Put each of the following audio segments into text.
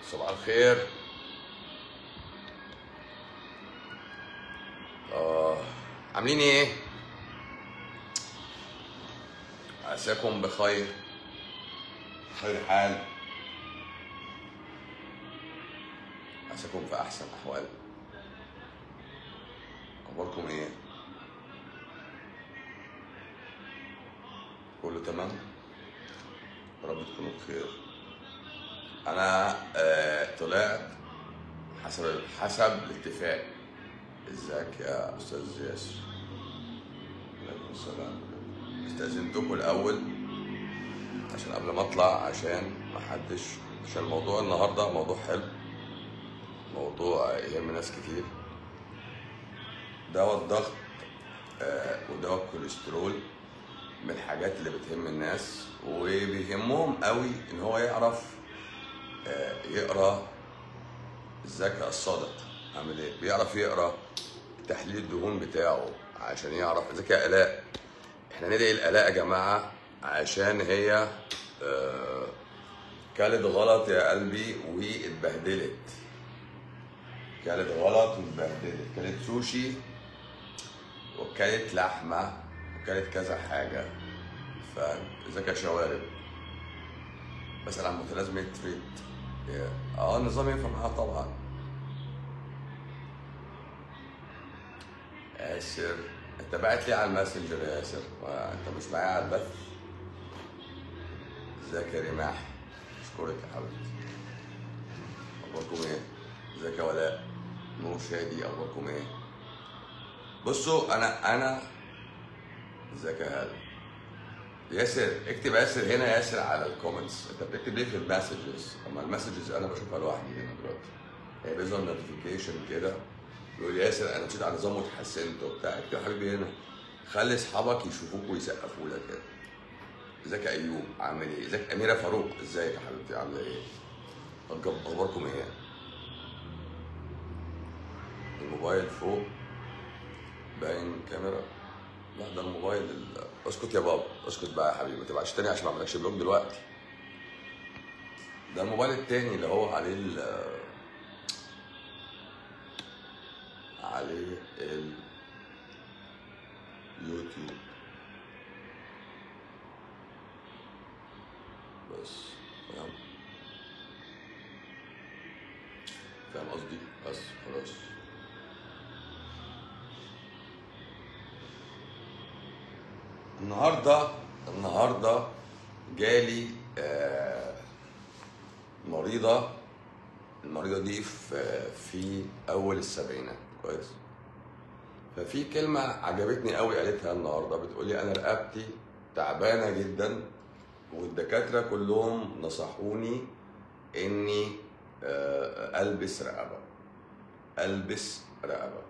صباح الخير آه عاملين ايه؟ عساكم بخير خير حال عساكم في احسن احوال اخباركم ايه؟ كله تمام؟ يا رب تكونوا بخير انا آه طلعت حسب حسب الاتفاق ازيك يا استاذ ياسر عليكم السلام استاذنتكم الاول عشان قبل ما اطلع عشان محدش عشان موضوع النهارده موضوع حلو موضوع يهم ناس كتير دواء الضغط آه ودواء الكوليسترول من الحاجات اللي بتهم الناس وبيهمهم قوي ان هو يعرف آه، يقرا الذكاء الصادق عامل ايه بيعرف يقرا تحليل الدهون بتاعه عشان يعرف ذكاء الاء احنا ندعي الالاء يا جماعه عشان هي آه، كلت غلط يا قلبي واتبهدلت كلت غلط واتبهدلت كلت سوشي وكلت لحمه وكلت كذا حاجه فذكاء شوارب بسأل عن متلازمة تريد اه النظام ينفع معاها طبعا ياسر انت بعت لي على الماسنجر يا ياسر انت مش معايا على البث ازيك يا رماح اشكرك يا حبيبتي اخباركم ايه ازيك يا ولاء نور شادي اخباركم ايه بصوا انا انا ازيك يا هلا ياسر اكتب ياسر هنا ياسر على الكومنتس انت بتكتب ليه في المسجز اما المسجز انا بشوفها لوحدي هنا دلوقتي هي بيظهر نوتيفيكيشن كده يقول لي ياسر انا مشيت على نظام واتحسنت وبتاع اكتب يا حبيبي هنا خلي اصحابك يشوفوك ويسقفوا لك كده ازيك يا ايوب عامل ايه ازيك اميره فاروق ازيك يا حبيبتي عامله ايه أخبار- اخباركم ايه الموبايل فوق باين كاميرا لا ده الموبايل ال- اسكت يا بابا اسكت بقى يا حبيبي ما تبعتش تاني عشان ما اعملكش بلوك دلوقتي ده الموبايل التاني اللي هو عليه ال عليه اليوتيوب بس فاهم فاهم قصدي بس خلاص النهارده النهارده جالي آه، مريضه المريضه دي في في اول السبعينات كويس ففي كلمه عجبتني قوي قالتها النهارده بتقول لي انا رقبتي تعبانه جدا والدكاتره كلهم نصحوني اني آه، البس رقبه البس رقبه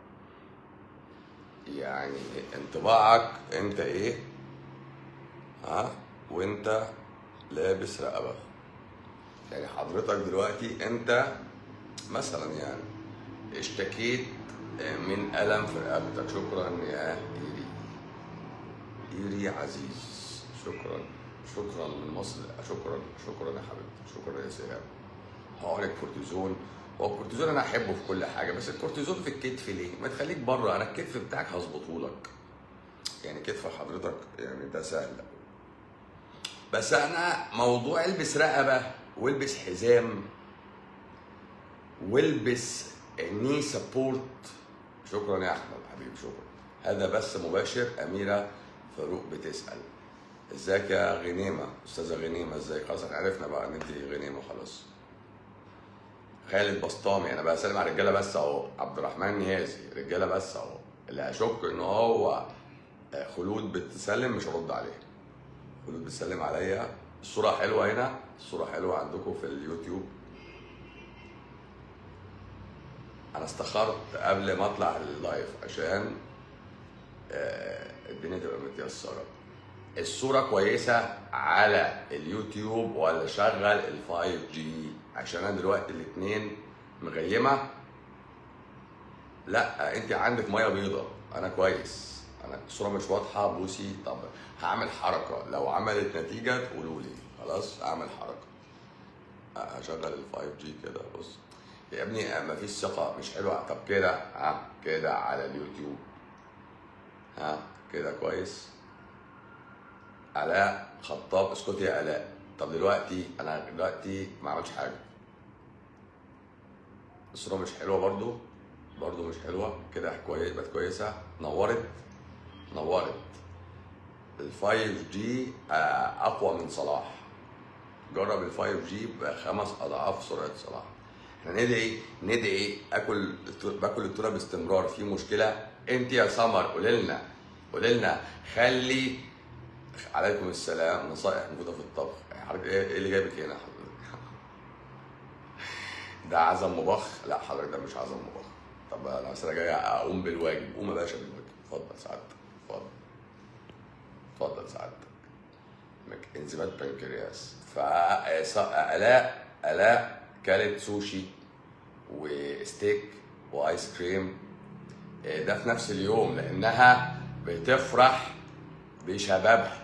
يعني انطباعك انت ايه ها وانت لابس رقبه يعني حضرتك دلوقتي انت مثلا يعني اشتكيت من الم في رقبتك شكرا يا ايري ايري عزيز شكرا شكرا من مصر شكرا شكرا يا حبيبتي شكرا يا سهام هقولك كورتيزون هو الكورتيزون انا احبه في كل حاجه بس الكورتيزون في الكتف ليه؟ ما تخليك بره انا الكتف بتاعك هظبطه لك يعني كتف حضرتك يعني ده سهل بس انا موضوع البس رقبه والبس حزام والبس ني سبورت شكرا يا احمد حبيبي شكرا هذا بس مباشر اميره فاروق بتسال ازيك يا غنيمه استاذه غنيمه ازيك خلاص احنا عرفنا بقى ان انت غنيمه خلاص خالد بسطامي انا بسلم على الرجاله بس اهو عبد الرحمن نيازي رجاله بس اهو اللي اشك ان هو خلود بتسلم مش هرد عليها خلود بتسلم عليا الصوره حلوه هنا الصوره حلوه عندكم في اليوتيوب انا استخرت قبل ما اطلع اللايف عشان آه، الدنيا تبقى متيسره الصورة كويسة على اليوتيوب ولا شغل ال 5 جي عشان انا دلوقتي الاتنين مغيمة لا انت عندك مية بيضة انا كويس انا الصورة مش واضحة بوسي طب هعمل حركة لو عملت نتيجة تقولوا لي خلاص اعمل حركة هشغل ال 5 جي كده بص يا ابني ما فيش ثقه مش حلوه طب كده ها كده على اليوتيوب ها كده كويس علاء خطاب اسكتي يا علاء طب دلوقتي انا دلوقتي ما عملتش حاجه الصوره مش حلوه برضو برضو مش حلوه كده كويس بقت كويسه نورت نورت ال 5 جي اقوى من صلاح جرب ال 5 جي بخمس اضعاف سرعه صلاح احنا ندعي ندعي اكل باكل التونه باستمرار في مشكله انت يا سمر قولي لنا قولي لنا خلي عليكم السلام نصائح موجوده في الطبخ حضرتك ايه إيه اللي جايبك هنا حضرتك ده عزم مبخ لا حضرتك ده مش عزم مبخ طب انا بس انا جاي اقوم بالواجب قوم يا باشا بالواجب اتفضل سعادتك اتفضل اتفضل سعادتك مك- انزيمات بنكرياس فآلاء آلاء كلت سوشي وستيك وايس كريم إيه، ده في نفس اليوم لانها بتفرح بشبابها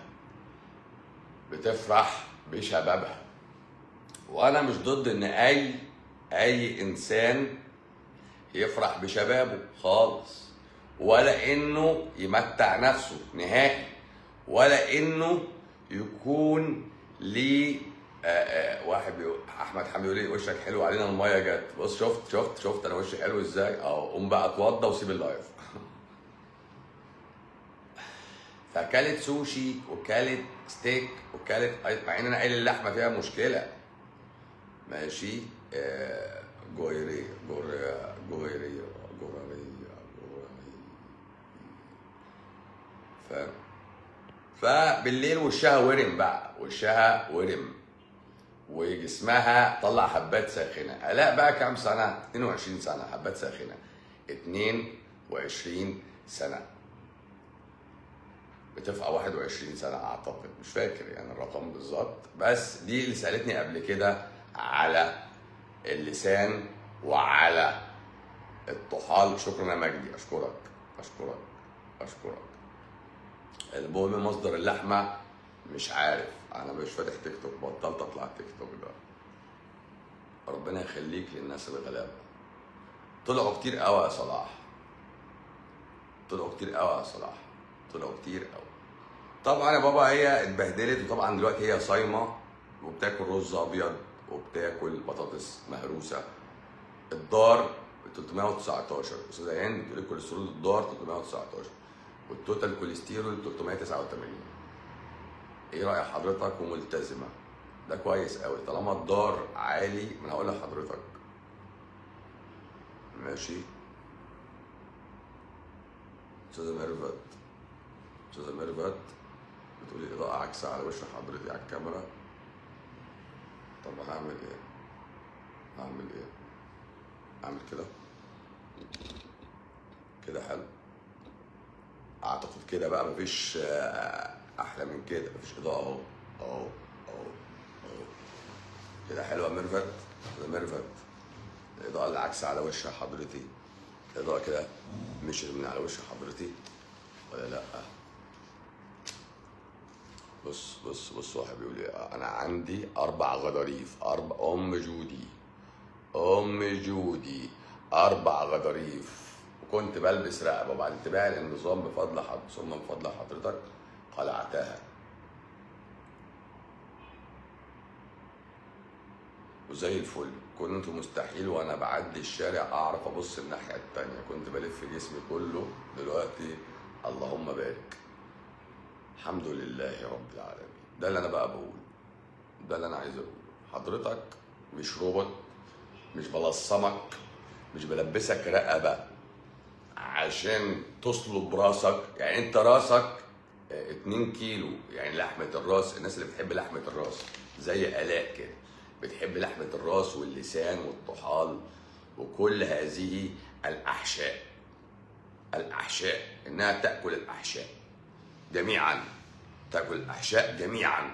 بتفرح بشبابها وانا مش ضد ان اي اي انسان يفرح بشبابه خالص ولا انه يمتع نفسه نهائي ولا انه يكون ليه آه، آه، واحد بيقول احمد حمدي يقول لي وشك حلو علينا الميه جت بص شفت شفت شفت انا وشي حلو ازاي اه قوم بقى اتوضى وسيب اللايف فكلت سوشي وكلت ستيك وكلت أي- مع ان انا قايل اللحمه فيها مشكله ماشي آه، جويرية جورية جويرية جورية جورية فاهم فبالليل وشها ورم بقى وشها ورم وجسمها طلع حبات ساخنه الاء بقى كام سنه 22 سنه حبات ساخنه 22 سنه بتبقى 21 سنه اعتقد مش فاكر يعني الرقم بالظبط بس دي اللي سالتني قبل كده على اللسان وعلى الطحال شكرا يا مجدي اشكرك اشكرك اشكرك المهم مصدر اللحمه مش عارف انا مش فاتح تيك توك بطلت اطلع التيك توك ده ربنا يخليك للناس الغلابه طلعوا كتير قوي يا صلاح طلعوا كتير قوي يا صلاح طلعوا كتير قوي طبعا يا بابا هي اتبهدلت وطبعا دلوقتي هي صايمه وبتاكل رز ابيض وبتاكل بطاطس مهروسه الدار 319 استاذه هند بتقول الكوليسترول الدار 319 والتوتال كوليسترول 389 ايه راي حضرتك وملتزمه ده كويس قوي طالما الدار عالي ما انا هقول لحضرتك ماشي استاذه ميرفت استاذه ميرفت بتقولي اضاءه عكسه على وش حضرتي على الكاميرا طب هعمل ايه هعمل ايه اعمل كده كده حلو اعتقد كده بقى مفيش آه، احلى من كده مفيش اضاءه اهو اهو اهو اهو كده حلوه ميرفت يا ميرفت الاضاءه اللي عكس على وش حضرتي الاضاءه كده مش من على وش حضرتي ولا لا بص بص بص واحد بيقول لي انا عندي اربع غضاريف اربع ام جودي ام جودي اربع غضاريف وكنت بلبس رقبه وبعد اتباع النظام بفضل حضرتك ثم بفضل حضرتك قلعتها وزي الفل كنت مستحيل وانا بعدي الشارع اعرف ابص الناحيه التانيه كنت بلف جسمي كله دلوقتي اللهم بارك الحمد لله رب العالمين ده اللي انا بقى بقوله ده اللي انا عايز اقوله حضرتك مش روبوت مش بلصمك مش بلبسك رقبه عشان تصلب راسك يعني انت راسك 2 كيلو يعني لحمه الراس الناس اللي بتحب لحمه الراس زي الاء كده بتحب لحمه الراس واللسان والطحال وكل هذه الاحشاء الاحشاء انها تاكل الاحشاء جميعا تاكل الاحشاء جميعا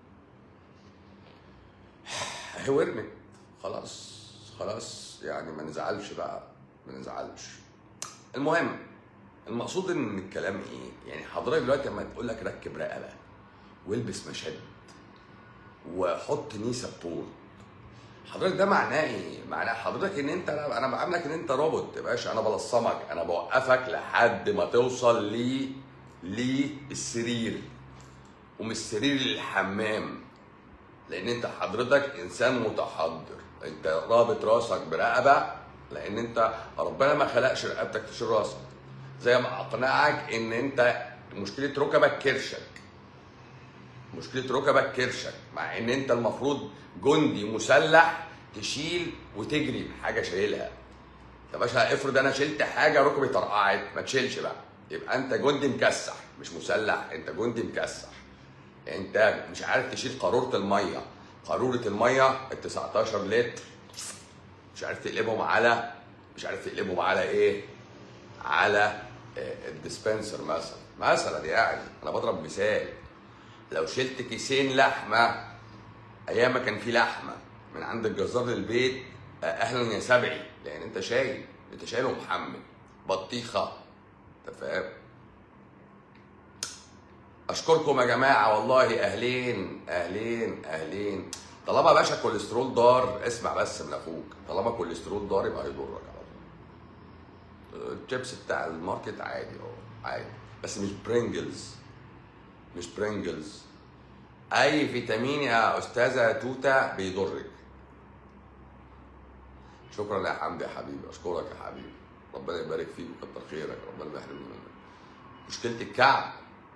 هي ورمت خلاص خلاص يعني ما نزعلش بقى ما نزعلش المهم المقصود ان الكلام ايه يعني حضرتك دلوقتي لما تقول لك ركب رقبه والبس مشد وحط ني سبورت حضرتك ده معناه ايه؟ معناه حضرتك ان انت انا بعاملك ان انت روبوت يا باشا انا بلصمك انا بوقفك لحد ما توصل لي للسرير ومن السرير للحمام لان انت حضرتك انسان متحضر انت رابط راسك برقبه لان انت ربنا ما خلقش رقبتك تشيل راسك زي ما اقنعك ان انت مشكله ركبك كرشك مشكله ركبك كرشك مع ان انت المفروض جندي مسلح تشيل وتجري بحاجه شايلها يا باشا افرض انا شلت حاجه ركبي طرقعت ما تشيلش بقى يبقى انت جندي مكسح مش مسلح انت جندي مكسح انت مش عارف تشيل قاروره الميه قاروره الميه ال 19 لتر مش عارف تقلبهم على مش عارف تقلبهم على ايه على آه، الديسبنسر مثلا مثلا يعني انا بضرب مثال لو شلت كيسين لحمه ايام ما كان في لحمه من عند الجزار للبيت آه، اهلا يا سبعي لان انت شايل انت شايل ومحمل بطيخه انت فاهم اشكركم يا جماعه والله اهلين اهلين اهلين طالما يا باشا كوليسترول دار اسمع بس من اخوك طالما كوليسترول دار يبقى هيضرك على طول الشيبس بتاع الماركت عادي اه عادي بس مش برينجلز مش برينجلز اي فيتامين يا استاذه توته بيضرك شكرا يا حمدي يا حبيبي اشكرك يا حبيبي ربنا يبارك فيك ويكتر خيرك ربنا ما يحرمني منك مشكله الكعب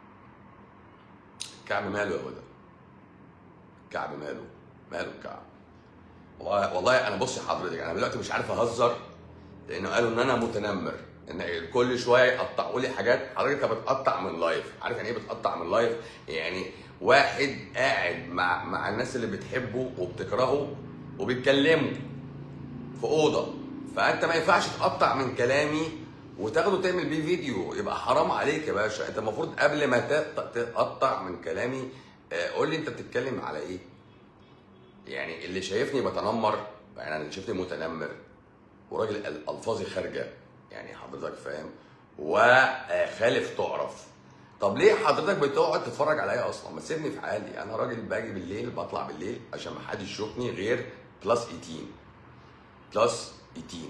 الكعب ماله يا ولد الكعب ماله ماله الكعب والله والله انا بص يا حضرتك انا دلوقتي مش عارف اهزر لانه قالوا ان انا متنمر ان كل شويه يقطعوا لي حاجات حضرتك انت بتقطع من لايف عارف يعني ايه بتقطع من لايف يعني واحد قاعد مع مع الناس اللي بتحبه وبتكرهه وبيتكلموا في اوضه فانت ما ينفعش تقطع من كلامي وتاخده تعمل بيه فيديو يبقى حرام عليك يا باشا انت المفروض قبل ما تق- تقطع من كلامي آه، قول لي انت بتتكلم على ايه يعني اللي شايفني بتنمر يعني اللي شايفني متنمر وراجل ال- الفاظي خارجه يعني حضرتك فاهم وخالف تعرف طب ليه حضرتك بتقعد تتفرج عليا اصلا ما تسيبني في حالي انا راجل باجي بالليل بطلع بالليل عشان ما حدش يشوفني غير بلس 18 بلس 18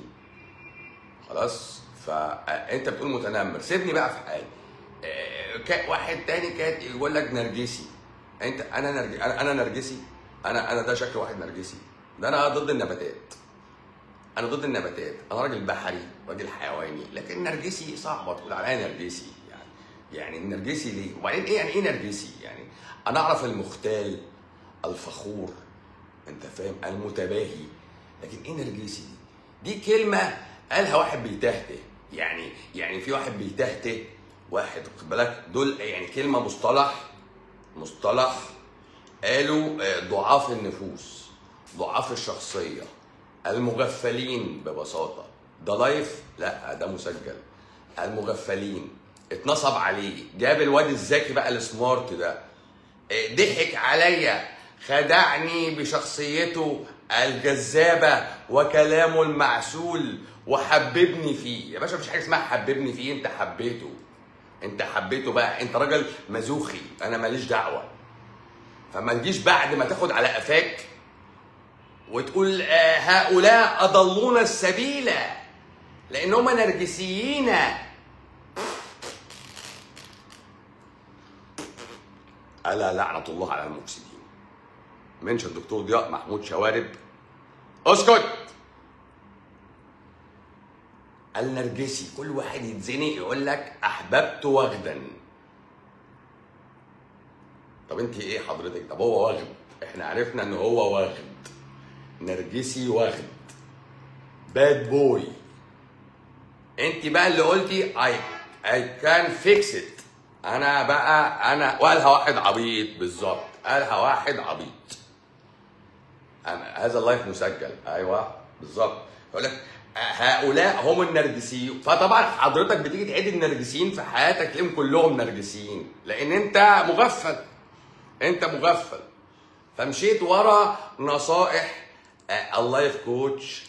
خلاص فانت بتقول متنمر سيبني بقى في حالي آه، كا- واحد تاني كان يقول لك نرجسي انت انا نرج... انا أنا نرجسي انا انا ده شكل واحد نرجسي ده انا ضد النباتات انا ضد النباتات انا راجل بحري راجل حيواني لكن نرجسي صعبه تقول عليا نرجسي يعني يعني النرجسي ليه وبعدين ايه يعني ايه نرجسي يعني انا اعرف المختال الفخور انت فاهم المتباهي لكن ايه نرجسي دي دي كلمه قالها واحد بيتهته يعني يعني في واحد بيتهته واحد خد بالك دول يعني كلمه مصطلح مصطلح قالوا آه، ضعاف النفوس ضعاف الشخصيه المغفلين ببساطه ده لايف لا ده مسجل المغفلين اتنصب عليه جاب الواد الذكي بقى السمارت ده إيه، ضحك عليا خدعني بشخصيته الجذابه وكلامه المعسول وحببني فيه يا باشا مفيش حاجه اسمها حببني فيه انت حبيته انت حبيته بقى انت راجل مزوخي انا ماليش دعوه فما تجيش بعد ما تاخد على قفاك وتقول آه، هؤلاء اضلونا السبيل لان هم نرجسيين الا لعنه الله على المفسدين منشن الدكتور ضياء محمود شوارب اسكت النرجسي كل واحد يتزنق يقول لك احببت وغدا طب انت ايه حضرتك طب هو واخد احنا عرفنا ان هو واخد نرجسي واخد باد بوي انت بقى اللي قلتي اي اي كان فيكس ات انا بقى انا وقالها واحد عبيط بالظبط قالها واحد عبيط أنا هذا اللايف مسجل ايوه بالظبط يقول لك هؤلاء هم النرجسيون فطبعا حضرتك بتيجي تعيد النرجسيين في حياتك تلاقيهم كلهم نرجسيين لان انت مغفل انت مغفل فمشيت ورا نصائح آه، اللايف كوتش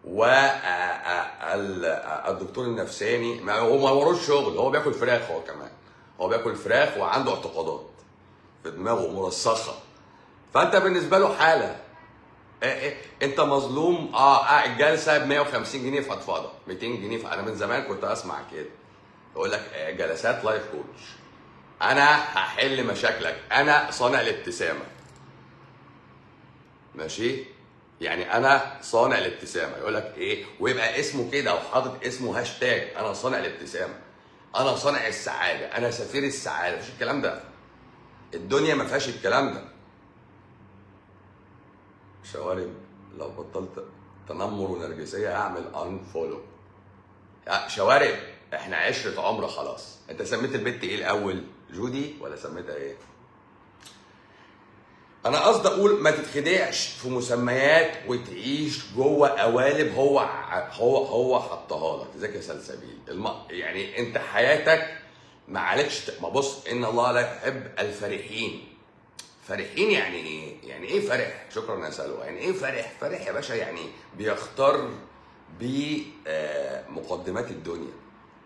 والدكتور النفساني ما هو ما وروش شغل هو بياكل فراخ هو كمان هو بياكل فراخ وعنده اعتقادات في دماغه مرسخه فانت بالنسبه له حاله إيه إيه انت مظلوم اه, آه الجلسه ب 150 جنيه فضفاضه 200 جنيه ف- انا من زمان كنت اسمع كده يقول لك آه، جلسات لايف كوتش انا هحل مشاكلك انا صانع الابتسامه ماشي يعني انا صانع الابتسامه يقول لك ايه ويبقى اسمه كده وحاطط اسمه هاشتاج انا صانع الابتسامه انا صانع السعاده انا سفير السعاده مفيش الكلام ده الدنيا ما فيهاش الكلام ده شوارب لو بطلت تنمر ونرجسيه هعمل ان فولو شوارب احنا عشره عمر خلاص انت سميت البت ايه الاول جودي ولا سميتها ايه انا قصدي اقول ما تتخدعش في مسميات وتعيش جوه قوالب هو ع- هو هو حطها لك ازيك يا سلسبيل الم... يعني انت حياتك ما عليكش ت- ما بص ان الله لا يحب الفرحين فرحين يعني ايه؟ يعني ايه فرح؟ شكرا يا سلوى، يعني ايه فرح؟ فرح يا باشا يعني بيختار بمقدمات الدنيا.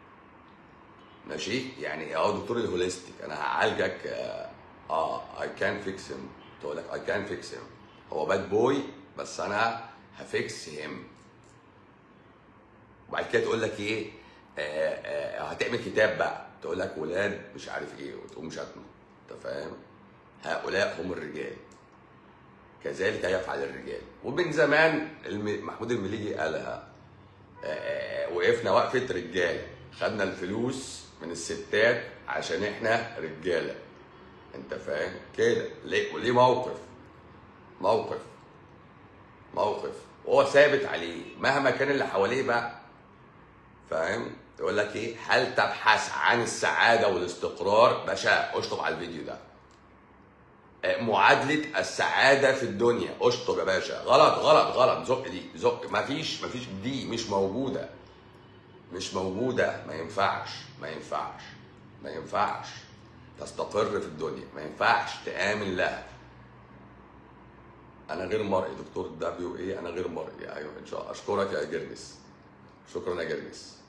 ماشي؟ يعني اه دكتور الهوليستيك انا هعالجك اه اي كان فيكس هيم تقول لك اي كان فيكس هيم هو باد بوي بس انا هفيكس هيم وبعد كده تقول لك ايه آه آه هتعمل كتاب بقى تقول لك ولاد مش عارف ايه وتقوم شاتمه انت فاهم هؤلاء هم الرجال كذلك يفعل الرجال ومن زمان الم- محمود المليجي قالها آه، آه، وقفنا وقفه رجال خدنا الفلوس من الستات عشان احنا رجاله انت فاهم كده ليه وليه موقف موقف موقف وهو ثابت عليه مهما كان اللي حواليه بقى فاهم يقول لك ايه هل تبحث عن السعاده والاستقرار باشا اشطب على الفيديو ده آه، معادله السعاده في الدنيا اشطب يا باشا غلط غلط غلط زق دي زق مفيش مفيش دي مش موجوده مش موجوده ما ينفعش ما ينفعش ما ينفعش تستقر في الدنيا ما ينفعش تآمن لها انا غير مرئي دكتور دبليو ايه انا غير مرئي ايوه ان شاء الله اشكرك يا جرجس شكرا يا جرجس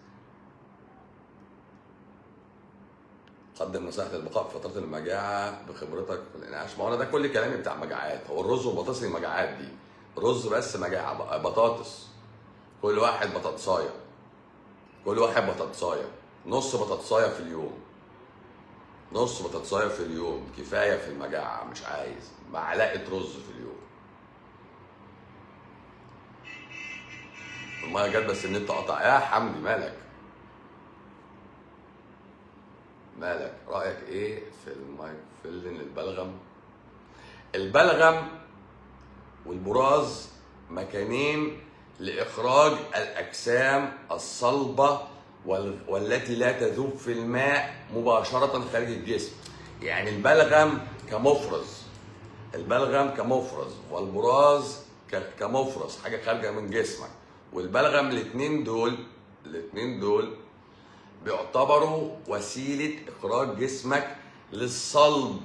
قدم نصيحة البقاء في فترة المجاعة بخبرتك في الإنعاش، ما هو أنا ده كل كلامي بتاع مجاعات، هو الرز والبطاطس المجاعات دي، رز بس مجاعة بقى، بطاطس كل واحد بطاطساية كل واحد بطاطساية نص بطاطساية في اليوم نص بطاطساية في اليوم كفاية في المجاعة مش عايز معلقة رز في اليوم المية جت بس النت قطع يا حمدي مالك مالك رأيك ايه في المايك فيلن البلغم البلغم والبراز مكانين لإخراج الأجسام الصلبة وال- والتي لا تذوب في الماء مباشرة خارج الجسم يعني البلغم كمفرز البلغم كمفرز والبراز ك- كمفرز حاجة خارجة من جسمك والبلغم الاتنين دول الاتنين دول بيعتبروا وسيلة إخراج جسمك للصلب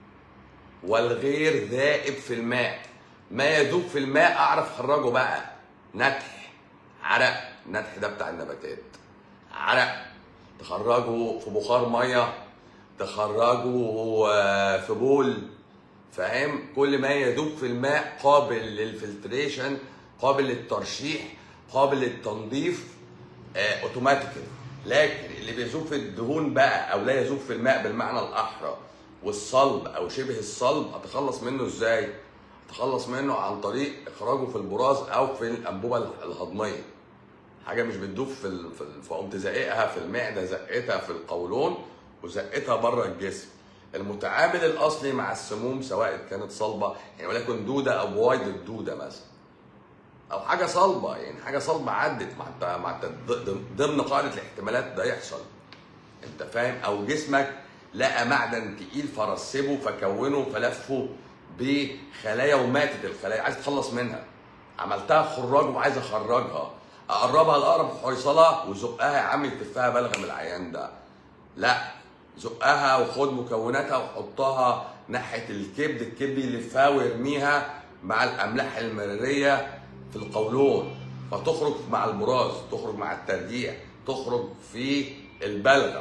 والغير ذائب في الماء ما يذوب في الماء أعرف أخرجه بقى نتح عرق النتح ده بتاع النباتات عرق تخرجه في بخار مية تخرجه آه، في بول فاهم كل ما يذوب في الماء قابل للفلتريشن قابل للترشيح قابل للتنظيف آه، اوتوماتيكال لكن اللي بيذوب في الدهون بقى او لا يذوب في الماء بالمعنى الاحرى والصلب او شبه الصلب اتخلص منه ازاي؟ اتخلص منه عن طريق اخراجه في البراز او في الانبوبه الهضميه حاجه مش بتدوب في ال... في ال- فقمت زقها في المعده زقتها في القولون وزقتها بره الجسم المتعامل الاصلي مع السموم سواء كانت صلبه يعني ولكن دوده او بوايد الدوده مثلا او حاجه صلبه يعني حاجه صلبه عدت مع الت... مع الت... ض- ضمن قاعده الاحتمالات ده يحصل انت فاهم او جسمك لقى معدن تقيل فرسبه فكونه فلفه بخلايا وماتت الخلايا عايز تخلص منها عملتها خراج وعايز اخرجها اقربها لاقرب حيصله وزقها يا عم يتفها بلغم العيان ده لا زقها وخد مكوناتها وحطها ناحيه الكبد الكبد يلفها ويرميها مع الاملاح المراريه في القولون فتخرج مع البراز تخرج مع الترجيع تخرج في البلغم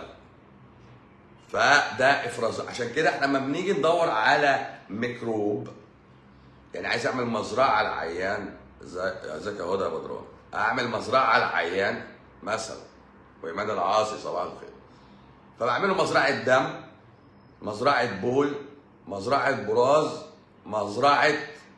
فده افراز عشان كده احنا لما بنيجي ندور على ميكروب يعني عايز اعمل مزرعه على العيان ازاي- ازيك يا هدى يا بدران اعمل مزرعه على العيان مثلا وايمان العاصي صباح الخير فبعمله مزرعه دم مزرعه بول مزرعه براز مزرعه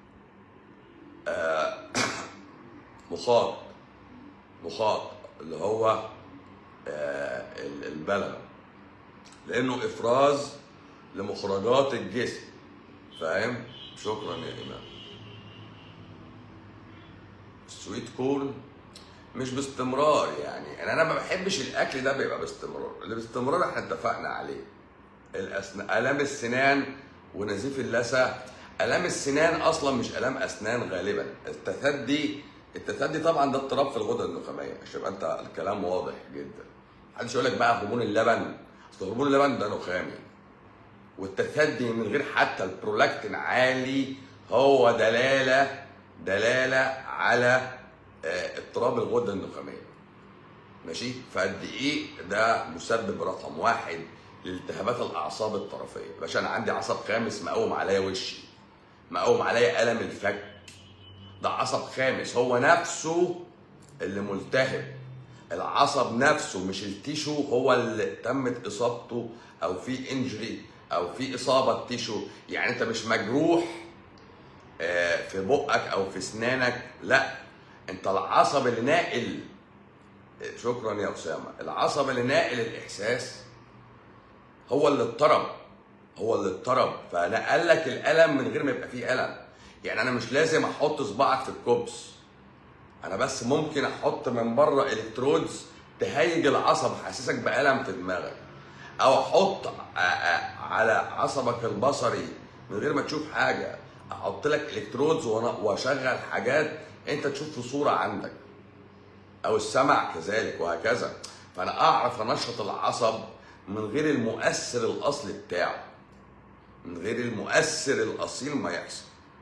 آه، مخاط مخاط اللي هو آه، ال- البلغم لانه افراز لمخرجات الجسم فاهم شكرا يا ايمان السويت كورن مش باستمرار يعني انا انا ما بحبش الاكل ده بيبقى باستمرار اللي باستمرار احنا اتفقنا عليه الأسن... الام السنان ونزيف اللثه الام السنان اصلا مش الام اسنان غالبا التثدي التثدي طبعا ده اضطراب في الغده النخاميه عشان يبقى انت الكلام واضح جدا محدش يقول لك بقى هرمون اللبن اصل هرمون اللبن ده نخامي والتثدي من غير حتى البرولاكتين عالي هو دلاله دلاله على آه، اضطراب الغده النخاميه ماشي فقد ايه ده مسبب رقم واحد لالتهابات الاعصاب الطرفيه يا باشا انا عندي عصب خامس مقوم عليا وشي مقوم عليا الم الفك ده عصب خامس هو نفسه اللي ملتهب العصب نفسه مش التيشو هو اللي تمت اصابته او في انجري او في اصابه تيشو يعني انت مش مجروح آه، في بقك او في اسنانك لا انت العصب اللي ناقل شكرا يا اسامه العصب اللي ناقل الاحساس هو اللي اضطرب هو اللي اضطرب فنقل لك الالم من غير ما يبقى فيه الم يعني انا مش لازم احط صباعك في الكوبس انا بس ممكن احط من بره الكترودز تهيج العصب حسسك بالم في دماغك او احط ع- ع- على عصبك البصري من غير ما تشوف حاجه احط لك الكترودز وأنا- واشغل حاجات انت تشوف في صوره عندك او السمع كذلك وهكذا فانا اعرف انشط العصب من غير المؤثر الاصلي بتاعه من غير المؤثر الاصيل ما يحصل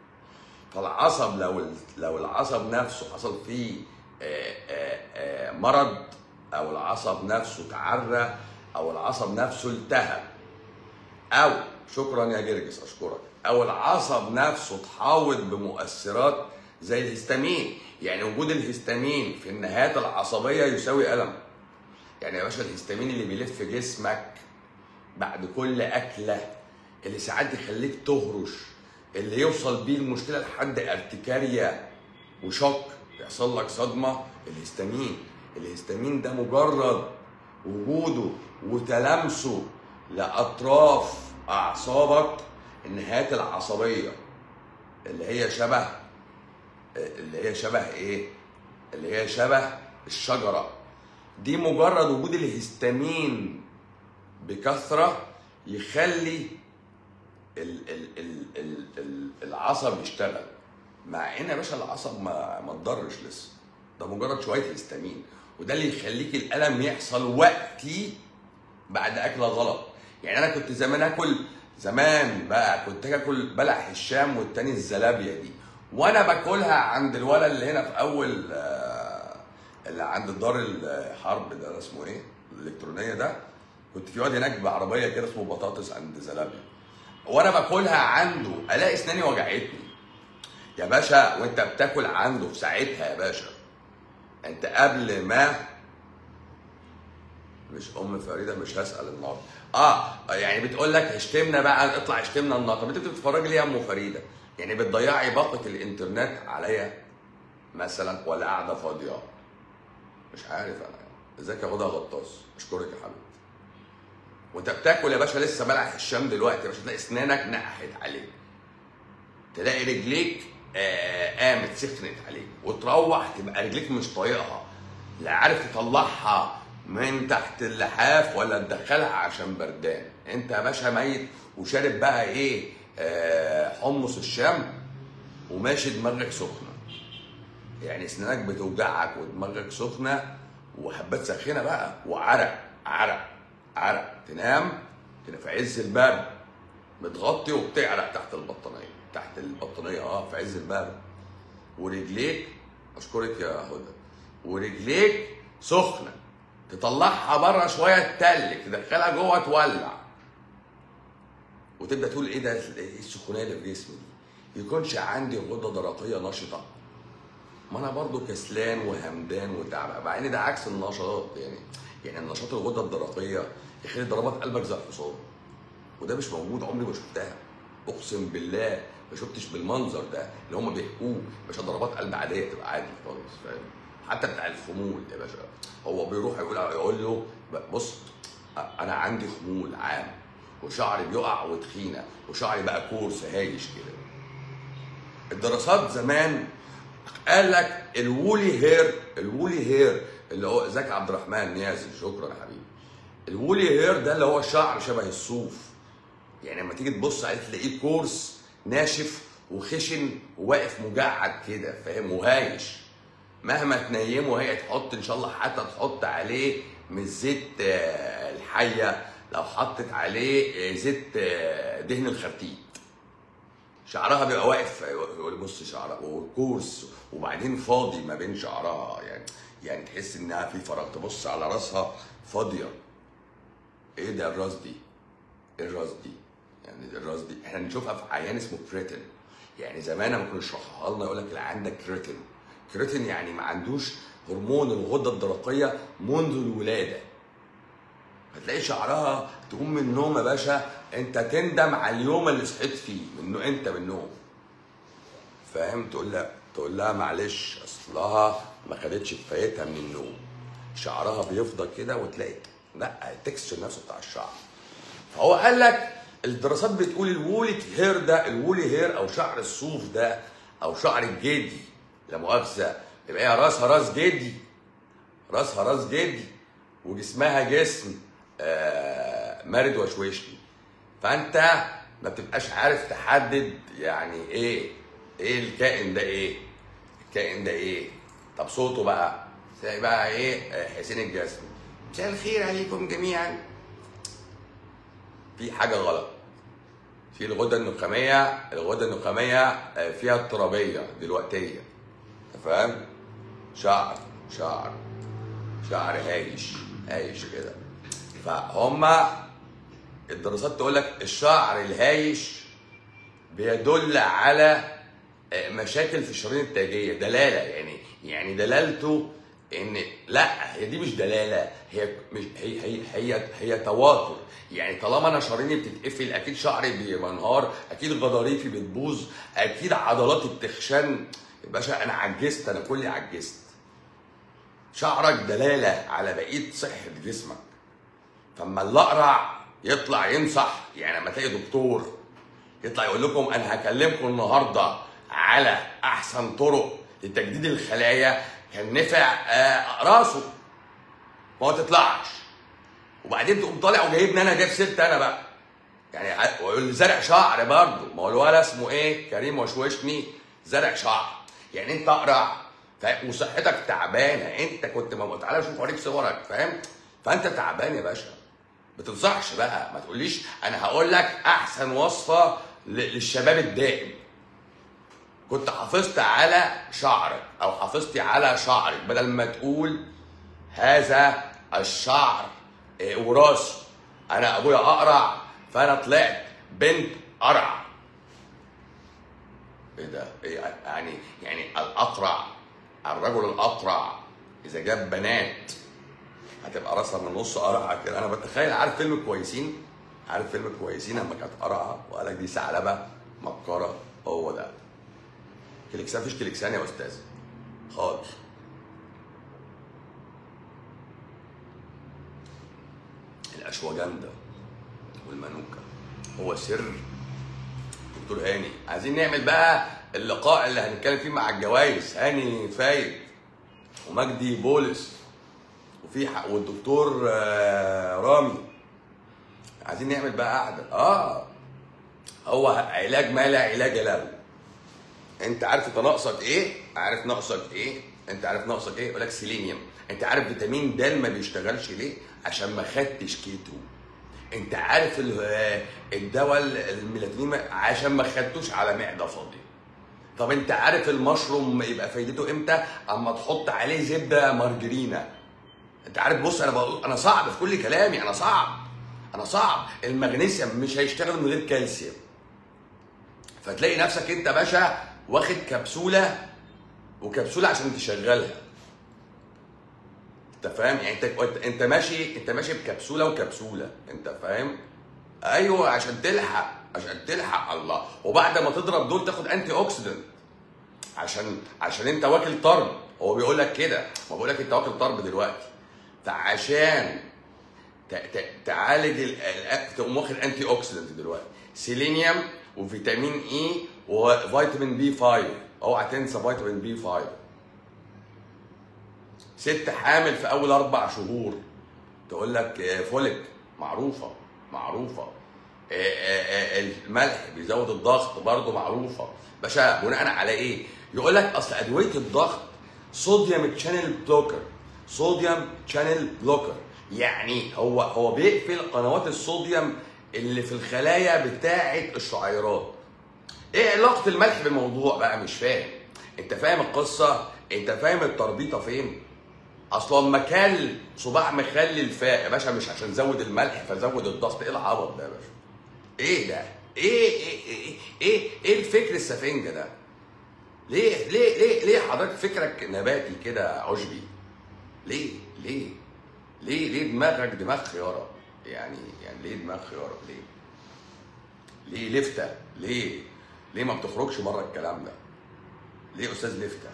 فالعصب لو لو العصب نفسه حصل فيه آه، آه، آه، مرض او العصب نفسه تعرى او العصب نفسه التهب او شكرا يا جرجس اشكرك او العصب نفسه اتحاوط بمؤثرات زي الهستامين يعني وجود الهستامين في النهايات العصبيه يساوي الم يعني يا باشا الهستامين اللي بيلف جسمك بعد كل اكله اللي ساعات يخليك تهرش اللي يوصل بيه المشكله لحد ارتكاريا وشوك يحصل لك صدمه الهستامين الهستامين ده مجرد وجوده وتلامسه لاطراف اعصابك النهايات العصبيه اللي هي شبه اللي هي شبه ايه؟ اللي هي شبه الشجره دي مجرد وجود الهستامين بكثره يخلي ال ال ال ال ال العصب يشتغل مع ان يا باشا العصب ما ما اتضرش لسه ده مجرد شويه هستامين وده اللي يخليك الالم يحصل وقتي بعد اكله غلط يعني انا كنت زمان اكل زمان بقى كنت اكل بلح الشام والتاني الزلابيه دي وانا باكلها عند الولد اللي هنا في اول آه، اللي عند دار الحرب ده, ده اسمه ايه الالكترونيه ده كنت في واد هناك بعربيه كده اسمه بطاطس عند زلابيه وانا باكلها عنده الاقي اسناني وجعتني يا باشا وانت بتاكل عنده في ساعتها يا باشا انت قبل ما مش ام فريده مش هسال النهارده اه يعني بتقول لك اشتمنا بقى اطلع اشتمنا النهارده طب انت بتتفرجي ليه يا ام فريده يعني بتضيعي باقه الانترنت عليا مثلا ولا قاعده فاضيه مش عارف انا ازيك يا هدى غطاس اشكرك يا حبيبي وانت بتاكل يا باشا لسه بلع الشام دلوقتي يا باشا تلاقي اسنانك نقحت عليك تلاقي رجليك آه، قامت سخنت عليك وتروح تبقى رجليك مش طايقها لا عارف تطلعها من تحت اللحاف ولا تدخلها عشان بردان انت يا باشا ميت وشارب بقى ايه آه، حمص الشام وماشي دماغك سخنه يعني اسنانك بتوجعك ودماغك سخنه وحبات سخينه بقى وعرق عرق عرق تنام كده في عز البرد متغطي وبتعرق تحت البطانيه تحت البطانيه اه في عز البرد ورجليك اشكرك يا هدى ورجليك سخنه تطلعها بره شويه تتلج تدخلها جوه تولع وتبدا تقول ايه ده ايه السخونيه اللي في جسمي دي يكونش عندي غده درقيه نشطه ما انا برضو كسلان وهمدان وتعبان مع ان ده عكس النشاط يعني يعني النشاط الغده الدرقيه يخلي ضربات قلبك زي الحصان وده مش موجود عمري ما شفتها اقسم بالله ما شفتش بالمنظر ده اللي هم بيحكوه مش ضربات قلب عاديه تبقى عادي خالص فاهم حتى بتاع الخمول يا باشا هو بيروح يقول يقول له بص انا عندي خمول عام وشعري بيقع وتخينه وشعري بقى كورس هايش كده الدراسات زمان قال لك الوولي هير الوولي هير اللي هو زكي عبد الرحمن نيازي شكرا يا حبيبي الوولي هير ده اللي هو الشعر شبه الصوف يعني لما تيجي تبص عليه تلاقيه كورس ناشف وخشن وواقف مجعد كده فاهم وهايش مهما تنيمه هي تحط ان شاء الله حتى تحط عليه من زيت آه، الحيه لو حطت عليه آه، زيت آه، دهن الخرتيت شعرها بيبقى واقف يقول بص شعرها وكورس وبعدين فاضي ما بين شعرها يعني يعني تحس انها في فراغ تبص على راسها فاضيه ايه ده الراس دي؟ ايه الراس دي؟ يعني الراس دي احنا نشوفها في عيان اسمه كريتن يعني زمان لما كانوا يشرحوها لنا يقول لك اللي عندك كريتن كريتن يعني ما عندوش هرمون الغده الدرقيه منذ الولاده هتلاقي شعرها تقوم من النوم يا باشا انت تندم على اليوم اللي صحيت فيه منه انت من النوم فاهم تقول لها تقول لها معلش اصلها ما خدتش كفايتها من النوم شعرها بيفضى كده وتلاقي لا التكستشر نفسه بتاع الشعر فهو قال لك الدراسات بتقول الوولي هير ده الوولي هير او شعر الصوف ده او شعر الجدي لا مؤاخذه يبقى هي راسها راس جدي راسها راس جدي وجسمها جسم آه مارد وشويشني فانت ما بتبقاش عارف تحدد يعني ايه ايه الكائن ده ايه الكائن ده ايه طب صوته بقى تلاقي بقى ايه آه، حسين الجسمي مساء الخير عليكم جميعا في حاجه غلط في الغده النخاميه الغده النخاميه آه، فيها اضطرابيه دلوقتيه انت فاهم شعر شعر شعر هايش هايش كده فهم الدراسات تقول لك الشعر الهايش بيدل على آه، مشاكل في الشرايين التاجيه دلاله يعني يعني دلالته ان لا هي دي مش دلاله هي مش هي هي هي, هي تواتر يعني طالما انا شراييني بتتقفل اكيد شعري بينهار اكيد غضاريفي بتبوظ اكيد عضلاتي بتخشن يا باشا انا عجزت انا كلي عجزت شعرك دلاله على بقيه صحه جسمك فاما الاقرع يطلع ينصح يعني لما تلاقي دكتور يطلع يقول لكم انا هكلمكم النهارده على احسن طرق لتجديد الخلايا كان نفع آه، راسه ما هو تطلعش وبعدين تقوم طالع وجايبني انا جايب سيرتي انا بقى يعني ع- ويقول لي زرع شعر برضه ما هو الولد اسمه ايه كريم وشوشني زرع شعر يعني انت اقرع فاهم وصحتك تعبانه انت كنت ما تعالى شوف اوريك صورك فاهم فانت تعبان يا باشا ما تنصحش بقى ما تقوليش انا هقول لك احسن وصفه ل- للشباب الدائم كنت حافظت على شعرك او حافظتي على شعرك بدل ما تقول هذا الشعر إيه، وراثي انا ابويا اقرع فانا طلعت بنت قرع ايه ده ايه يعني يعني الاقرع الرجل الاقرع اذا جاب بنات هتبقى راسها من النص قرعه كده انا بتخيل عارف فيلم كويسين عارف فيلم كويسين لما كانت قرعه وقال لك دي ثعلبه مكره هو ده كليكسان مفيش كليكسان يا استاذ خالص الاشواجندا والمانوكا هو سر دكتور هاني عايزين نعمل بقى اللقاء اللي هنتكلم فيه مع الجوائز هاني فايد ومجدي بولس وفي ح- والدكتور آه، رامي عايزين نعمل بقى قعده اه هو علاج ما لا علاج له انت عارف انت ناقصك ايه عارف ناقصك ايه انت عارف ناقصك ايه يقول لك سيلينيوم انت عارف فيتامين د ما بيشتغلش ليه عشان ما خدتش كيتو انت عارف ال- آه، الدواء الميلاتونين ما- عشان ما خدتوش على معده فاضيه طب انت عارف المشروم يبقى فايدته امتى اما تحط عليه زبده مارجرينا انت عارف بص انا بقول انا صعب في كل كلامي انا صعب انا صعب المغنيسيوم مش هيشتغل من غير كالسيوم فتلاقي نفسك انت باشا واخد كبسوله وكبسوله عشان تشغلها انت فاهم يعني انت انت ماشي انت ماشي بكبسوله وكبسوله انت فاهم ايوه عشان تلحق عشان تلحق الله وبعد ما تضرب دول تاخد انتي اوكسيدنت عشان عشان انت واكل طرب هو بيقول لك كده ما بقول لك انت واكل طرب دلوقتي فعشان ت- ت- تعالج ال- ال- تقوم واخد انتي اوكسيدنت دلوقتي سيلينيوم وفيتامين اي وفيتامين بي 5 اوعى تنسى فيتامين بي 5 ست حامل في اول اربع شهور تقول لك آه، فوليك معروفه معروفه آه، آه، آه، الملح بيزود الضغط برضه معروفه باشا بناء على ايه؟ يقول لك اصل ادويه الضغط صوديوم تشانل بلوكر صوديوم تشانل بلوكر يعني هو هو بيقفل قنوات الصوديوم اللي في الخلايا بتاعه الشعيرات ايه علاقه الملح بالموضوع بقى مش فاهم انت فاهم القصه انت فاهم التربيطه فين اصلا اما كل صباع مخلي الفاء يا باشا مش عشان زود الملح فزود الضغط ايه العبط ده يا باشا ايه ده ايه ايه ايه ايه, إيه الفكر السفنجه ده ليه ليه ليه ليه حضرتك فكرك نباتي كده عشبي ليه ليه ليه ليه دماغك دماغ خياره يعني يعني ليه دماغ خياره ليه ليه لفته ليه ليه ما بتخرجش بره الكلام ده ليه استاذ لفته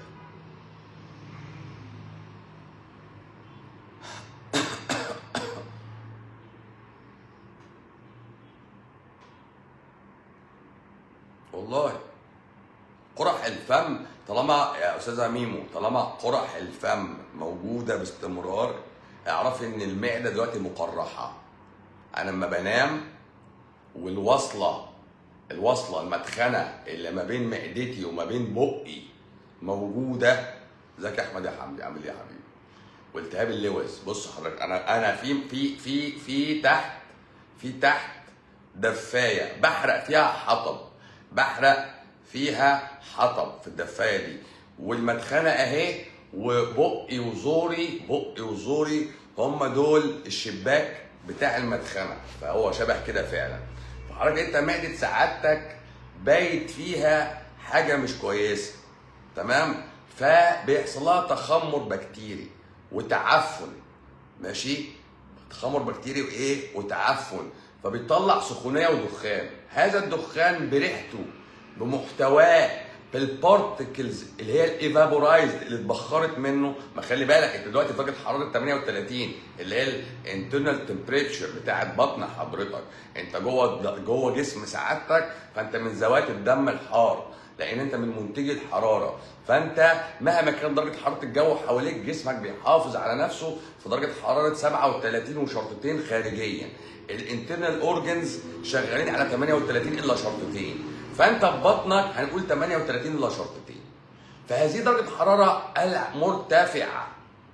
والله قرح الفم طالما يا استاذه ميمو طالما قرح الفم موجوده باستمرار اعرفي ان المعده دلوقتي مقرحه انا لما بنام والوصله الوصله المدخنه اللي ما بين معدتي وما بين بقي موجوده ازيك يا احمد يا حمدي عامل ايه يا حبيبي والتهاب اللوز بص حضرتك انا انا في في في في تحت في تحت دفايه بحرق فيها حطب بحرق فيها حطب في الدفايه دي والمدخنه اهي وبقي وزوري بقي وزوري هم دول الشباك بتاع المدخنه فهو شبه كده فعلا فحضرتك انت معده سعادتك بايت فيها حاجه مش كويسه تمام فبيحصل لها تخمر بكتيري وتعفن ماشي تخمر بكتيري وايه وتعفن فبيطلع سخونيه ودخان هذا الدخان بريحته بمحتواه بالبارتكلز اللي هي الايفابورايزد اللي اتبخرت منه ما خلي بالك انت دلوقتي درجه حراره 38 اللي هي الانترنال تمبريتشر بتاعت بطن حضرتك انت جوه جوه جسم سعادتك فانت من ذوات الدم الحار لان انت من منتجي الحراره فانت مهما كان درجه حراره الجو حواليك جسمك بيحافظ على نفسه في درجه حراره 37 وشرطتين خارجيا الانترنال اورجنز شغالين على 38 الا شرطتين فانت في بطنك هنقول 38 الا شرطتين فهذه درجه حراره مرتفعه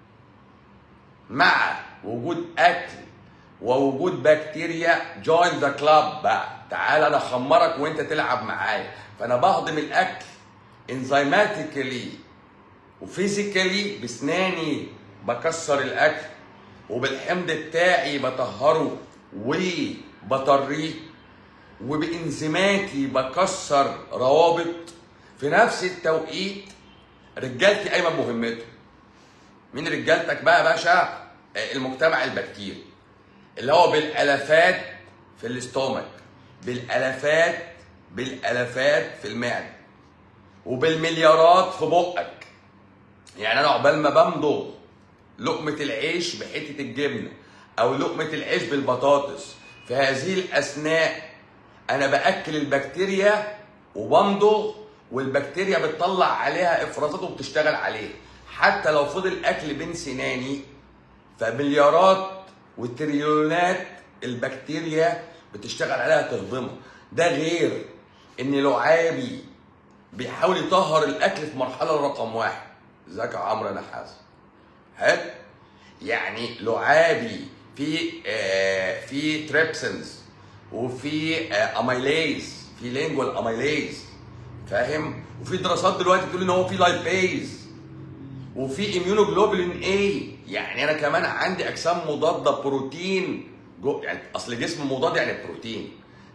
مع وجود اكل ووجود بكتيريا جوين ذا كلاب بقى تعال انا اخمرك وانت تلعب معايا فانا بهضم الاكل انزيماتيكالي وفيزيكالي بسناني بكسر الاكل وبالحمض بتاعي بطهره وبطريه وبانزيماتي بكسر روابط في نفس التوقيت رجالتي قايمه بمهمته مين رجالتك بقى يا باشا المجتمع البكتيري اللي هو بالالافات في الاستومك بالالافات بالالافات في المعده وبالمليارات في بقك يعني انا عقبال ما بمضغ لقمه العيش بحته الجبنه او لقمه العيش بالبطاطس في هذه الاثناء انا باكل البكتيريا وبمضغ والبكتيريا بتطلع عليها افرازات وبتشتغل عليها حتى لو فضل اكل بين سناني فمليارات وتريليونات البكتيريا بتشتغل عليها تهضمها ده غير ان لعابي بيحاول يطهر الاكل في مرحله رقم واحد ازيك يا عمرو انا حاسس حلو يعني لعابي في آه في تريبسنز وفي آه اميليز في لينجوال اميليز فاهم وفي دراسات دلوقتي بتقول ان هو في لايبيز وفي اميونوجلوبولين اي يعني انا كمان عندي اجسام مضاده بروتين جو يعني اصل جسم مضاد يعني بروتين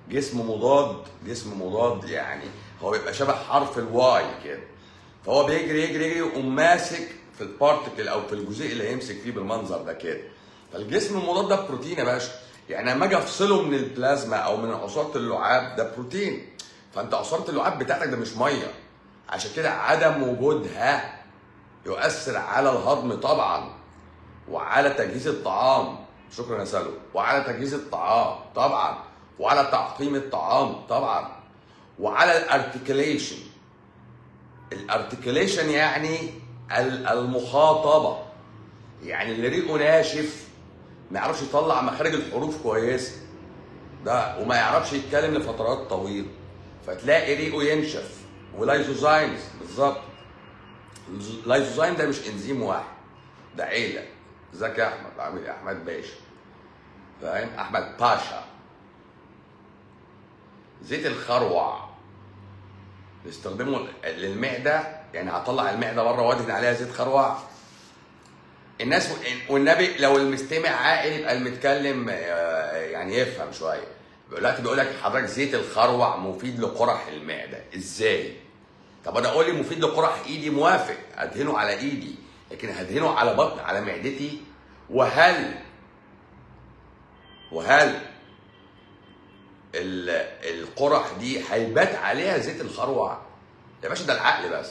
جسم مضاد جسم مضاد يعني هو بيبقى شبه حرف الواي كده فهو بيجري يجري يجري ويقوم ماسك في البارتكل او في الجزيء اللي هيمسك فيه بالمنظر ده كده فالجسم المضاد ده بروتين يا باشا يعني لما اجي افصله من البلازما او من عصاره اللعاب ده بروتين فانت عصاره اللعاب بتاعتك ده مش ميه عشان كده عدم وجودها يؤثر على الهضم طبعا وعلى تجهيز الطعام شكرا يا سلوى وعلى تجهيز الطعام طبعا وعلى تعقيم الطعام طبعا وعلى الارتكليشن الارتكليشن يعني ال- المخاطبه يعني اللي ريقه ناشف ما يعرفش يطلع مخارج الحروف كويسه ده وما يعرفش يتكلم لفترات طويله فتلاقي ريقه ينشف ولايزوزايمز بالظبط اللايزوزايم ده مش انزيم واحد ده عيله ازيك يا احمد عامل ايه احمد باشا فاهم احمد باشا زيت الخروع نستخدمه للمعده يعني هطلع المعده بره وادهن عليها زيت خروع الناس والنبي لو المستمع عاقل يبقى المتكلم آه، يعني يفهم شويه دلوقتي بيقول لك حضرتك زيت الخروع مفيد لقرح المعده ازاي؟ طب انا اقول لي مفيد لقرح ايدي موافق ادهنه على ايدي لكن هدهنه على بطن على معدتي وهل وهل ال- القرح دي هيبات عليها زيت الخروع يا باشا ده العقل بس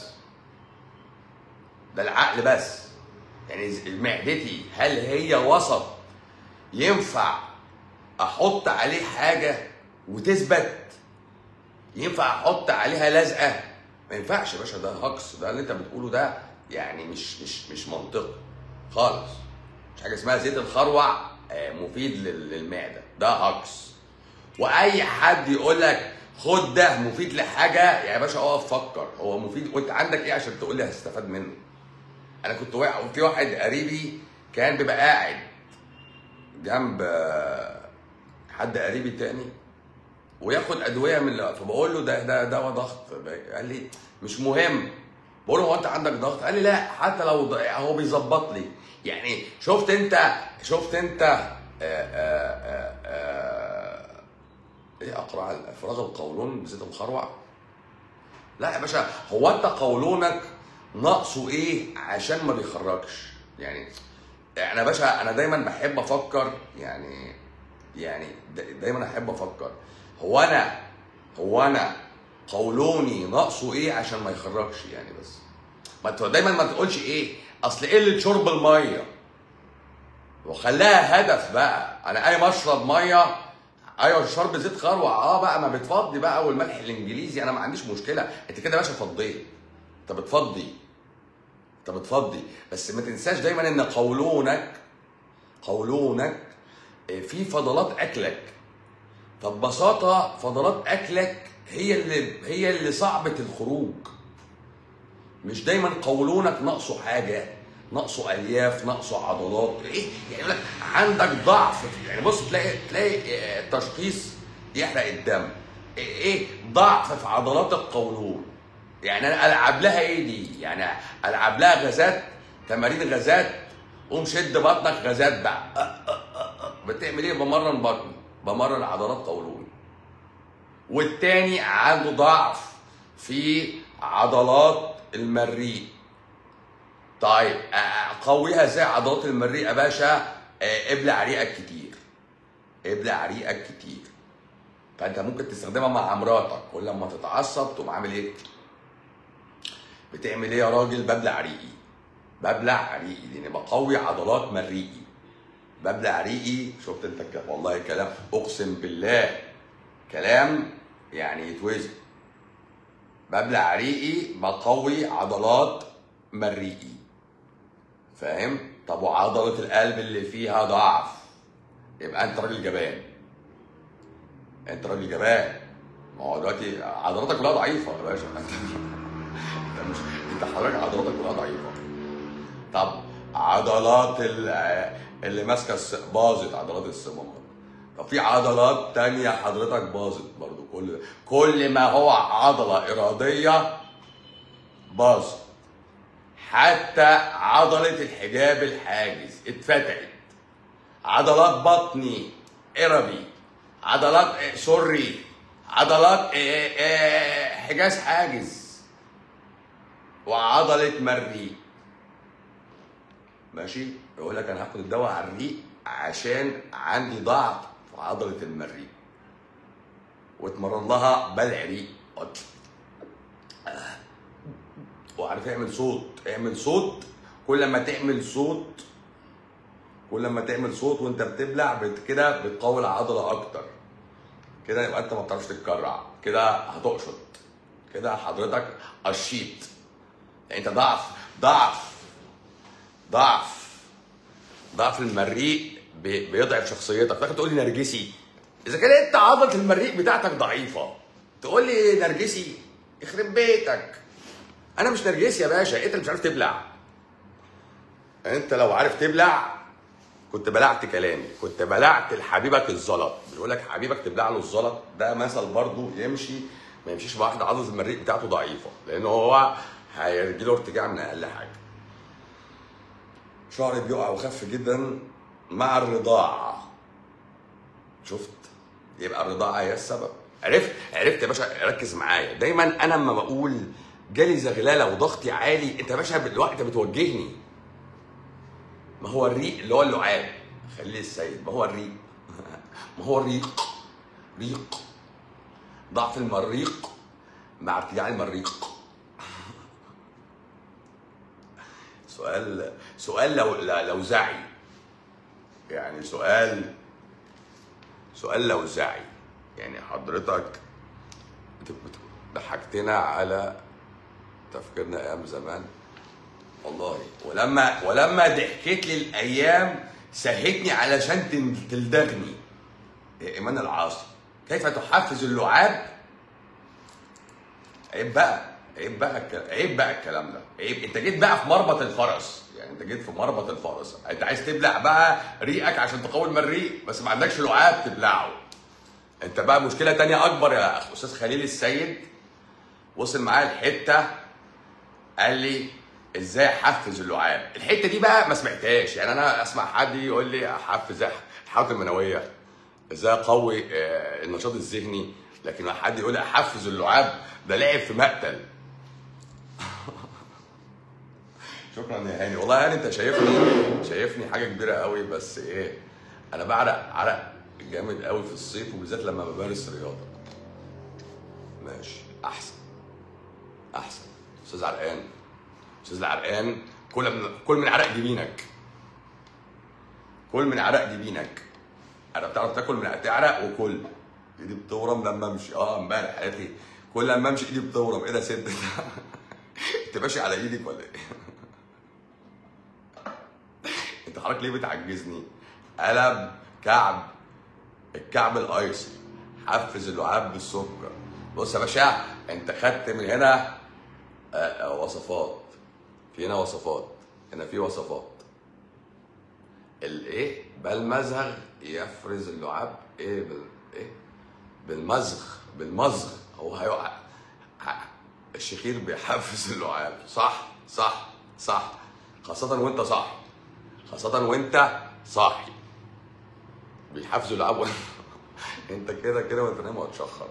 ده العقل بس يعني ز- معدتي هل هي وسط ينفع احط عليه حاجه وتثبت ينفع احط عليها لزقه ما ينفعش يا باشا ده هكس ده اللي انت بتقوله ده يعني مش مش مش منطقي خالص مش حاجه اسمها زيت الخروع آه، مفيد لل- للمعده ده هكس واي حد يقول لك خد ده مفيد لحاجه يا باشا اقف فكر هو مفيد وانت عندك ايه عشان تقول لي هستفاد منه انا كنت واقع في واحد قريبي كان بيبقى قاعد جنب آه، حد قريبي تاني وياخد ادويه من فبقول له ده ده دواء ضغط قال لي مش مهم بقول له هو انت عندك ضغط قال لي لا حتى لو ض- هو بيظبط لي يعني شفت انت شفت انت آآ آآ آآ ايه اقرع افراغ القولون بزيت الخروع لا يا باشا هو انت قولونك ناقصه ايه عشان ما بيخرجش يعني انا يا باشا انا دايما بحب افكر يعني يعني دا- دايما احب افكر هو انا هو انا قولوني ناقصه ايه عشان ما يخرجش يعني بس ما انت دايما ما تقولش ايه اصل قله شرب الميه وخلاها هدف بقى انا اي اشرب ميه ايوه شرب زيت خروع اه بقى ما بتفضي بقى والملح الانجليزي انا ما عنديش مشكله انت كده يا باشا فضيت انت بتفضي انت بتفضي بس ما تنساش دايما ان قولونك قولونك آه، في فضلات اكلك فببساطه فضلات اكلك هي اللي هي اللي صعبه الخروج مش دايما قولونك ناقصه حاجه ناقصه الياف ناقصه عضلات ايه يعني يقول لك عندك ضعف في- يعني بص تلاقي تلاقي آه، تشخيص يحرق الدم ايه إيه؟ ضعف في عضلات القولون يعني انا العب لها ايه دي يعني العب لها غازات تمارين غازات قوم شد بطنك غازات بقى أه أه أه أه. بتعمل ايه بمرن بطني بمرن عضلات قولوني والتاني عنده ضعف في عضلات المريء طيب اقويها ازاي عضلات المريء يا باشا آه، ابلع ريقك كتير ابلع ريقك كتير فانت ممكن تستخدمها مع مراتك كل لما تتعصب تقوم عامل ايه بتعمل ايه يا راجل ببلع ريقي ببلع ريقي لان بقوي عضلات مريئي ببلع ريقي شفت انت الك- والله كلام اقسم بالله كلام يعني يتوزن ببلع ريقي بقوي عضلات مريئي فاهم طب وعضلة القلب اللي فيها ضعف يبقى انت راجل جبان انت راجل جبان ما هو دلوقتي عضلاتك كلها ضعيفة يا باشا انت انت مش انت حضرتك عضلاتك كلها ضعيفة طب عضلات ال- اللي ماسكة الس- باظت عضلات الصمام طب في عضلات تانية حضرتك باظت برضو كل كل ما هو عضلة إرادية باظت حتى عضلة الحجاب الحاجز اتفتحت عضلات بطني إربي عضلات إيه سوري عضلات إيه إيه حجاز حاجز وعضله مريء ماشي يقول لك انا هاخد الدواء على الريق عشان عندي ضعف في عضله المريء واتمرن لها بلع ريق وعارف اعمل صوت اعمل صوت كل ما تعمل صوت كل ما تعمل صوت وانت بتبلع بت كده بتقوي العضله اكتر كده يبقى انت ما بتعرفش تتكرع كده هتقشط كده حضرتك قشيط يعني انت ضعف ضعف ضعف ضعف المريء بي- بيضعف شخصيتك فاكر تقول لي نرجسي اذا كان انت عضله المريء بتاعتك ضعيفه تقول لي نرجسي يخرب بيتك انا مش نرجسي يا باشا انت اللي مش عارف تبلع انت لو عارف تبلع كنت بلعت كلامي كنت بلعت لحبيبك الزلط بيقول لك حبيبك تبلع له الزلط ده مثل برضه يمشي ما يمشيش مع واحد عضله المريء بتاعته ضعيفه لان هو هيجي له ارتجاع من اقل حاجه شعري بيقع وخف جدا مع الرضاعه شفت يبقى الرضاعه هي السبب عرفت عرفت يا باشا ركز معايا دايما انا لما بقول جالي زغلله وضغطي عالي انت يا باشا بالوقت بتوجهني ما هو الريق اللي هو اللعاب خليه السيد ما هو الريق ما هو الريق ريق ضعف المريق مع ارتجاع المريق سؤال سؤال لو لو زعي يعني سؤال سؤال لوزعي يعني حضرتك بت- بت- ضحكتنا على تفكيرنا ايام زمان والله ولما ولما ضحكت لي الايام سهتني علشان تن- تلدغني يا ايمان العاصي كيف تحفز اللعاب عيب بقى عيب بقى الك- عيب بقى الكلام ده عيب انت جيت بقى في مربط الفرس يعني انت جيت في مربط الفرس انت عايز تبلع بقى ريقك عشان تقوي المريء بس ما عندكش لعاب تبلعه انت بقى مشكله تانية اكبر يا استاذ خليل السيد وصل معايا الحته قال لي ازاي احفز اللعاب الحته دي بقى ما سمعتهاش يعني انا اسمع حد يقول لي احفز الحركه المنويه ازاي اقوي آه، النشاط الذهني لكن ما حد يقول لي احفز اللعاب ده لعب في مقتل شكرا يا هاني والله يعني انت شايفني شايفني حاجه كبيره قوي بس ايه انا بعرق عرق جامد قوي في الصيف وبالذات لما بمارس رياضه ماشي احسن احسن استاذ عرقان استاذ العرقان كل من كل من عرق جبينك كل من عرق جبينك انا بتعرف تاكل من تعرق وكل ايدي بتورم لما امشي اه امبارح قالت لي كل لما امشي ايدي بتورم ايه ده يا ست انت ماشي على ايدك ولا ايه؟ انت حضرتك ليه بتعجزني؟ قلب كعب الكعب الايسر حفز اللعاب بالسكر بص يا باشا انت خدت من هنا آه، آه، وصفات في هنا وصفات هنا في وصفات الايه بالمزغ يفرز اللعاب ايه بال ايه بالمزغ بالمزغ هو هيقع ه- الشخير بيحفز اللعاب صح صح صح خاصة وانت صاحي خاصة وانت صاحي بيحفز اللعاب وانت انت كده كده وانت نايم وهتشخر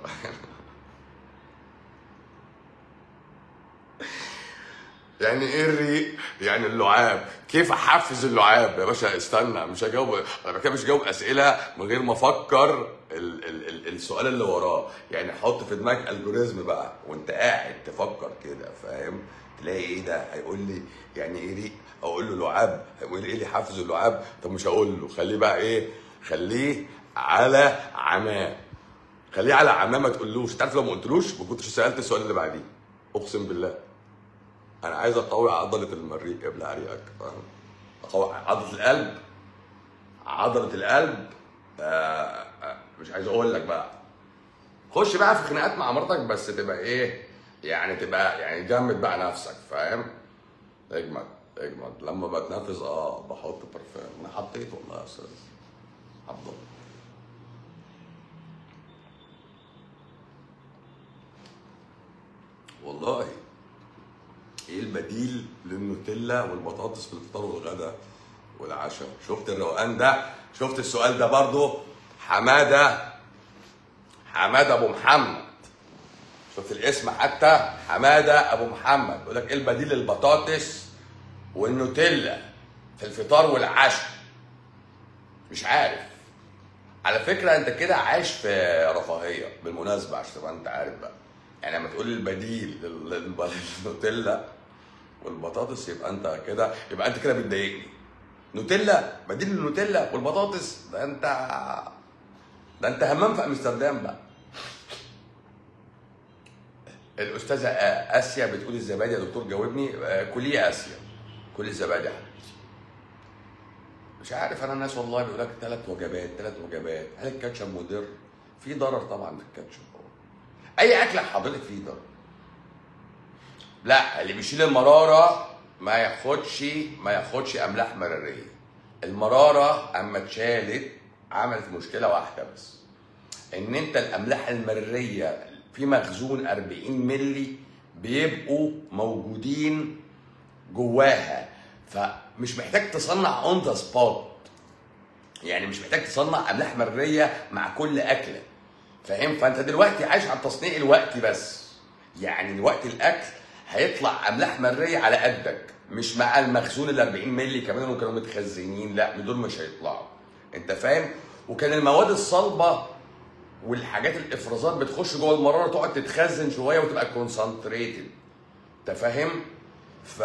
يعني ايه الريق؟ يعني اللعاب، كيف احفز اللعاب؟ يا باشا استنى مش هجاوب انا كده مش هجاوب اسئله من غير ما افكر ال ال ال السؤال اللي وراه، يعني حط في دماغك الجوريزم بقى وانت قاعد تفكر كده فاهم؟ تلاقي ايه ده؟ هيقول لي يعني ايه ريق؟ اقول له لعاب، هيقول لي ايه اللي يحفز اللعاب؟ طب مش هقول له، خليه بقى ايه؟ خليه على عماه. خليه على عماه ما تقولوش، انت عارف لو ما قلتلوش ما كنتش سالت السؤال اللي بعديه. اقسم بالله. انا عايز اقوي عضله المريء ابلع ريقك فاهم اقوي عضله القلب عضله القلب آه آه مش عايز اقول لك بقى خش بقى في خناقات مع مراتك بس تبقى ايه يعني تبقى يعني جمد بقى نفسك فاهم اجمد اجمد لما بتنفذ اه بحط برفان انا حطيت والله يا استاذ عبد الله والله ايه البديل للنوتيلا والبطاطس في الفطار والغداء والعشاء شفت الروقان ده شفت السؤال ده برضو حماده حماده ابو محمد شفت الاسم حتى حماده ابو محمد بيقول لك ايه البديل للبطاطس والنوتيلا في الفطار والعشاء مش عارف على فكره انت كده عايش في رفاهيه بالمناسبه عشان تبقى انت عارف بقى يعني لما تقول البديل لل- للب- للنوتيلا والبطاطس يبقى انت كده يبقى انت كده بتضايقني نوتيلا بديل للنوتيلا والبطاطس ده انت ده انت همام في امستردام بقى الاستاذه آ- اسيا بتقول الزبادي يا دكتور جاوبني آه، كلي يا اسيا كلي الزبادي يا حبيبتي مش عارف انا الناس والله بيقول لك ثلاث وجبات ثلاث وجبات هل الكاتشب مضر؟ في ضرر طبعا في الكاتشب اي اكل حضرتك فيه ضرر لا اللي بيشيل المراره ما ياخدش ما ياخدش املاح مراريه المراره اما اتشالت عملت مشكله واحده بس ان انت الاملاح المريه في مخزون 40 ملي بيبقوا موجودين جواها فمش محتاج تصنع اون ذا سبوت يعني مش محتاج تصنع املاح مريه مع كل اكله فاهم فانت دلوقتي عايش على التصنيع الوقتي بس يعني الوقت الاكل هيطلع املاح مريه على قدك مش مع المخزون ال 40 مللي كمان اللي كانوا متخزنين لا دول مش هيطلعوا انت فاهم وكان المواد الصلبه والحاجات الافرازات بتخش جوه المراره تقعد تتخزن شويه وتبقى كونسنتريتد انت فاهم ف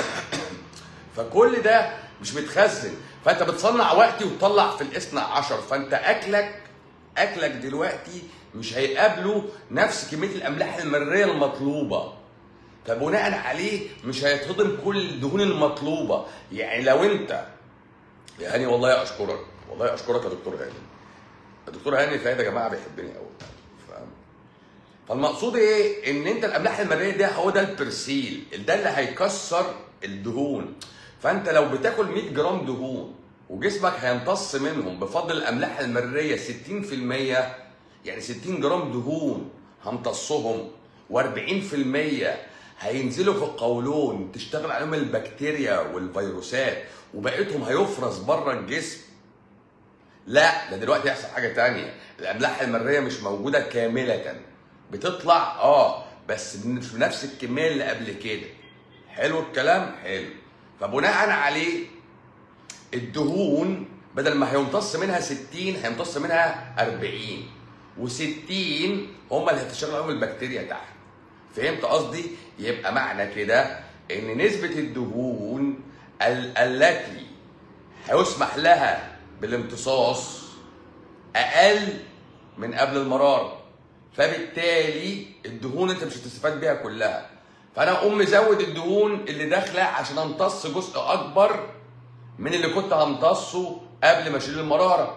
فكل ده مش متخزن فانت بتصنع وقتي وتطلع في الاثنى عشر فانت اكلك اكلك دلوقتي مش هيقابله نفس كميه الاملاح المريه المطلوبه فبناء عليه مش هيتهضم كل الدهون المطلوبه يعني لو انت يا هاني والله اشكرك والله اشكرك يا دكتور هاني الدكتور هاني فايد يا جماعه بيحبني قوي فاهم فالمقصود ايه ان انت الاملاح المريه ده هو ده البرسيل ده اللي هيكسر الدهون فانت لو بتاكل 100 جرام دهون وجسمك هيمتص منهم بفضل الاملاح المريه 60% يعني 60 جرام دهون همتصهم و40% هينزلوا في القولون تشتغل عليهم البكتيريا والفيروسات وبقيتهم هيفرز بره الجسم لا ده دلوقتي يحصل حاجه تانية الاملاح المريه مش موجوده كامله بتطلع اه بس مش بنفس الكميه اللي قبل كده حلو الكلام حلو فبناء عليه الدهون بدل ما هيمتص منها 60 هيمتص منها 40 و60 هم اللي هتشتغل عليهم البكتيريا تحت فهمت قصدي يبقى معنى كده ان نسبه الدهون ال- التي هيسمح لها بالامتصاص اقل من قبل المراره فبالتالي الدهون انت مش هتستفاد بيها كلها فانا اقوم مزود الدهون اللي داخله عشان امتص جزء اكبر من اللي كنت همتصه قبل ما اشيل المراره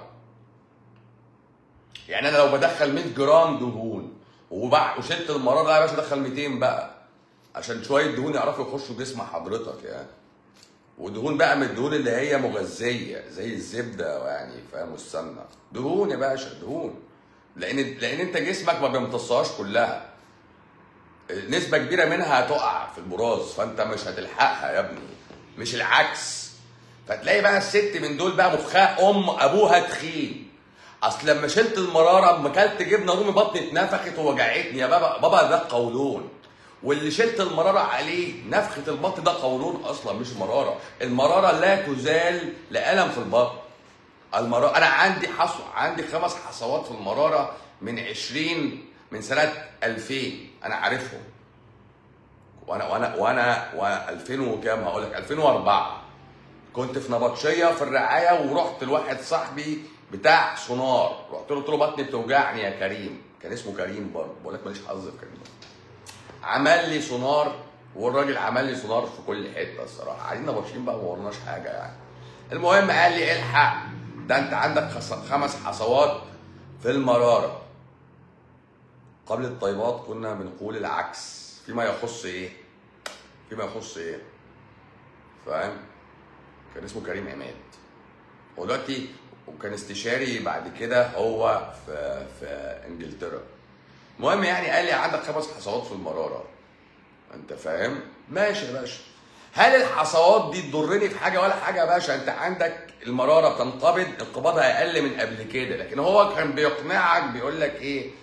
يعني انا لو بدخل 100 جرام دهون وبع- وشلت المراره لا يا باشا ادخل 200 بقى عشان شويه دهون يعرفوا يخشوا جسم حضرتك يعني ودهون بقى من الدهون اللي هي مغذيه زي الزبده يعني فاهم والسمنه دهون يا باشا دهون لان لان انت جسمك ما بيمتصهاش كلها نسبه كبيره منها هتقع في البراز فانت مش هتلحقها يا ابني مش العكس فتلاقي بقى الست من دول بقى مخها ام ابوها تخين اصل لما شلت المراره اما اكلت جبنه رومي بطني اتنفخت ووجعتني يا بابا بابا ده قولون واللي شلت المراره عليه نفخه البطن ده قولون اصلا مش مراره المراره لا تزال لالم في البطن المراره انا عندي حصو عندي خمس حصوات في المراره من 20 من سنه 2000 انا عارفهم وانا وانا وانا وانا 2000 وكام هقول لك 2004 كنت في نبطشيه في الرعايه ورحت لواحد صاحبي بتاع سونار رحت له قلت له بطني بتوجعني يا كريم كان اسمه كريم برضه بقول لك ماليش حظ في كريم عمل لي سونار والراجل عمل لي سونار في كل حته الصراحه قاعدين نبطشين بقى ما ورناش حاجه يعني المهم قال لي الحق ده انت عندك خص- خمس حصوات في المراره قبل الطيبات كنا بنقول العكس فيما يخص ايه فيما يخص ايه فاهم كان اسمه كريم عماد هو دلوقتي وكان استشاري بعد كده هو في في انجلترا المهم يعني قال لي عندك خمس حصوات في المراره انت فاهم ماشي يا باشا هل الحصوات دي تضرني في حاجه ولا حاجه يا باشا انت عندك المراره بتنقبض انقباضها اقل من قبل كده لكن هو كان بيقنعك بيقول لك ايه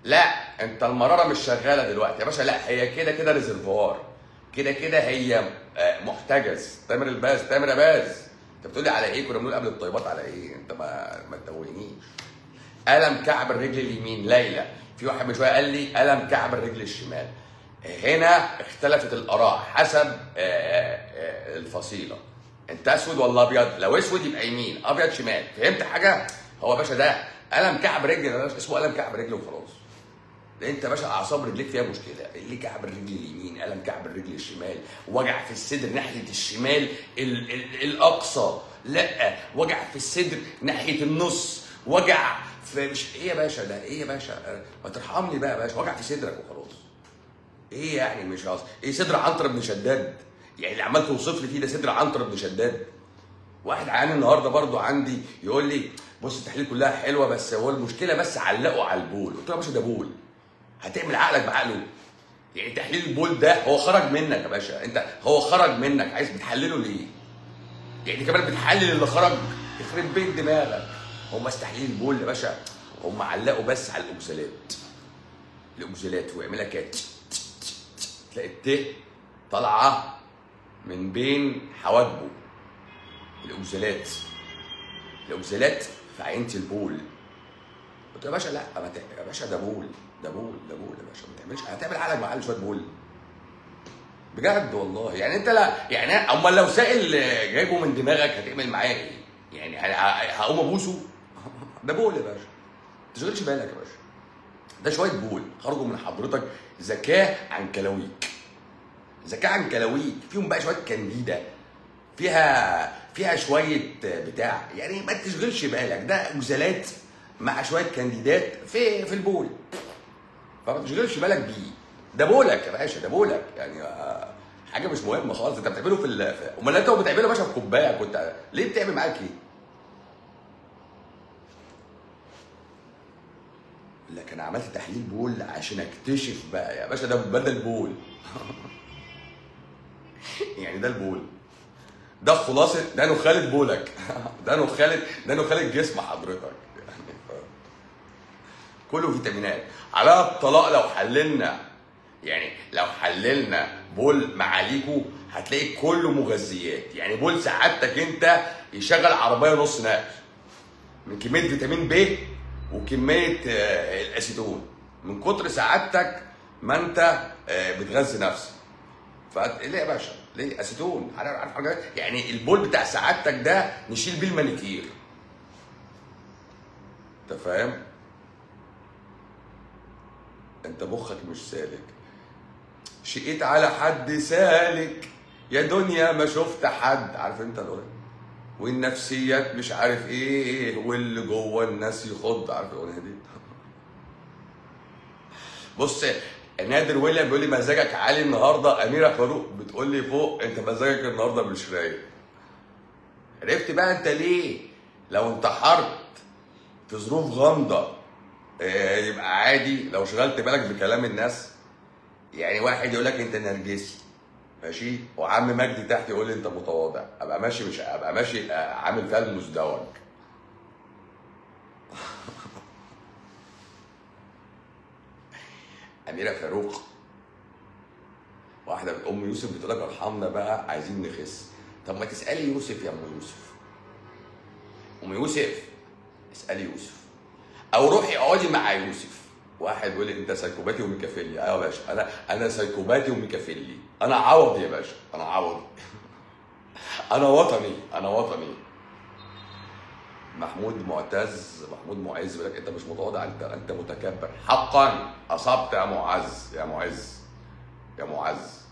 لا انت المراره مش شغاله دلوقتي يا باشا لا هي كده كده ريزرفوار كده كده هي آه، محتجز تامر الباز تامر يا باز انت بتقولي على ايه كنا بنقول قبل الطيبات على ايه انت ما ما تتوهنيش الم كعب الرجل اليمين ليلى في واحد من شويه قال لي الم كعب الرجل الشمال هنا اختلفت الاراء حسب آه، آه، الفصيله انت اسود ولا ابيض لو اسود يبقى يمين ابيض شمال فهمت حاجه هو يا باشا ده الم كعب رجل يا باشا اسمه الم كعب رجل وخلاص ده انت يا باشا اعصاب رجليك فيها مشكله اللي كعب الرجل اليمين الم كعب الرجل الشمال وجع في الصدر ناحيه الشمال ال ال الاقصى لا وجع في الصدر ناحيه النص وجع في مش ايه يا باشا ده ايه يا باشا ما ترحمني بقى يا باشا وجع في صدرك وخلاص ايه يعني مش قصدي ايه صدر عنتر بن شداد يعني اللي عمال توصف لي فيه ده صدر عنتر بن شداد واحد عيان النهارده برضو عندي يقول لي بص التحاليل كلها حلوه بس هو المشكله بس علقوا على البول قلت له يا باشا ده بول هتعمل عقلك بعقله يعني تحليل البول ده هو خرج منك يا باشا انت هو خرج منك عايز بتحلله ليه يعني كمان بتحلل اللي خرج يخرب بيت دماغك هم تحليل البول يا باشا هم علقوا بس على الاوكسالات الاوكسالات ويعملها كده تلاقي الت طالعه من بين حواجبه الاوكسالات الاوكسالات في عينة البول قلت له يا باشا لا ما ت- يا باشا ده بول ده بول ده بول يا باشا ما تعملش هتعمل عقلك مع شويه بول بجد والله يعني انت لا يعني امال لو سائل جايبه من دماغك هتعمل معاه ايه؟ يعني ه- ه- هقوم ابوسه ده بول يا باشا ما تشغلش بالك يا باشا ده شويه بول خرجوا من حضرتك ذكاء عن كلاويك ذكاء عن كلاويك فيهم بقى شويه كانديدا فيها فيها شويه بتاع يعني ما تشغلش بالك ده غزلات مع شويه كانديدات في في البول فما تشغلش بالك بيه ده بولك يا باشا ده بولك يعني آه، حاجه مش مهمه خالص انت بتعمله في ال- في- امال انت بتعمله يا باشا في كوبايه كنت ليه بتعمل معاك كده؟ لكن عملت تحليل بول عشان اكتشف بقى يا باشا ده بدل بول يعني ده البول ده خلاصه ده نخالة بولك ده نخالة ده نخالة جسم حضرتك يعني ف... كله فيتامينات على الطلاق لو حللنا يعني لو حللنا بول معاليكو هتلاقي كله مغذيات يعني بول سعادتك انت يشغل عربيه نص نقل من كميه فيتامين ب وكميه آه، الاسيتون من كتر سعادتك ما انت آه، بتغذي نفسك فليه يا باشا؟ ليه؟ اسيتون عارف عارف حاجه يعني البول بتاع سعادتك ده نشيل بيه المانيكير انت فاهم؟ انت مخك مش سالك شقيت على حد سالك يا دنيا ما شفت حد عارف انت الاغنيه والنفسيات مش عارف ايه واللي جوه الناس يخض عارف الاغنيه دي بص نادر ويليام بيقول لي مزاجك عالي النهارده اميره فاروق بتقول لي فوق انت مزاجك النهارده مش رايق عرفت بقى انت ليه لو انتحرت في ظروف غامضه آه، يبقى عادي لو شغلت بالك بكلام الناس يعني واحد يقول لك انت نرجسي ماشي وعم مجدي تحت يقول لي انت متواضع ابقى ماشي مش ابقى ماشي آه، عامل فيها المزدوج اميره فاروق واحده من ام يوسف بتقول لك ارحمنا بقى عايزين نخس طب ما تسالي يوسف يا ام يوسف ام يوسف اسالي يوسف او روحي اقعدي مع يوسف واحد بيقول لي انت سايكوباتي وميكافيلي ايوه يا باشا انا انا سايكوباتي وميكافيلي انا عوض يا باشا انا عوض انا وطني انا وطني محمود معتز محمود معز بيقول لك انت مش متواضع انت انت متكبر حقا اصبت يا معز يا معز يا معز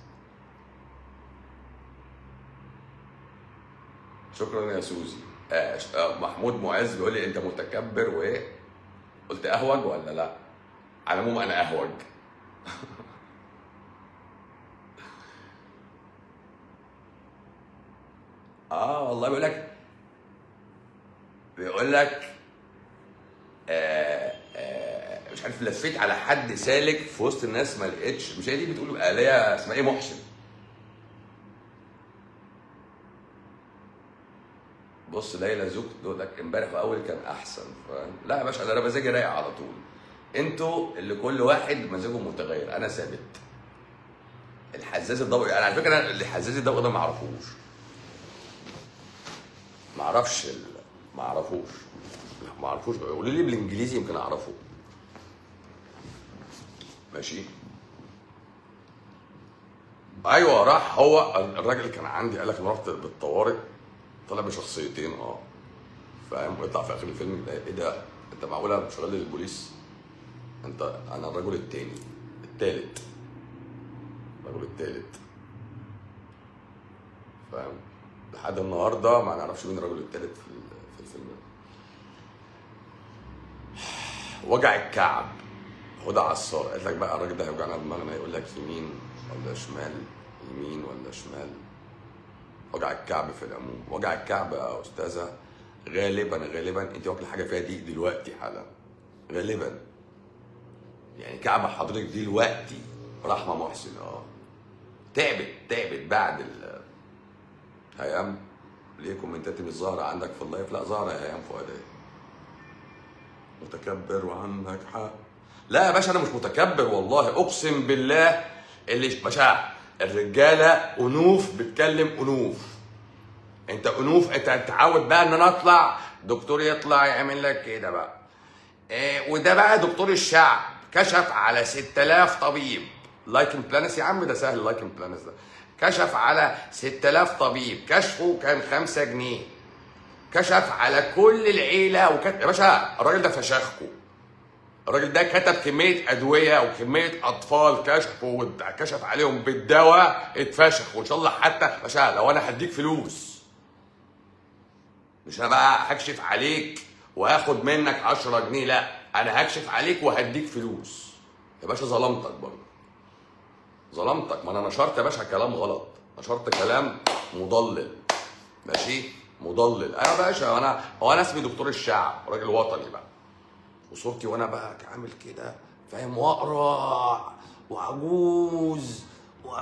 شكرا يا سوزي آه ش- آه، محمود معز بيقول لي انت متكبر وايه قلت اهوج ولا لا على العموم انا اهوج اه والله بيقول لك بيقول لك آه آه مش عارف لفيت على حد سالك في وسط الناس ما لقيتش مش هي دي بتقول آلية اسمها ايه محسن بص ليلى زوج تقول لك امبارح واول كان احسن فاهم لا يا باشا ده انا مزاجي رايق على طول انتوا اللي كل واحد مزاجه متغير انا ثابت الحزاز الضوئي انا على فكره أنا الحزاز الضوئي ده ما اعرفوش ما اعرفش ال... ما اعرفوش لا، ما اعرفوش قولوا لي بالانجليزي يمكن اعرفه ماشي ايوه راح هو الراجل اللي كان عندي قال لك انا رحت بالطوارئ طلع بشخصيتين اه فاهم ويطلع في اخر الفيلم ده ايه ده انت معقوله شغال للبوليس انت انا الرجل التاني التالت الرجل التالت فاهم لحد النهارده ما نعرفش مين الرجل التالت في ال- في الفيلم ده وجع الكعب هدى عصار قالت لك بقى الراجل ده هيوجعنا دماغنا يقول لك يمين ولا شمال يمين ولا شمال وجع الكعب في العموم وجع الكعب يا استاذه غالبا غالبا انت واكله حاجه فيها دي دلوقتي حالا غالبا يعني كعب حضرتك دلوقتي رحمه محسن اه تعبت تعبت بعد ال هيام ليه كومنتاتي مش ظاهره عندك في اللايف لا ظاهره يا هيام فؤاديه متكبر وعندك حق لا يا باشا انا مش متكبر والله اقسم بالله اللي باشا الرجاله انوف بتكلم انوف انت انوف انت هتتعود بقى ان انا اطلع دكتور يطلع يعمل لك كده بقى إيه وده بقى دكتور الشعب كشف على 6000 طبيب لايكن بلانس يا عم ده سهل لايكن بلانس ده كشف على 6000 طبيب كشفه كان 5 جنيه كشف على كل العيله وكتب يا باشا الراجل ده فشخكم الراجل ده كتب كميه ادويه وكميه اطفال كشفوا وكشف عليهم بالدواء اتفشخ وان شاء الله حتى باشا لو انا هديك فلوس مش انا بقى هكشف عليك وهاخد منك 10 جنيه لا انا هكشف عليك وهديك فلوس يا باشا ظلمتك برضه ظلمتك ما انا نشرت يا باشا كلام غلط نشرت كلام مضلل ماشي مضلل ايوه يا باشا انا هو انا اسمي دكتور الشعب راجل وطني بقى وصورتي وانا بقى عامل كده فاهم واقرع وعجوز و...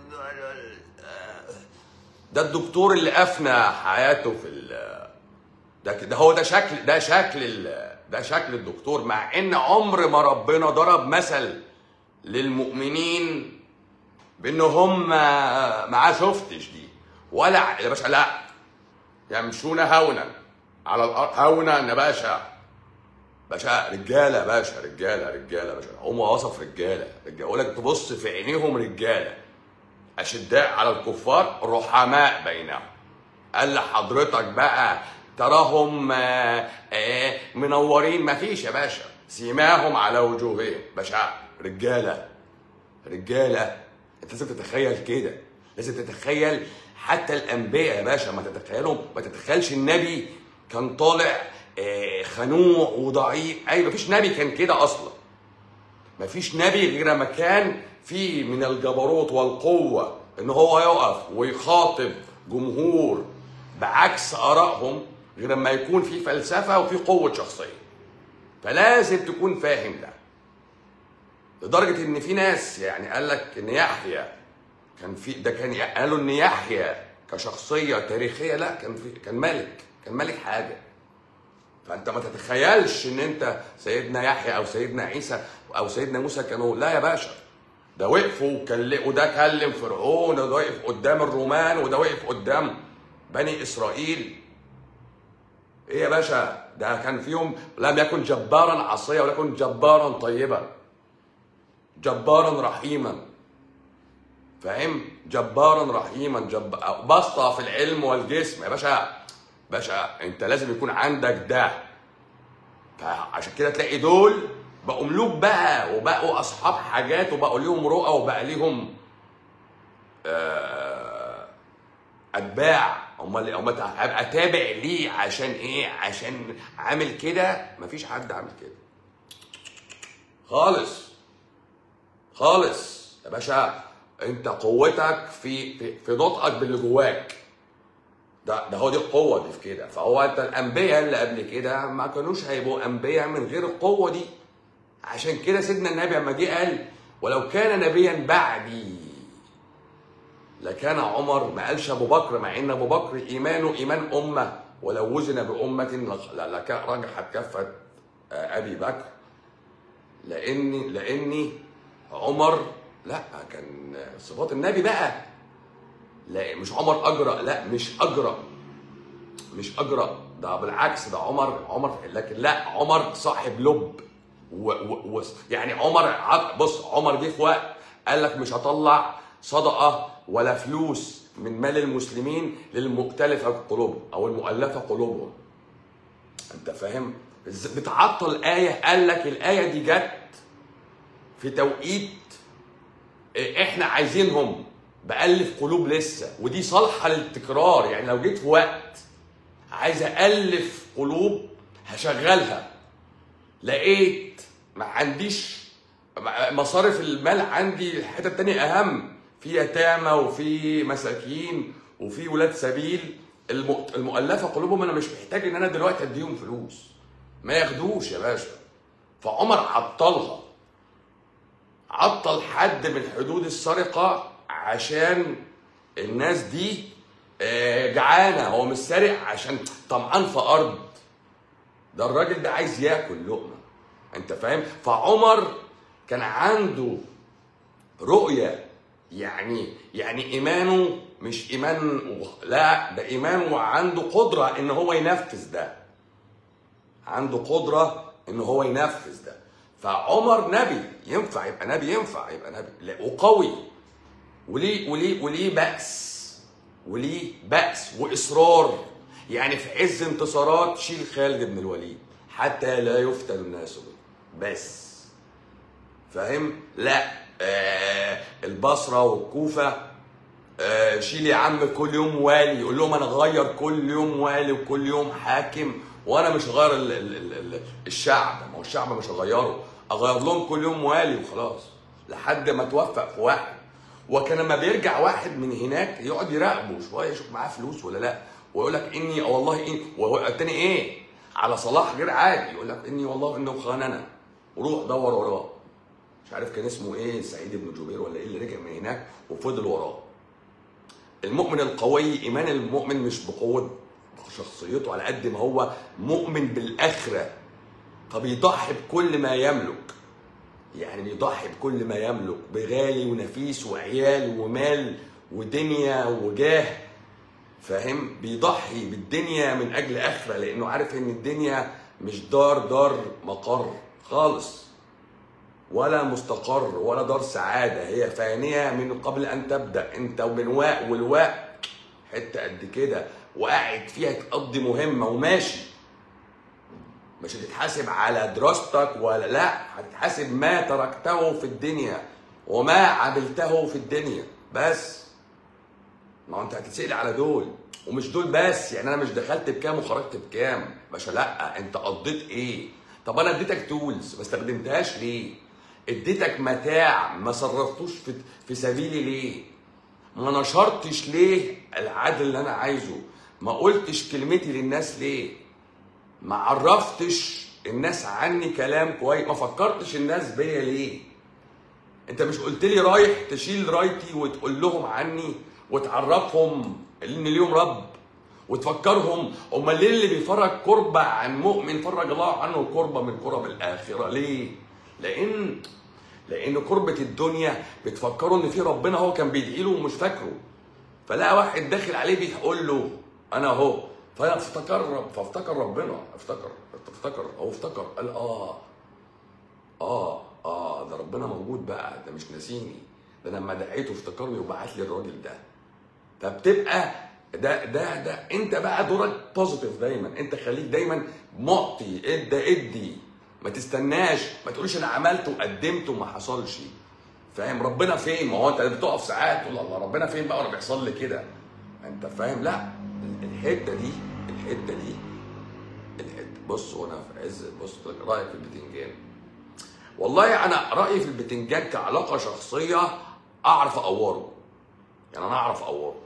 ده الدكتور اللي افنى حياته في ال... ده ده هو ده شكل ده شكل ال... ده شكل الدكتور مع ان عمر ما ربنا ضرب مثل للمؤمنين بان هم معاه شفتش دي ولا يا باشا لا يمشون هونا على الارض هونا يا باشا باشا رجاله يا باشا رجاله رجاله يا باشا هم وصف رجاله رجاله اقول لك تبص في عينيهم رجاله اشداء على الكفار رحماء بينهم قال لحضرتك بقى تراهم آه، آه، منورين مفيش يا باشا سيماهم على وجوههم باشا رجاله رجاله انت لازم تتخيل كده لازم تتخيل حتى الانبياء يا باشا ما تتخيلهم ما تتخيلش النبي كان طالع آه، خنوع وضعيف اي مفيش نبي كان كده اصلا مفيش نبي غير ما كان في من الجبروت والقوه ان هو يقف ويخاطب جمهور بعكس ارائهم غير ما يكون في فلسفه وفي قوه شخصيه فلازم تكون فاهم ده لدرجه ان في ناس يعني قال لك ان يحيى كان في ده كان قالوا ان يحيى كشخصيه تاريخيه لا كان في كان ملك كان ملك حاجه فانت ما تتخيلش ان انت سيدنا يحيى او سيدنا عيسى او سيدنا موسى كانوا لا يا باشا ده وقفوا وكل- وده كلم فرعون وده وقف قدام الرومان وده وقف قدام بني اسرائيل ايه يا باشا ده كان فيهم لم يكن جبارا عصيا ولكن جبارا طيبا جبارا رحيما فاهم جبارا رحيما جب... بسطة في العلم والجسم يا باشا باشا انت لازم يكون عندك ده فعشان كده تلاقي دول بقوا ملوك بقى وبقوا اصحاب حاجات وبقوا ليهم رؤى وبقى ليهم آه، اتباع امال امال هبقى تابع ليه عشان ايه عشان عامل كده مفيش حد عامل كده خالص خالص يا باشا انت قوتك في في, في نطقك باللي جواك ده ده هو دي القوه دي في كده فهو انت الانبياء اللي قبل كده ما كانوش هيبقوا انبياء من غير القوه دي عشان كده سيدنا النبي لما جه قال ولو كان نبيا بعدي لكان عمر ما قالش ابو بكر مع ان ابو بكر ايمانه ايمان امه ولو وزن بامه لك- لكان رجحت كفه آه، ابي بكر لاني لاني عمر لا كان صفات النبي بقى لا مش عمر اجرأ لا مش اجرأ مش اجرأ ده بالعكس ده عمر عمر لكن لا عمر صاحب لب و و و يعني عمر ع- بص عمر جه في وقت قال لك مش هطلع صدقه ولا فلوس من مال المسلمين للمختلفه قلوبهم او المؤلفه قلوبهم انت فاهم إز- بتعطل ايه قال لك الايه دي جت في توقيت إيه، احنا عايزينهم بألف قلوب لسه ودي صالحه للتكرار يعني لو جيت في وقت عايز ألف قلوب هشغلها لقيت ما عنديش مصارف المال عندي حتة تانية أهم في يتامى وفي مساكين وفي ولاد سبيل الم- المؤلفة قلوبهم أنا مش محتاج إن أنا دلوقتي أديهم فلوس ما ياخدوش يا باشا فعمر عطلها عطل حد من حدود السرقة عشان الناس دي آه، جعانة هو مش سارق عشان طمعان في أرض ده الراجل ده عايز ياكل لقمة انت فاهم فعمر كان عنده رؤية يعني يعني إيمانه مش إيمان و- لا ده إيمان وعنده قدرة إن هو ينفذ ده عنده قدرة إن هو ينفذ ده فعمر نبي ينفع يبقى نبي ينفع يبقى نبي لا، وقوي وليه وليه وليه بأس وليه بأس وإصرار يعني في عز انتصارات شيل خالد بن الوليد حتى لا يفتن الناس به بس فاهم لا آه البصرة والكوفة آه شيل يا عم كل يوم والي يقول لهم انا غير كل يوم والي وكل يوم حاكم وانا مش هغير ال ال ال ال الشعب ما هو الشعب مش هغيره اغير لهم كل يوم والي وخلاص لحد ما توفق في واحد وكان لما بيرجع واحد من هناك يقعد يراقبه شويه يشوف معاه فلوس ولا لا ويقول لك اني والله إني وهو التاني ايه على صلاح غير عادي يقول لك اني والله انه خاننا وروح دور وراه مش عارف كان اسمه ايه سعيد بن جبير ولا ايه اللي رجع من هناك وفضل وراه المؤمن القوي ايمان المؤمن مش بقوه شخصيته على قد ما هو مؤمن بالاخره فبيضحي بكل ما يملك يعني بيضحي بكل ما يملك بغالي ونفيس وعيال ومال ودنيا وجاه فاهم بيضحي بالدنيا من اجل اخره لانه عارف ان الدنيا مش دار دار مقر خالص ولا مستقر ولا دار سعاده هي فانيه من قبل ان تبدا انت ومن واء والواء حته قد كده وقاعد فيها تقضي مهمه وماشي مش هتتحاسب على دراستك ولا لا هتتحاسب ما تركته في الدنيا وما عملته في الدنيا بس ما هو انت هتتسأل على دول ومش دول بس يعني انا مش دخلت بكام وخرجت بكام باشا لا انت قضيت ايه طب انا اديتك تولز ما استخدمتهاش ليه اديتك متاع ما صرفتوش في في سبيلي ليه ما نشرتش ليه العدل اللي انا عايزه ما قلتش كلمتي للناس ليه ما عرفتش الناس عني كلام كويس ما فكرتش الناس بيا ليه انت مش قلت لي رايح تشيل رايتي وتقول لهم عني وتعرفهم ان ليهم رب وتفكرهم امال ليه اللي بيفرج كربة عن مؤمن فرج الله عنه كربة من كرب الاخره ليه لان لان كربة الدنيا بتفكروا ان في ربنا هو كان بيدعي له ومش فاكره فلقى واحد داخل عليه بيقول له انا اهو فافتكر فافتكر ربنا افتكر افتكر هو افتكر قال اه اه اه ده ربنا موجود بقى ده مش ناسيني ده أنا لما دعيته افتكرني وبعت لي الراجل ده فبتبقى ده ده ده انت بقى دورك بوزيتيف دايما انت خليك دايما معطي ادى ادي ما تستناش ما تقولش انا عملت وقدمت وما حصلش فاهم ربنا فين ما هو انت بتقف ساعات تقول الله ربنا فين بقى وانا بيحصل لي كده انت فاهم لا الحته دي الحته دي الحته بص وانا في عز بص رايك في البتنجان والله انا رايي في البتنجان كعلاقه شخصيه اعرف اقوره يعني انا اعرف اقوره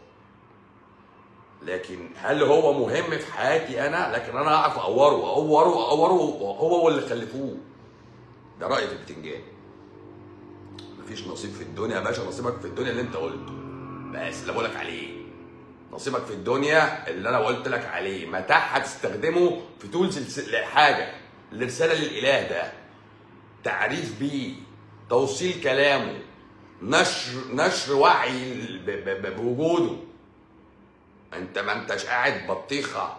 لكن هل هو مهم في حياتي انا لكن انا اعرف اقوره اقوره اقوره هو واللي خلفوه ده رايي في البتنجان مفيش نصيب في الدنيا يا باشا نصيبك في الدنيا اللي انت قلته بس اللي بقولك عليه نصيبك في الدنيا اللي انا قلت لك عليه متاع هتستخدمه في تولز لحاجه الرساله للاله ده تعريف بيه توصيل كلامه نشر نشر وعي ب- ب- ب- بوجوده انت ما انتش قاعد بطيخه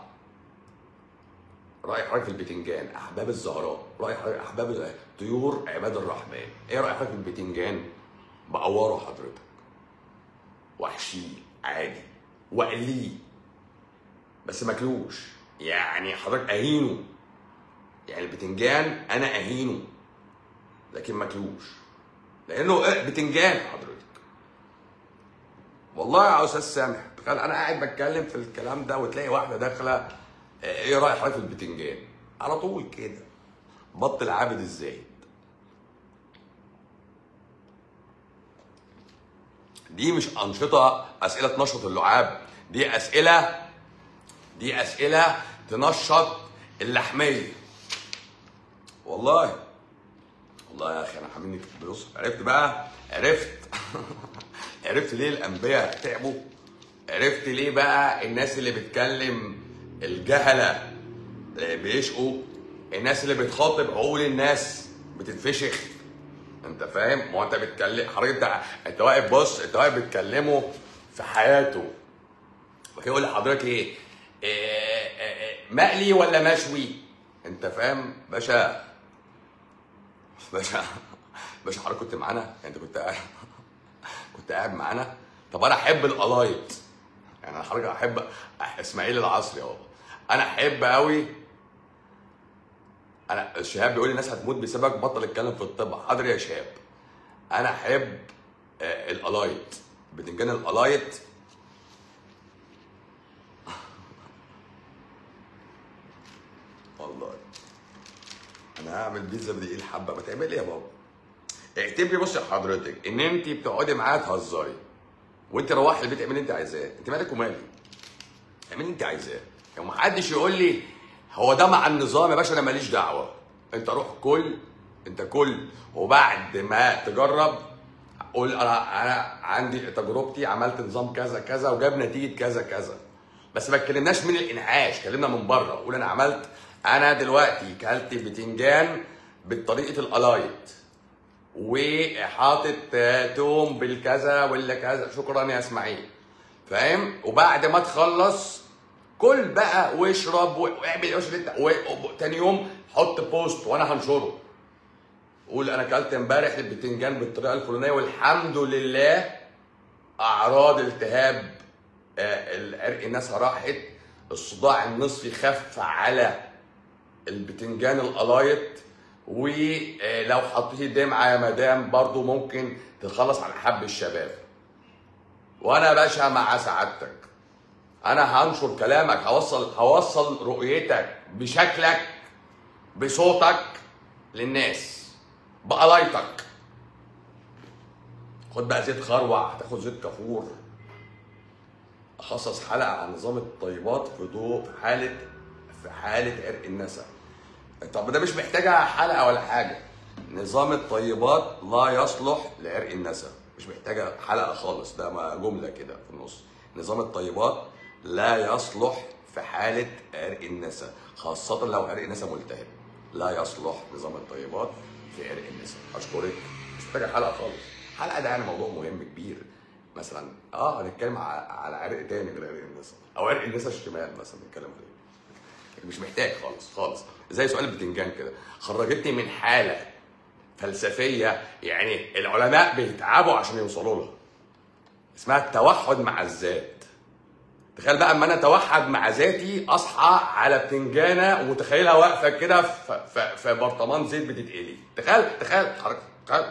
رايح حضرتك في البتنجان احباب الزهراء رايح حضرتك احباب طيور عباد الرحمن ايه رايك حضرتك في البتنجان بقوره حضرتك واحشيه عادي واقليه بس ماكلوش يعني حضرتك اهينه يعني البتنجان انا اهينه لكن ماكلوش لانه إيه؟ بتنجان حضرتك والله يا استاذ سامح تخيل انا قاعد بتكلم في الكلام ده وتلاقي واحده داخله آه، ايه رايك حضرتك في البتنجان على طول كده بطل عابد الزايد دي مش انشطه اسئله تنشط اللعاب دي اسئله دي اسئله تنشط اللحميه والله والله يا اخي انا حاملني بص عرفت بقى عرفت عرفت ليه الانبياء تعبوا عرفت ليه بقى الناس اللي بتكلم الجهله اللي بيشقوا الناس اللي بتخاطب عقول الناس بتتفشخ انت فاهم ما هو انت بتكلم حضرتك انت انت واقف بص انت واقف بتكلمه في حياته وكده يقول لحضرتك ايه إيه، إيه، إيه، مقلي ولا مشوي انت فاهم باشا باشا باشا حضرتك كنت معانا انت كنت قاعد كنت قاعد معانا طب انا احب القلايط يعني انا حضرتك احب اسماعيل العصري اهو انا احب قوي انا الشهاب بيقول لي الناس هتموت بسببك بطل اتكلم في الطب حاضر يا شهاب انا احب آه، القلايط بتنجان القلايط والله انا هعمل بيتزا بدقيق الحبه ما تعمل ايه يا بابا اعتبري بص يا حضرتك ان انت بتقعدي معاها تهزري وانت روحي البيت اعملي اللي انت عايزاه انت مالك ومالي اعملي اللي انت عايزاه يعني ما حدش يقول لي هو ده مع النظام يا باشا انا ماليش دعوه انت روح كل انت كل وبعد ما تجرب قول انا انا عندي تجربتي عملت نظام كذا كذا وجاب نتيجه كذا كذا بس ما اتكلمناش من الانعاش كلمنا من بره قول انا عملت انا دلوقتي كلت بتنجان بطريقه القلايط وحاطط آه، توم بالكذا ولا كذا شكرا يا اسماعيل فاهم وبعد ما تخلص كل بقى واشرب واعمل يا باشا اللي انت و- تاني يوم حط بوست وانا هنشره قول انا اكلت امبارح البتنجان بالطريقه الفلانيه والحمد لله اعراض التهاب آه، العرق الناس راحت الصداع النصفي خف على البتنجان القلايط ولو حطيتي دمعه يا مدام برضو ممكن تتخلص على حب الشباب وانا يا باشا مع سعادتك انا هنشر كلامك هوصل هوصل رؤيتك بشكلك بصوتك للناس بقلايتك خد بقى زيت خروع تاخد زيت كافور اخصص حلقه عن نظام الطيبات في ضوء في حاله في حاله عرق النسا طب ده مش محتاجه حلقه ولا حاجه نظام الطيبات لا يصلح لعرق النسا مش محتاجه حلقه خالص ده ما جمله كده في النص نظام الطيبات لا يصلح في حاله عرق النسا خاصه لو عرق النسا ملتهب لا يصلح نظام الطيبات في عرق النسا اشكرك مش محتاجه حلقه خالص حلقه ده يعني موضوع مهم كبير مثلا اه هنتكلم على على عرق تاني غير عرق النسا او عرق النسا الشمال مثلا نتكلم عليه مش محتاج خالص خالص زي سؤال البتنجان كده خرجتني من حاله فلسفيه يعني العلماء بيتعبوا عشان يوصلوا لها اسمها التوحد مع الذات تخيل بقى اما انا اتوحد مع ذاتي اصحى على بتنجانه ومتخيلها واقفه كده في, في, في برطمان زيت بتتقلي تخيل تخيل حضرتك تخيل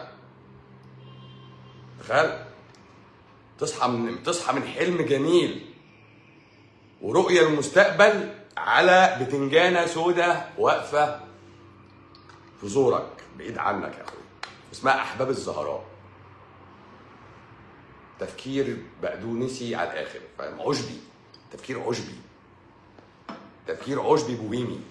تخيل تصحى من تصحى من حلم جميل ورؤية للمستقبل على بتنجانة سودة واقفة في زورك بعيد عنك يا اخويا اسمها احباب الزهراء تفكير بقدونسي على الاخر فاهم عشبي تفكير عشبي تفكير عشبي بوهيمي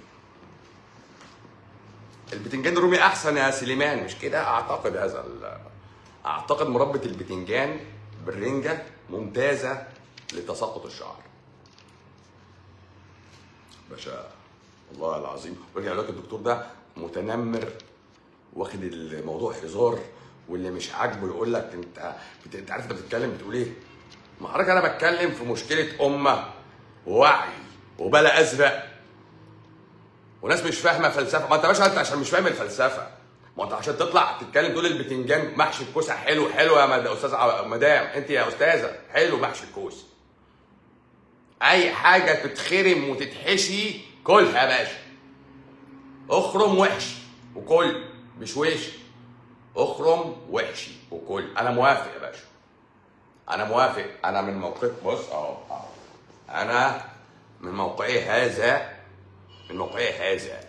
البتنجان الرومي احسن يا سليمان مش كده اعتقد هذا ال- اعتقد مربى البتنجان بالرنجه ممتازه لتساقط الشعر باشا والله العظيم برجع لك الدكتور ده متنمر واخد الموضوع هزار واللي مش عاجبه يقول لك انت بت- انت عارف انت بتتكلم بتقول ايه؟ ما حضرتك انا بتكلم في مشكله امه ووعي وبلا ازرق وناس مش فاهمه فلسفه ما انت يا باشا انت عشان مش فاهم الفلسفه ما انت عشان تطلع تتكلم تقول البتنجان محشي الكوسه حلو حلو يا مد- استاذ ع- مدام انت يا استاذه حلو محشي الكوسه اي حاجه تتخرم وتتحشي كلها يا باشا اخرم وحش وكل مش وش اخرم وحشي وكل انا موافق يا باشا انا موافق انا من موقف بص اهو اهو انا من موقعي هذا من موقعي هذا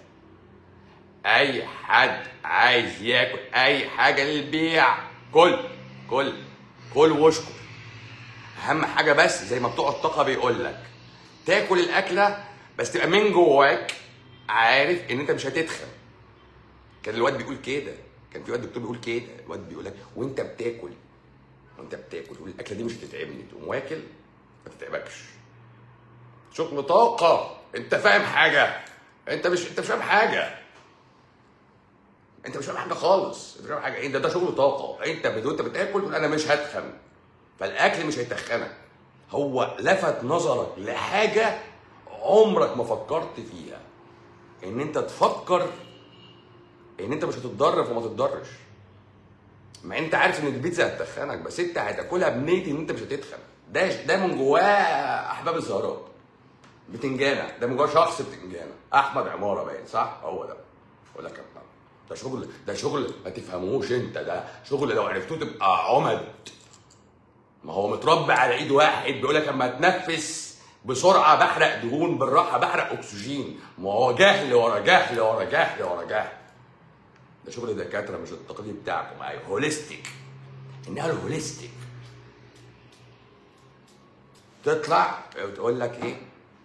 اي حد عايز ياكل اي حاجه للبيع كل كل كل واشكر اهم حاجه بس زي ما بتوع الطاقه بيقول لك تاكل الاكله بس تبقى من جواك عارف ان انت مش هتتخن كان الواد بيقول كده كان في واد دكتور بيقول كده الواد بيقول لك وانت بتاكل وانت بتاكل تقول الاكله دي مش هتتعبني تقوم واكل ما تتعبكش شغل طاقه انت فاهم حاجه انت مش انت مش فاهم حاجه انت مش فاهم حاجه خالص انت مش فاهم حاجه انت ده شغل طاقه انت بت- وانت بتاكل تقول انا مش هتخن فالاكل مش هيتخنك هو لفت نظرك لحاجه عمرك ما فكرت فيها ان انت تفكر ان انت مش هتتضرر فما تتضرش مع انت عارف ان البيتزا هتتخنك بس انت هتاكلها بنيه ان انت مش هتتخن ده ده من جواه احباب الزهرات بتنجانه ده من جواه شخص بتنجانه احمد عماره باين صح هو ده يقول لك يا ابني، ده شغل ده شغل ما تفهموش انت ده شغل لو عرفتوه تبقى عمد ما هو متربي على ايد واحد بيقول لك اما تنفس بسرعه بحرق دهون بالراحه بحرق اكسجين ما هو جهل ورا جهل ورا جهل ورا جهل ده شغل دكاتره مش التقليد بتاعكم ايوه هوليستيك انها الهوليستيك تطلع وتقول لك ايه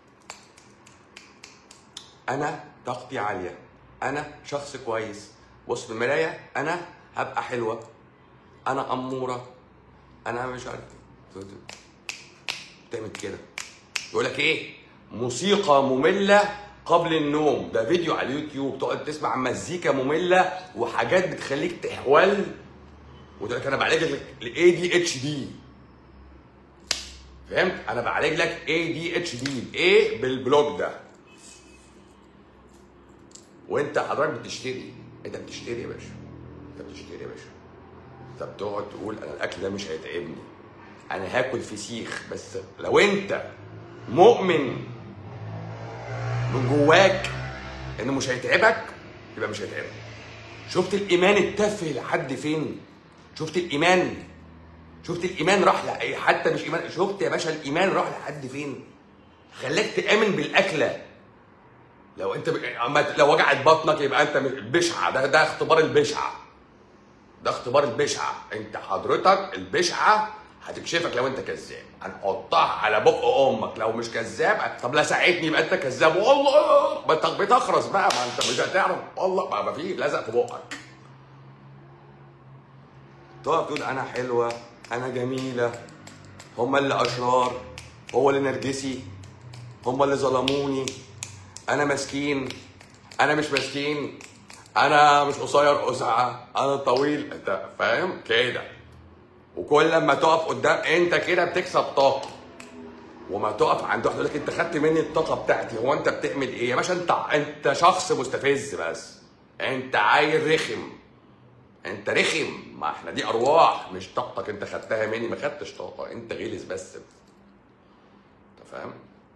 انا طاقتي عاليه انا شخص كويس بص في المرايه انا هبقى حلوه انا اموره انا مش عارف إيه. تعمل كده يقول لك ايه موسيقى ممله قبل النوم ده فيديو على اليوتيوب تقعد تسمع مزيكا ممله وحاجات بتخليك تحول وتقول لك انا بعالج لك الاي دي اتش دي فهمت انا بعالج لك اي دي اتش دي ايه بالبلوك ده وانت حضرتك بتشتري انت بتشتري يا باشا انت بتشتري يا باشا انت بتقعد تقول انا الاكل ده مش هيتعبني انا هاكل فسيخ بس لو انت مؤمن من جواك انه مش هيتعبك يبقى مش هيتعبك شفت الايمان التافه لحد فين شفت الايمان شفت الايمان راح ل... حتى مش ايمان شفت يا باشا الايمان راح لحد فين خلاك تامن بالاكله لو انت ب... أما لو وجعت بطنك يبقى انت بشعه ده ده اختبار البشعه ده اختبار البشعه انت حضرتك البشعه هتكشفك لو انت كذاب هنحطها على بق امك لو مش كذاب طب لا ساعدني يبقى انت كذاب والله ما انت بتخرس بقى ما انت مش هتعرف والله ما ما في لزق في بقك تقعد تقول انا حلوه انا جميله هما اللي اشرار هو اللي نرجسي هما اللي ظلموني انا مسكين انا مش مسكين انا مش قصير قزعه انا طويل انت فاهم كده وكل لما تقف قدام انت كده بتكسب طاقه وما تقف عند واحد يقول لك انت خدت مني الطاقه بتاعتي هو انت بتعمل ايه يا باشا انت انت شخص مستفز بس انت عيل رخم انت رخم ما احنا دي ارواح مش طاقتك انت خدتها مني ما خدتش طاقه انت غلس بس انت فاهم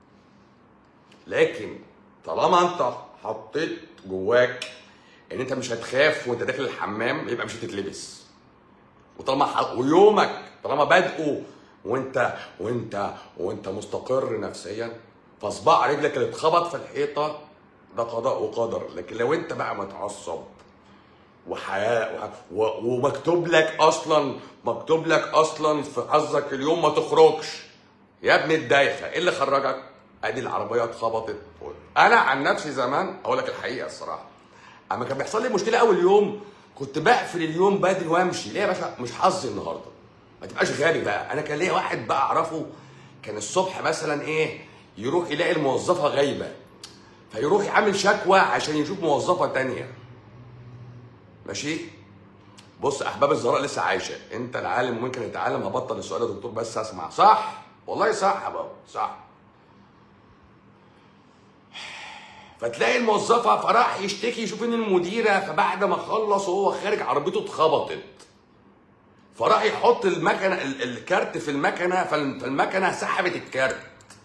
لكن طالما انت حطيت جواك ان انت مش هتخاف وانت داخل الحمام يبقى مش هتتلبس وطالما ح... ويومك طالما بادئه وانت وانت وانت مستقر نفسيا فصباع رجلك اللي اتخبط في الحيطه ده قضاء وقدر لكن لو انت بقى متعصب وحياة و... ومكتوب لك اصلا مكتوب لك اصلا في حظك اليوم ما تخرجش يا ابن الدايخه ايه اللي خرجك؟ ادي العربيه اتخبطت انا عن نفسي زمان اقول لك الحقيقه الصراحه اما كان بيحصل لي مشكله اول يوم كنت بقفل اليوم بدري وامشي ليه يا باشا مش حظي النهارده ما تبقاش غبي بقى انا كان ليا واحد بقى اعرفه كان الصبح مثلا ايه يروح يلاقي الموظفه غايبه فيروح يعمل شكوى عشان يشوف موظفه تانية ماشي بص احباب الزهراء لسه عايشه انت العالم ممكن يتعلم هبطل السؤال يا دكتور بس اسمع صح والله صح يا بابا صح فتلاقي الموظفه فراح يشتكي يشوف ان المديره فبعد ما خلص وهو خارج عربيته اتخبطت فراح يحط المكنه ال- الكارت في المكنه فال- فالمكنه سحبت الكارت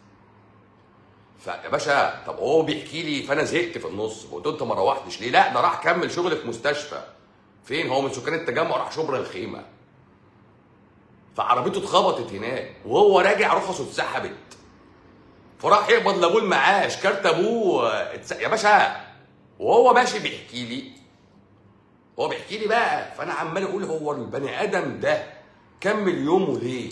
فيا باشا طب هو بيحكي لي فانا زهقت في النص قلت له انت ما روحتش ليه؟ لا ده راح كمل شغل في مستشفى فين هو من سكان التجمع راح شبرا الخيمه فعربيته اتخبطت هناك وهو راجع رخصه اتسحبت فراح يقبض لابوه المعاش كارت ابوه اتس... يا باشا وهو ماشي بيحكي لي هو بيحكي لي بقى فانا عمال اقول هو البني ادم ده كمل يومه ليه؟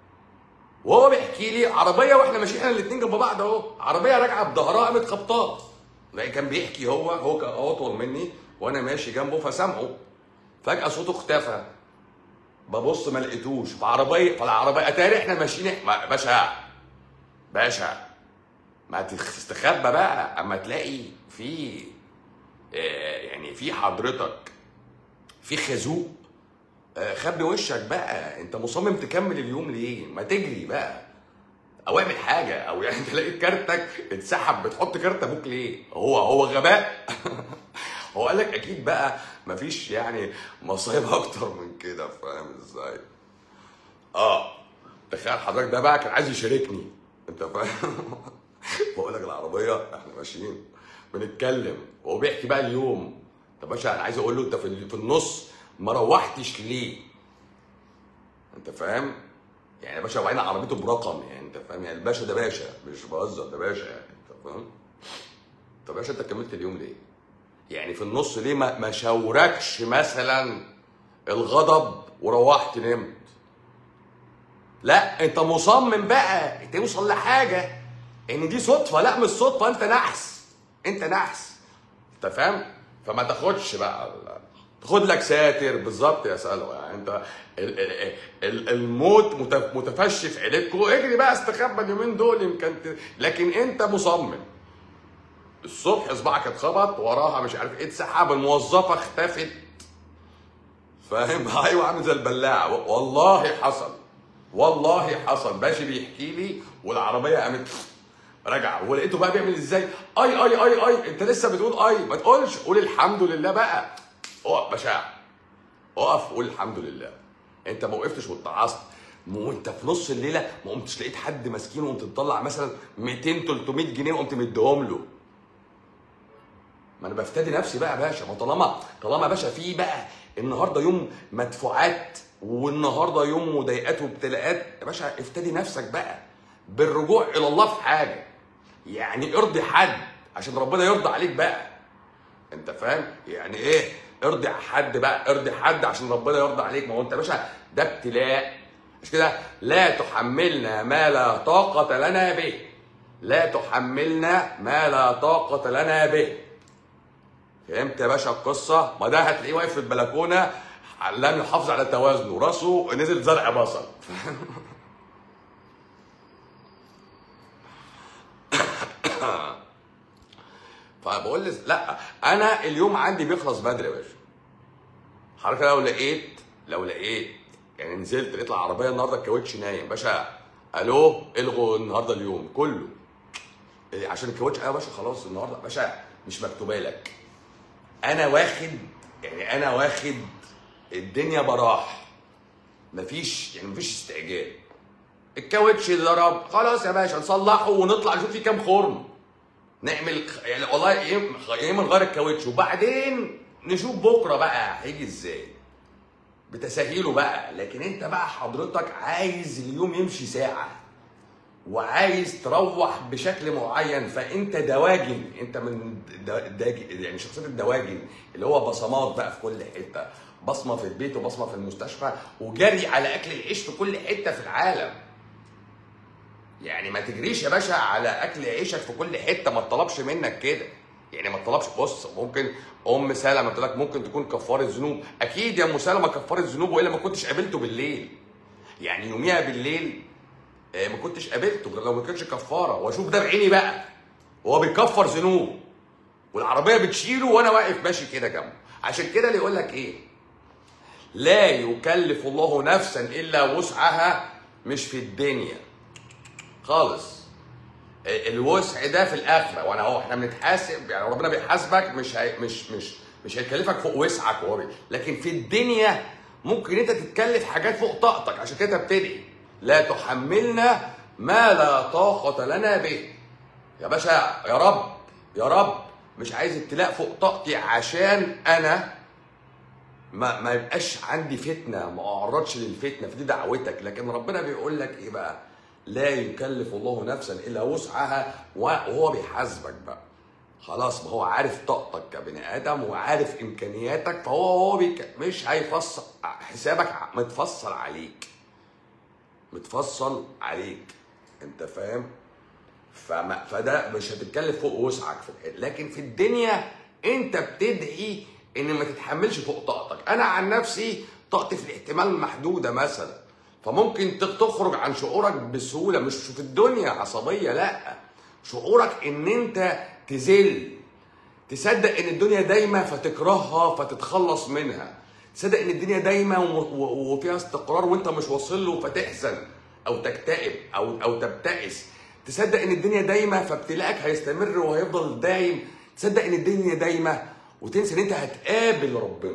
وهو بيحكي لي عربيه واحنا ماشيين احنا الاثنين جنب بعض اهو عربيه راجعه بظهرها قامت خبطاه لا كان بيحكي هو هو كان اطول مني وانا ماشي جنبه فسامعه فجاه صوته اختفى ببص ما لقيتوش فعربيه فالعربيه اتاري احنا ماشيين ما- باشا باشا ما تستخبى بقى اما تلاقي في آه، يعني في حضرتك في خازوق آه، خبي وشك بقى انت مصمم تكمل اليوم ليه ما تجري بقى او اعمل حاجه او يعني انت لقيت كارتك اتسحب بتحط كارت ابوك ليه هو هو غباء هو قال لك اكيد بقى مفيش يعني مصايب اكتر من كده فاهم ازاي اه تخيل حضرتك ده بقى كان عايز يشاركني انت فاهم بقول لك العربيه احنا ماشيين بنتكلم وهو بيحكي بقى اليوم طب باشا انا عايز اقول له انت في في النص ما روحتش ليه انت فاهم يعني يا باشا وبعدين عربيته برقم يعني انت فاهم يعني الباشا ده باشا مش بهزر ده باشا يعني انت فاهم طب يا باشا انت كملت اليوم ليه يعني في النص ليه ما ما شاوركش مثلا الغضب وروحت نمت لا انت مصمم بقى توصل لحاجه ان دي صدفه لا مش صدفه انت نحس انت نحس انت فاهم فما تاخدش بقى ال- تاخد لك ساتر بالظبط يا سلوى يعني انت ال- ال- ال- الموت مت- متفشي في عيلتكم اجري بقى استخبى اليومين دول يمكن ت... لكن انت مصمم الصبح صباعك اتخبط وراها مش عارف ايه اتسحب الموظفه اختفت فاهم ايوه عامل زي البلاعه والله حصل والله حصل باشا بيحكي لي والعربيه قامت راجعه ولقيته بقى بيعمل ازاي اي اي اي اي انت لسه بتقول اي ما تقولش قول الحمد لله بقى اقف باشا اقف قول الحمد لله انت ما وقفتش واتعصت وانت في نص الليله ما قمتش لقيت حد مسكين وقمت تطلع مثلا 200 300 جنيه وقمت مديهم له ما انا بفتدي نفسي بقى يا باشا ما طالما طالما يا باشا في بقى النهارده يوم مدفوعات والنهارده يوم مضايقات وابتلاءات يا باشا افتدي نفسك بقى بالرجوع الى الله في حاجه يعني ارضي حد عشان ربنا يرضى عليك بقى انت فاهم يعني ايه ارضي حد بقى ارضي حد عشان ربنا يرضى عليك ما هو انت يا باشا ده ابتلاء مش كده لا تحملنا ما لا طاقة لنا به لا تحملنا ما لا طاقة لنا به فهمت يا باشا القصة؟ ما ده هتلاقيه واقف في البلكونة لم يحافظ على توازنه راسه نزل زرع بصل فبقول لي لا انا اليوم عندي بيخلص بدري يا باشا حضرتك لو لقيت لو لقيت يعني نزلت لقيت العربيه النهارده الكاوتش نايم باشا الو الغوا النهارده اليوم كله إيه، عشان الكاوتش انا يا باشا خلاص النهارده باشا مش مكتوبه لك انا واخد يعني انا واخد الدنيا براح مفيش يعني مفيش استعجال الكاوتش ضرب خلاص يا باشا نصلحه ونطلع نشوف فيه كام خرم نعمل يعني والله يا يا اما نغير الكاوتش وبعدين نشوف بكره بقى هيجي ازاي بتسهيله بقى لكن انت بقى حضرتك عايز اليوم يمشي ساعه وعايز تروح بشكل معين فانت دواجن انت من دا- داج- يعني شخصيه الدواجن اللي هو بصمات بقى في كل حته بصمه في البيت وبصمه في المستشفى وجري على اكل العيش في كل حته في العالم يعني ما تجريش يا باشا على اكل عيشك في كل حته ما تطلبش منك كده يعني ما تطلبش بص ممكن ام سلمى قلت لك ممكن تكون كفاره ذنوب اكيد يا ام سلمى كفاره ذنوب والا ما كنتش قابلته بالليل يعني يوميها بالليل آه، ما كنتش قابلته غير لو ما كانش كفاره واشوف ده بعيني بقى وهو بيكفر ذنوب والعربيه بتشيله وانا واقف ماشي كده جنبه عشان كده اللي يقول لك ايه لا يكلف الله نفسا الا وسعها مش في الدنيا خالص الوسع ده في الاخره وانا اهو احنا بنتحاسب يعني ربنا بيحاسبك مش هي مش مش مش هيكلفك فوق وسعك وهو بي- لكن في الدنيا ممكن انت تتكلف حاجات فوق طاقتك عشان كده بتدعي لا تحملنا ما لا طاقه لنا به يا باشا يا رب يا رب مش عايز ابتلاء فوق طاقتي عشان انا ما ما يبقاش عندي فتنه ما اعرضش للفتنه فدي دعوتك لكن ربنا بيقول لك ايه بقى لا يكلف الله نفسا الا وسعها وهو بيحاسبك بقى خلاص ما هو عارف طاقتك كبني ادم وعارف امكانياتك فهو هو بيك مش هيفصل حسابك متفصل عليك متفصل عليك انت فاهم فما فده مش هتتكلف فوق وسعك في الحته لكن في الدنيا انت بتدعي ان ما تتحملش فوق طاقتك انا عن نفسي طاقتي في الاحتمال محدوده مثلا فممكن ت- تخرج عن شعورك بسهوله مش في الدنيا عصبيه لا شعورك ان انت تذل تصدق ان الدنيا دايمه فتكرهها فتتخلص منها تصدق ان الدنيا دايمه وم- و- وفيها استقرار وانت مش واصل له فتحزن او تكتئب او او تبتئس تصدق ان الدنيا دايمه فابتلاءك هيستمر وهيفضل دايم تصدق ان الدنيا دايمه وتنسى ان انت هتقابل ربنا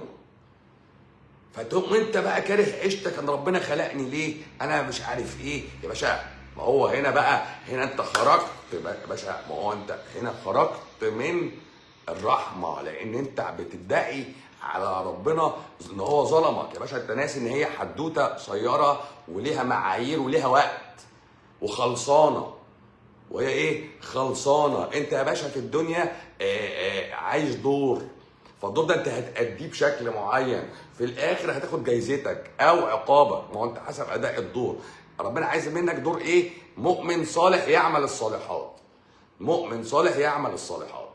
فتقوم انت بقى كاره عيشتك ان ربنا خلقني ليه انا مش عارف ايه يا باشا ما هو هنا بقى هنا انت خرجت بقى يا باشا ما هو انت هنا خرجت من الرحمه لان انت بتدعي على ربنا ان هو ظلمك يا باشا انت ناسي ان هي حدوته قصيره وليها معايير وليها وقت وخلصانه وهي ايه خلصانه انت يا باشا في الدنيا آه، آه، عايش دور فالدور ده انت هتأديه بشكل معين في الاخر هتاخد جايزتك او عقابك ما هو انت حسب اداء الدور ربنا عايز منك دور ايه مؤمن صالح يعمل الصالحات مؤمن صالح يعمل الصالحات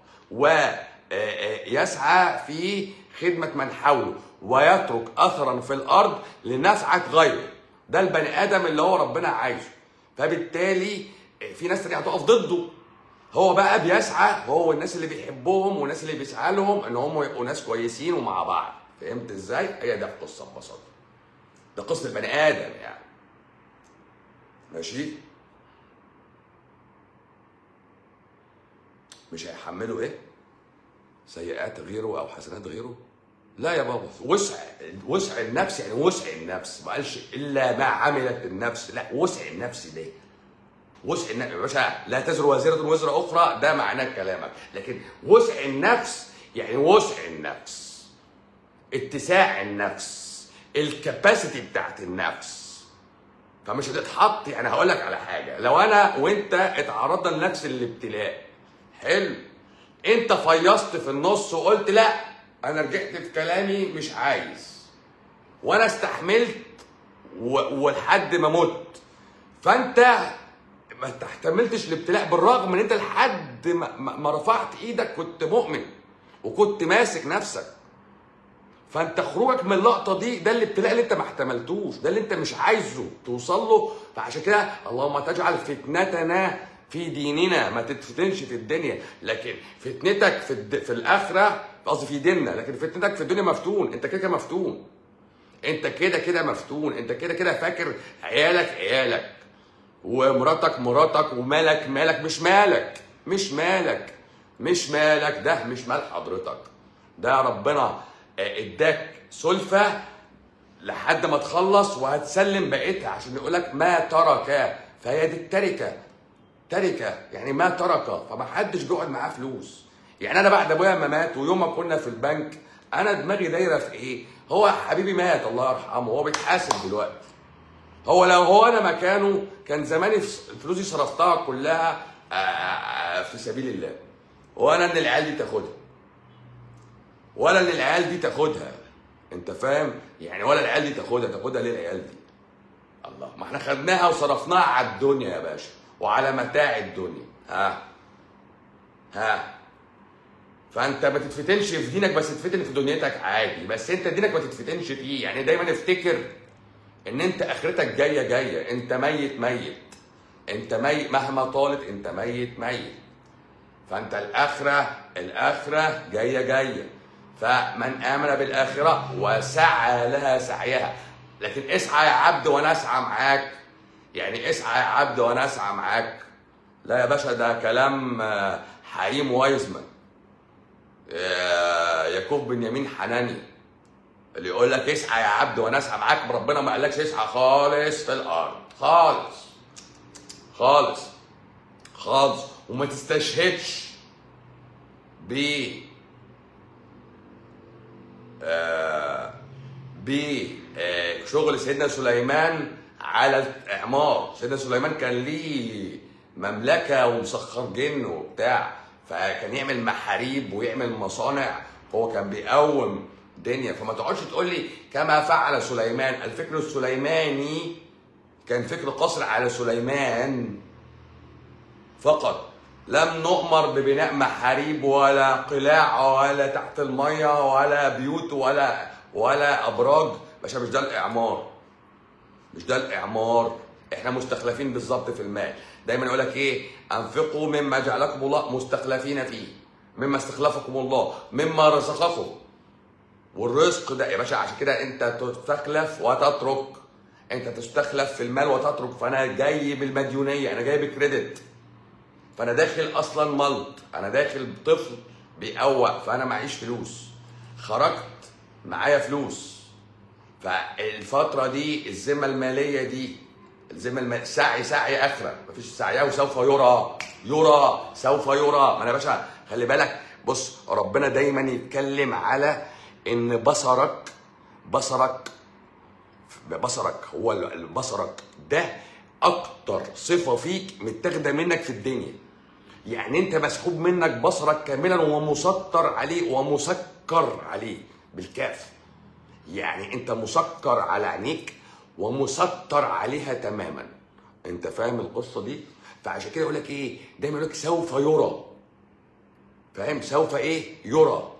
ويسعى في خدمة من حوله ويترك أثرا في الأرض لنفعة غيره ده البني آدم اللي هو ربنا عايزه فبالتالي في ناس تانية هتقف ضده هو بقى بيسعى هو والناس اللي بيحبهم والناس اللي بيسعى لهم ان هم يبقوا ناس كويسين ومع بعض فهمت ازاي؟ هي ده القصه ببساطه ده قصه البني ادم يعني ماشي مش هيحملوا ايه؟ سيئات غيره او حسنات غيره؟ لا يا بابا وسع وسع النفس يعني وسع النفس ما قالش الا ما عملت النفس لا وسع النفس ده وسع النفس يا باشا لا تزر وازرة وزر أخرى ده معناه كلامك لكن وسع النفس يعني وسع النفس اتساع النفس الكباسيتي بتاعت النفس فمش هتتحط يعني هقول لك على حاجة لو أنا وأنت اتعرضنا لنفس الابتلاء حلو أنت فيصت في النص وقلت لا أنا رجعت في كلامي مش عايز وأنا استحملت و- ولحد ما مت فأنت ما تحتملتش الابتلاء بالرغم ان انت لحد ما, ما ما رفعت ايدك كنت مؤمن وكنت ماسك نفسك فانت خروجك من اللقطه دي ده الابتلاء اللي انت ما احتملتوش ده اللي انت مش عايزه توصل له فعشان كده اللهم تجعل فتنتنا في ديننا ما تتفتنش في الدنيا لكن فتنتك في الد... في الاخره قصدي في ديننا لكن فتنتك في الدنيا مفتون انت كده كده مفتون انت كده كده مفتون انت كده كده فاكر عيالك عيالك ومراتك مراتك ومالك مالك مش مالك مش مالك مش مالك ده مش مال حضرتك ده ربنا آه، اداك سلفة لحد ما تخلص وهتسلم بقيتها عشان يقولك ما ترك فهي دي التركة تركة يعني ما ترك فما حدش بيقعد معاه فلوس يعني انا بعد ابويا ما مات ويوم ما كنا في البنك انا دماغي دايره في ايه هو حبيبي مات الله يرحمه هو بيتحاسب دلوقتي هو لو هو انا مكانه كان زماني في- فلوسي صرفتها كلها آه، آه، في سبيل الله وانا ان العيال دي تاخدها ولا ان العيال دي تاخدها انت فاهم يعني ولا العيال دي تاخدها تاخدها ليه العيال دي الله ما احنا خدناها وصرفناها على الدنيا يا باشا وعلى متاع الدنيا ها ها فانت ما تتفتنش في دينك بس تتفتن في دنيتك عادي بس انت دينك ما تتفتنش فيه يعني دايما افتكر ان انت اخرتك جايه جايه انت ميت ميت انت ميت مهما طالت انت ميت ميت فانت الاخره الاخره جايه جايه فمن امن بالاخره وسعى لها سعيها لكن اسعى يا عبد وانا اسعى معاك يعني اسعى يا عبد وانا اسعى معاك لا يا باشا ده كلام آه، حليم وايزمان آه، يعقوب بن يمين حناني اللي يقول لك اسعى يا عبد وانا اسعى معاك ربنا ما قالكش اسعى خالص في الارض خالص خالص خالص وما تستشهدش ب آه بشغل سيدنا سليمان على الاعمار سيدنا سليمان كان ليه مملكه ومسخر جن وبتاع فكان يعمل محاريب ويعمل مصانع هو كان بيقوم دنيا فما تقعدش تقول لي كما فعل سليمان الفكر السليماني كان فكر قصر على سليمان فقط لم نؤمر ببناء محاريب ولا قلاع ولا تحت الميه ولا بيوت ولا ولا ابراج باشا مش ده الاعمار مش ده الاعمار احنا مستخلفين بالظبط في المال دايما يقول لك ايه انفقوا مما جعلكم الله مستخلفين فيه مما استخلفكم الله مما رزقكم والرزق ده يا باشا عشان كده انت تستخلف وتترك انت تستخلف في المال وتترك فانا جاي بالمديونيه انا جاي بكريدت فانا داخل اصلا ملط انا داخل طفل بيقوق فانا معيش فلوس خرجت معايا فلوس فالفتره دي الذمه الماليه دي الذمه الماليه سعي سعي اخره مفيش سعيه وسوف يرى يرى سوف يرى ما انا يا باشا خلي بالك بص ربنا دايما يتكلم على ان بصرك بصرك بصرك هو ال- بصرك ده اكتر صفه فيك متاخده منك في الدنيا يعني انت مسحوب منك بصرك كاملا ومسطر عليه ومسكر عليه بالكاف يعني انت مسكر على عينيك ومسطر عليها تماما انت فاهم القصه دي فعشان كده يقول لك ايه دايما يقول لك سوف يرى فاهم سوف ايه يرى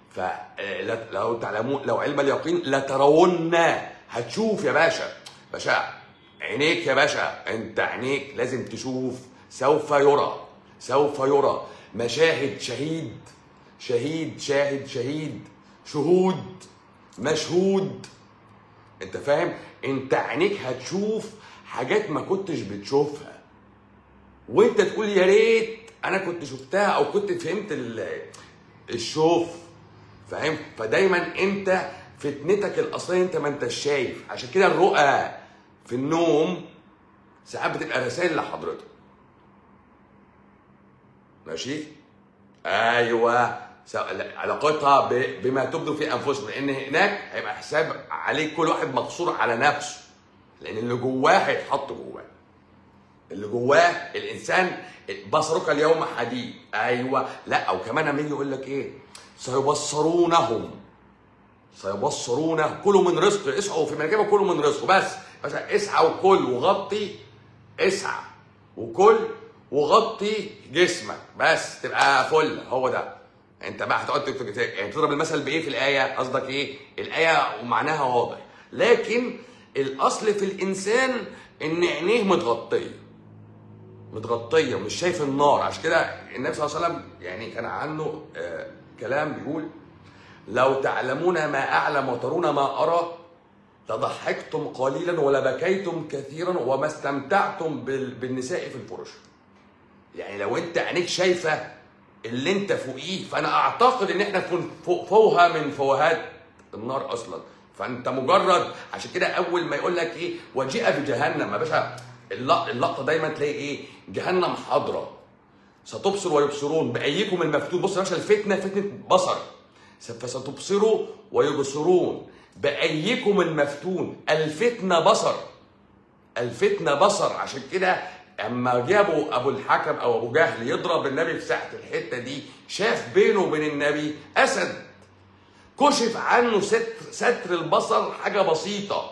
فلو تعلمون لو علم اليقين لترون هتشوف يا باشا باشا عينيك يا باشا انت عينيك لازم تشوف سوف يرى سوف يرى مشاهد شهيد شهيد شاهد شهيد شهود مشهود انت فاهم انت عينيك هتشوف حاجات ما كنتش بتشوفها وانت تقول يا ريت انا كنت شفتها او كنت فهمت ال- الشوف فاهم فدايما انت فتنتك الاصليه انت ما انتش شايف عشان كده الرؤى في النوم ساعات بتبقى رسائل لحضرتك ماشي ايوه س- علاقتها ب- بما تبدو في انفسهم لان هناك هيبقى حساب عليك كل واحد مقصور على نفسه لان اللي جواه هيتحط جواه اللي جواه الانسان بصرك اليوم حديد ايوه لا او كمان لما يجي يقول لك ايه سيبصرونهم سيبصرونه كلوا من رزق اسعوا في مناكبه كلوا من رزقه بس بس اسعى وكل وغطي اسعى وكل وغطي جسمك بس تبقى فل هو ده انت بقى هتقعد تكتب كتاب. يعني تضرب المثل بايه في الايه قصدك ايه الايه ومعناها واضح لكن الاصل في الانسان ان عينيه متغطيه متغطيه مش شايف النار عشان كده النبي صلى الله عليه وسلم يعني كان عنده آه كلام بيقول لو تعلمون ما اعلم وترون ما ارى لضحكتم قليلا ولبكيتم كثيرا وما استمتعتم بال- بالنساء في الفرش يعني لو انت عينيك شايفه اللي انت فوقيه فانا اعتقد ان احنا فوق- فوق فوها من فوهات النار اصلا فانت مجرد عشان كده اول ما يقول لك ايه وجيء بجهنم يا باشا اللق- اللقطه دايما تلاقي ايه جهنم حاضره ستبصر ويبصرون بايكم المفتون بص يا باشا الفتنه فتنه بصر فستبصروا ويبصرون بايكم المفتون الفتنه بصر الفتنه بصر عشان كده اما جابوا ابو الحكم او ابو جهل يضرب النبي في ساحه الحته دي شاف بينه وبين النبي اسد كشف عنه ستر, ستر البصر حاجه بسيطه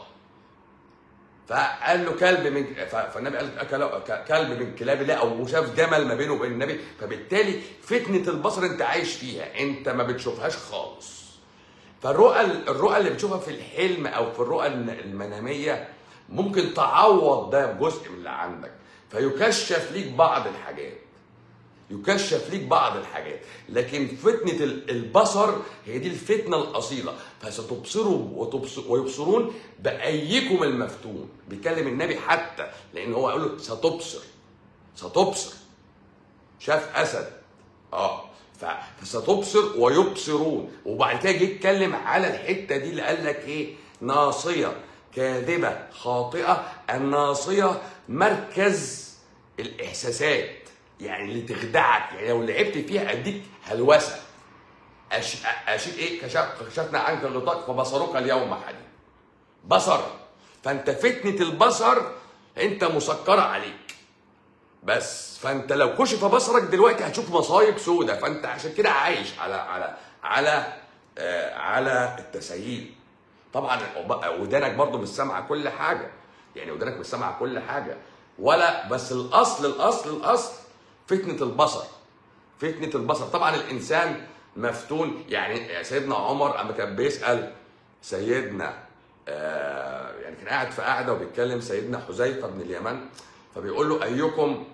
فقال له كلب من ف- فالنبي قال أكل- ك- كلب من كلاب الله او شاف جمل ما بينه وبين النبي فبالتالي فتنه البصر انت عايش فيها انت ما بتشوفهاش خالص فالرؤى الرؤى اللي بتشوفها في الحلم او في الرؤى الن- المناميه ممكن تعوض ده بجزء من اللي عندك فيكشف ليك بعض الحاجات يكشف ليك بعض الحاجات لكن فتنة ال- البصر هي دي الفتنة الأصيلة فستبصروا وتبصر ويبصرون بأيكم المفتون بيكلم النبي حتى لأن هو قال له ستبصر ستبصر شاف أسد اه ف- فستبصر ويبصرون وبعد كده جه يتكلم على الحتة دي اللي قال لك إيه ناصية كاذبة خاطئة الناصية مركز الإحساسات يعني اللي تخدعك يعني لو لعبت فيها اديك هلوسه أش... اشيل ايه كشف... كشفنا عنك غطاء فبصرك اليوم حديد بصر فانت فتنه البصر انت مسكره عليك بس فانت لو كشف بصرك دلوقتي هتشوف مصايب سودة فانت عشان كده عايش على على على آه على التسهيل طبعا ودانك برضو مش سامعه كل حاجه يعني ودانك مش سامعه كل حاجه ولا بس الاصل الاصل الاصل فتنه البصر فتنه البصر طبعا الانسان مفتون يعني سيدنا عمر اما كان بيسال سيدنا آه يعني كان قاعد في قاعده وبيتكلم سيدنا حذيفه بن اليمن فبيقول له ايكم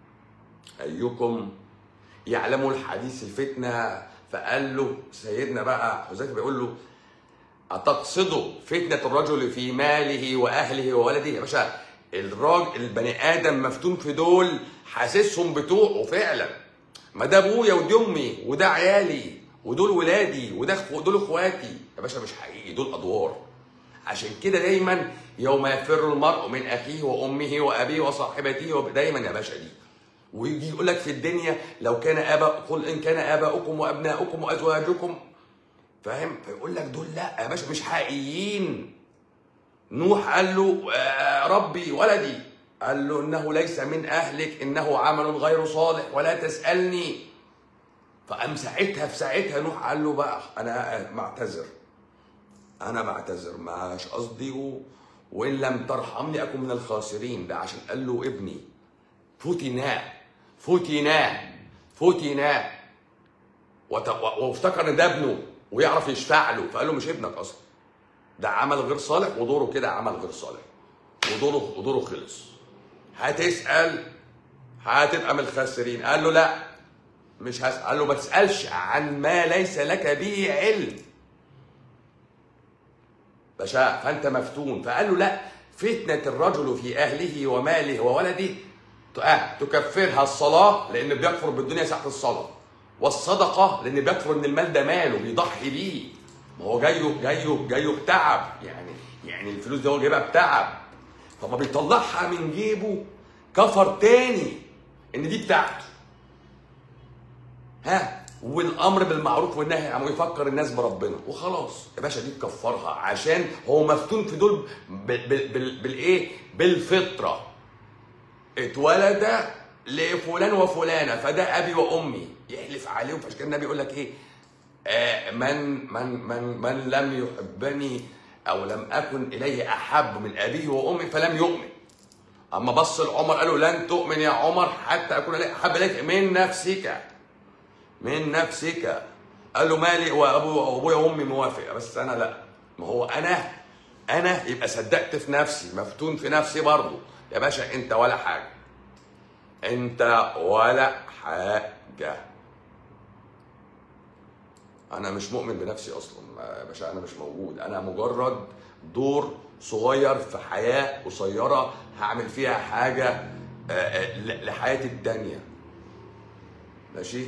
ايكم يعلم الحديث الفتنه فقال له سيدنا بقى حذيفه بيقول له أتقصد فتنة الرجل في ماله وأهله وولده يا باشا الراجل البني آدم مفتون في دول حاسسهم بتوعه فعلا ما ده أبويا ودي أمي وده عيالي ودول ولادي وده أخو- دول إخواتي يا باشا مش حقيقي دول أدوار عشان كده دايما يوم يفر المرء من أخيه وأمه وأبيه وصاحبته وب- دايما يا باشا دي ويجي يقول لك في الدنيا لو كان آباء قل إن كان آباؤكم وأبناؤكم وأزواجكم فاهم فيقول لك دول لا يا باشا مش حقيقيين نوح قال له آه، ربي ولدي قال له انه ليس من اهلك انه عمل غير صالح ولا تسالني فقام ساعتها في ساعتها نوح قال له بقى انا معتذر انا بعتذر ماش قصدي و... وان لم ترحمني اكن من الخاسرين ده عشان قال له ابني فتنا فتنا فتنا وت... و- وافتكر ان ده ابنه ويعرف يشفع له فقال له مش ابنك اصلا ده عمل غير صالح ودوره كده عمل غير صالح ودوره ودوره خلص هتسال هتبقى من الخاسرين قال له لا مش هسال قال له ما تسالش عن ما ليس لك به علم باشا فانت مفتون فقال له لا فتنه الرجل في اهله وماله وولده ت- آه تكفرها الصلاه لان بيكفر بالدنيا ساعه الصلاه والصدقه لان بيكفر ان المال ده ماله بيضحي بيه ما هو جايه جايه جايه بتعب يعني يعني الفلوس دي هو جايبها بتعب فما بيطلعها من جيبه كفر تاني ان دي بتاعته ها والامر بالمعروف والنهي عن يفكر الناس بربنا وخلاص يا باشا دي تكفرها عشان هو مفتون في دول بال- بال- بال- بالايه بالفطره اتولد لفلان وفلانه فده ابي وامي يحلف عليهم فعشان كده النبي يقول لك ايه آه من من من من لم يحبني او لم اكن اليه احب من ابيه وامي فلم يؤمن اما بص لعمر قال له لن تؤمن يا عمر حتى اكون اليه احب اليك من نفسك من نفسك قال له مالي وابو وابويا وامي موافق بس انا لا ما هو انا انا يبقى صدقت في نفسي مفتون في نفسي برضه يا باشا انت ولا حاجه انت ولا حاجه انا مش مؤمن بنفسي اصلا يا باشا انا مش موجود انا مجرد دور صغير في حياه قصيره هعمل فيها حاجه آه، آه، ل- لحياتي التانيه ماشي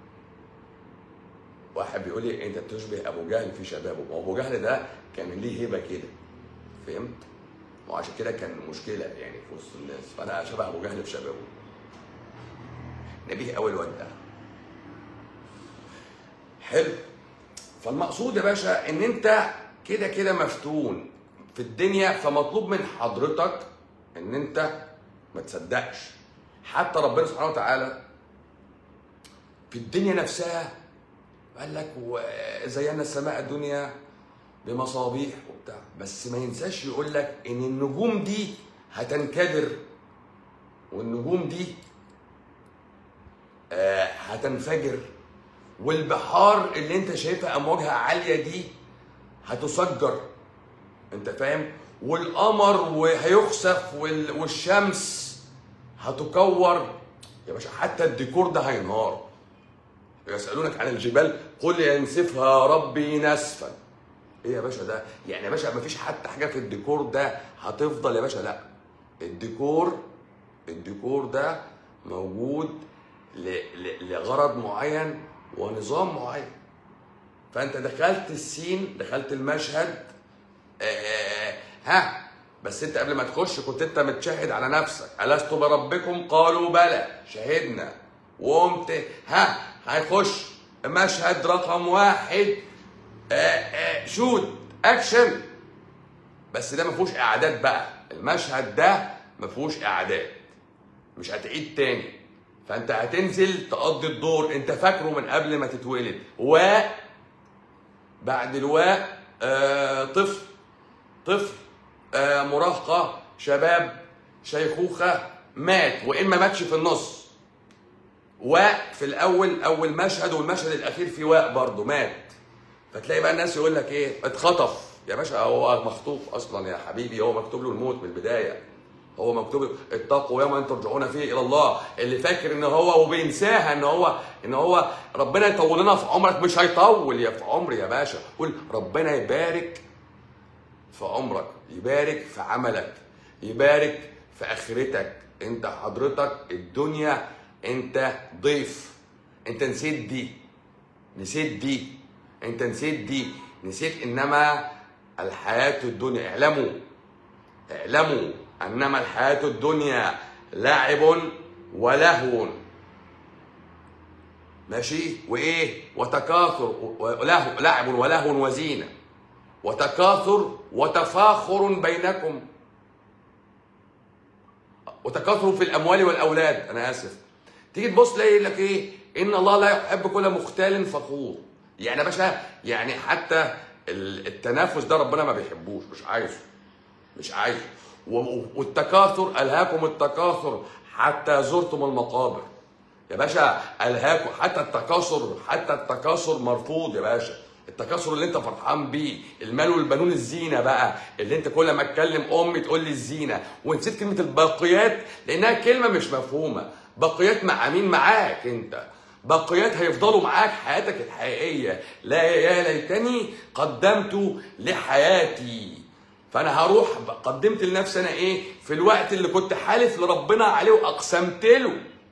واحد بيقول لي انت تشبه ابو جهل في شبابه ما هو ابو جهل ده كان ليه هبه كده فهمت وعشان كده كان مشكله يعني في وسط الناس فانا شبه ابو جهل في شبابه نبيه قوي الواد ده حلو فالمقصود يا باشا ان انت كده كده مفتون في الدنيا فمطلوب من حضرتك ان انت ما تصدقش حتى ربنا سبحانه وتعالى في الدنيا نفسها قال لك وزينا السماء الدنيا بمصابيح وبتاع بس ما ينساش يقول لك ان النجوم دي هتنكدر والنجوم دي آه، هتنفجر والبحار اللي انت شايفها امواجها عاليه دي هتسجر انت فاهم والقمر وهيخسف وال- والشمس هتكور يا باشا حتى الديكور ده هينهار يسالونك عن الجبال قل ينسفها ربي نسفا ايه يا باشا ده يعني يا باشا مفيش حتى حاجه في الديكور ده هتفضل يا باشا لا الديكور الديكور ده موجود ل- ل- لغرض معين ونظام معين فانت دخلت السين دخلت المشهد آه ها بس انت قبل ما تخش كنت انت متشهد على نفسك الست بربكم قالوا بلى شهدنا وقمت ها هيخش مشهد رقم واحد آه آه شوت اكشن بس ده ما فيهوش اعداد بقى المشهد ده ما فيهوش اعداد مش هتعيد تاني فانت هتنزل تقضي الدور انت فاكره من قبل ما تتولد و بعد الواء آه طفل طفل آه مراهقه شباب شيخوخه مات وان ما ماتش في النص واء في الاول اول مشهد والمشهد الاخير في واء برضه مات فتلاقي بقى الناس يقول لك ايه اتخطف يا باشا هو مخطوف اصلا يا حبيبي هو مكتوب له الموت من البدايه هو مكتوب له اتقوا يوما ترجعون فيه الى الله اللي فاكر ان هو وبينساها ان هو ان هو ربنا يطول لنا في عمرك مش هيطول يا في عمري يا باشا قول ربنا يبارك في عمرك يبارك في عملك يبارك في اخرتك انت حضرتك الدنيا انت ضيف انت نسيت دي نسيت دي انت نسيت دي نسيت انما الحياة الدنيا اعلموا اعلموا انما الحياة الدنيا لعب ولهو ماشي وايه وتكاثر وله لعب ولهو وزينه وتكاثر وتفاخر بينكم وتكاثر في الاموال والاولاد انا اسف تيجي تبص تلاقي لك ايه ان الله لا يحب كل مختال فخور يعني يا باشا يعني حتى ال- التنافس ده ربنا ما بيحبوش مش عايزه مش عايزه و- والتكاثر الهاكم التكاثر حتى زرتم المقابر يا باشا الهاكم حتى التكاثر حتى التكاثر مرفوض يا باشا التكاثر اللي انت فرحان بيه المال والبنون الزينه بقى اللي انت كل ما اتكلم امي تقول لي الزينه ونسيت كلمه الباقيات لانها كلمه مش مفهومه باقيات مع مين معاك انت باقيات هيفضلوا معاك حياتك الحقيقيه لا يا ليتني قدمت لحياتي فانا هروح قدمت لنفسي انا ايه في الوقت اللي كنت حالف لربنا عليه واقسمت له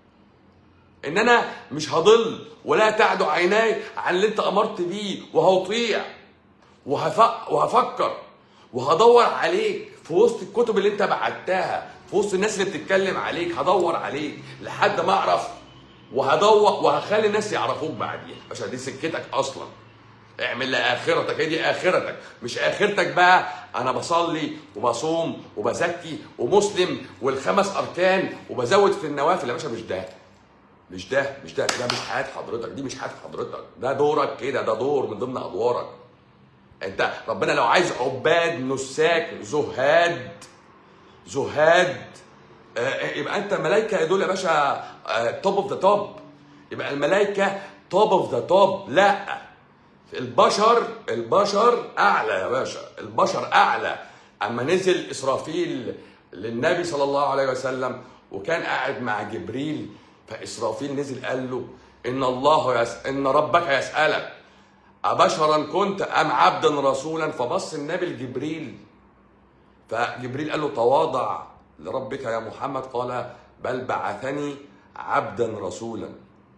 ان انا مش هضل ولا تعدو عيناي عن اللي انت امرت بيه وهطيع وهف... وهفكر وهدور عليك في وسط الكتب اللي انت بعتها في وسط الناس اللي بتتكلم عليك هدور عليك لحد ما اعرف وهدور وهخلي الناس يعرفوك بعدين عشان دي سكتك اصلا اعمل لاخرتك هي دي اخرتك مش اخرتك بقى انا بصلي وبصوم وبزكي ومسلم والخمس اركان وبزود في النوافل يا باشا مش ده مش ده مش ده ده مش حياه حضرتك دي مش حياه حضرتك ده دورك كده ده دور من ضمن ادوارك انت ربنا لو عايز عباد نساك زهاد زهاد آه، يبقى انت ملائكه دول يا باشا توب اوف ذا توب يبقى الملائكه توب اوف ذا توب لا البشر البشر اعلى يا باشا البشر اعلى اما نزل اسرافيل للنبي صلى الله عليه وسلم وكان قاعد مع جبريل فاسرافيل نزل قال له ان الله يس... ان ربك يسالك ابشرا كنت ام عبدا رسولا فبص النبي لجبريل فجبريل قال له تواضع لربك يا محمد قال بل بعثني عبدا رسولا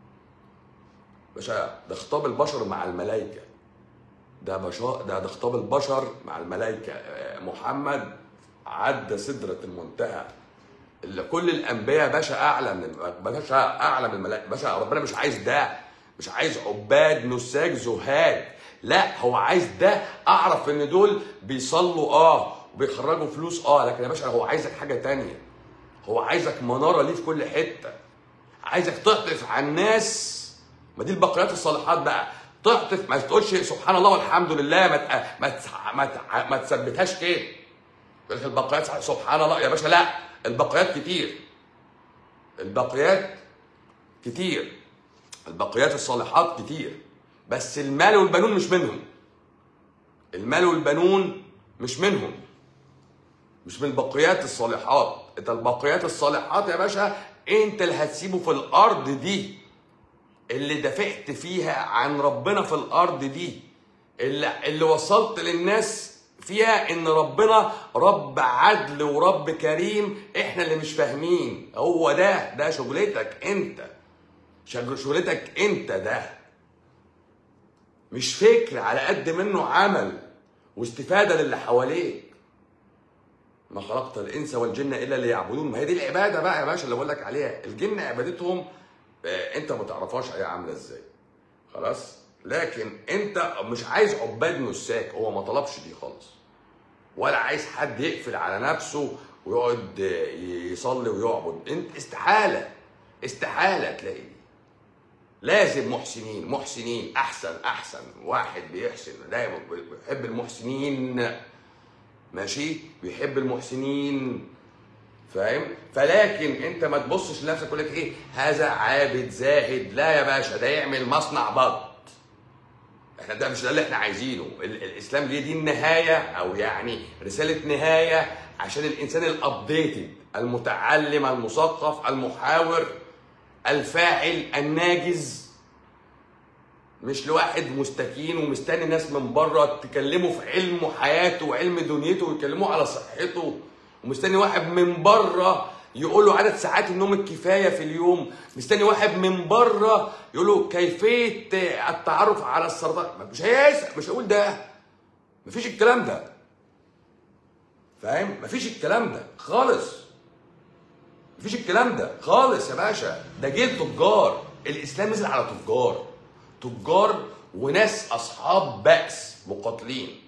باشا ده خطاب البشر مع الملائكه ده بشا ده ده خطاب البشر مع الملائكه آه، محمد عدى سدره المنتهى اللي كل الانبياء باشا اعلى من الم- باشا اعلى من الملائكه باشا ربنا مش عايز ده مش عايز عباد نساك زهاد لا هو عايز ده اعرف ان دول بيصلوا اه وبيخرجوا فلوس اه لكن يا باشا هو عايزك حاجه تانية هو عايزك مناره ليه في كل حته عايزك تعطف على الناس ما دي البقيات الصالحات بقى تعطف ما تقولش سبحان الله والحمد لله ما تق- ما تس- ما تع- ما تثبتهاش كده يقول لك البقيات سبحان الله يا باشا لا البقيات كتير البقيات كتير البقيات الصالحات كتير بس المال والبنون مش منهم المال والبنون مش منهم مش من البقيات الصالحات انت البقيات الصالحات يا باشا انت اللي هتسيبه في الارض دي اللي دافعت فيها عن ربنا في الارض دي اللي, اللي وصلت للناس فيها ان ربنا رب عدل ورب كريم احنا اللي مش فاهمين هو ده ده شغلتك انت شغل- شغلتك انت ده مش فكر على قد منه عمل واستفاده للي حواليك ما خلقت الانس والجن الا ليعبدون ما هي دي العباده بقى يا باشا اللي بقول لك عليها الجن عبادتهم آه، انت ما تعرفهاش هي عامله ازاي خلاص لكن انت مش عايز عباد نساك هو ما طلبش دي خالص ولا عايز حد يقفل على نفسه ويقعد آه، يصلي ويعبد انت استحاله استحاله تلاقي دي لازم محسنين محسنين احسن احسن واحد بيحسن دايما بيحب المحسنين ماشي بيحب المحسنين فاهم فلكن انت ما تبصش لنفسك تقول لك ايه هذا عابد زاهد لا يا باشا ده يعمل مصنع بط احنا ده مش ده اللي احنا عايزينه ال- الاسلام ليه دي النهايه او يعني رساله نهايه عشان الانسان الابديتد المتعلم المثقف المحاور الفاعل الناجز مش لواحد مستكين ومستني ناس من بره تكلمه في علمه حياته وعلم دنيته ويكلموه على صحته ومستني واحد من بره يقول له عدد ساعات النوم الكفايه في اليوم مستني واحد من بره يقول له كيفيه التعرف على السرطان مش هيسأل مش هيقول ده مفيش الكلام ده فاهم مفيش الكلام ده خالص مفيش الكلام ده خالص يا باشا ده جيل تجار الاسلام نزل على تجار تجار وناس اصحاب بأس مقاتلين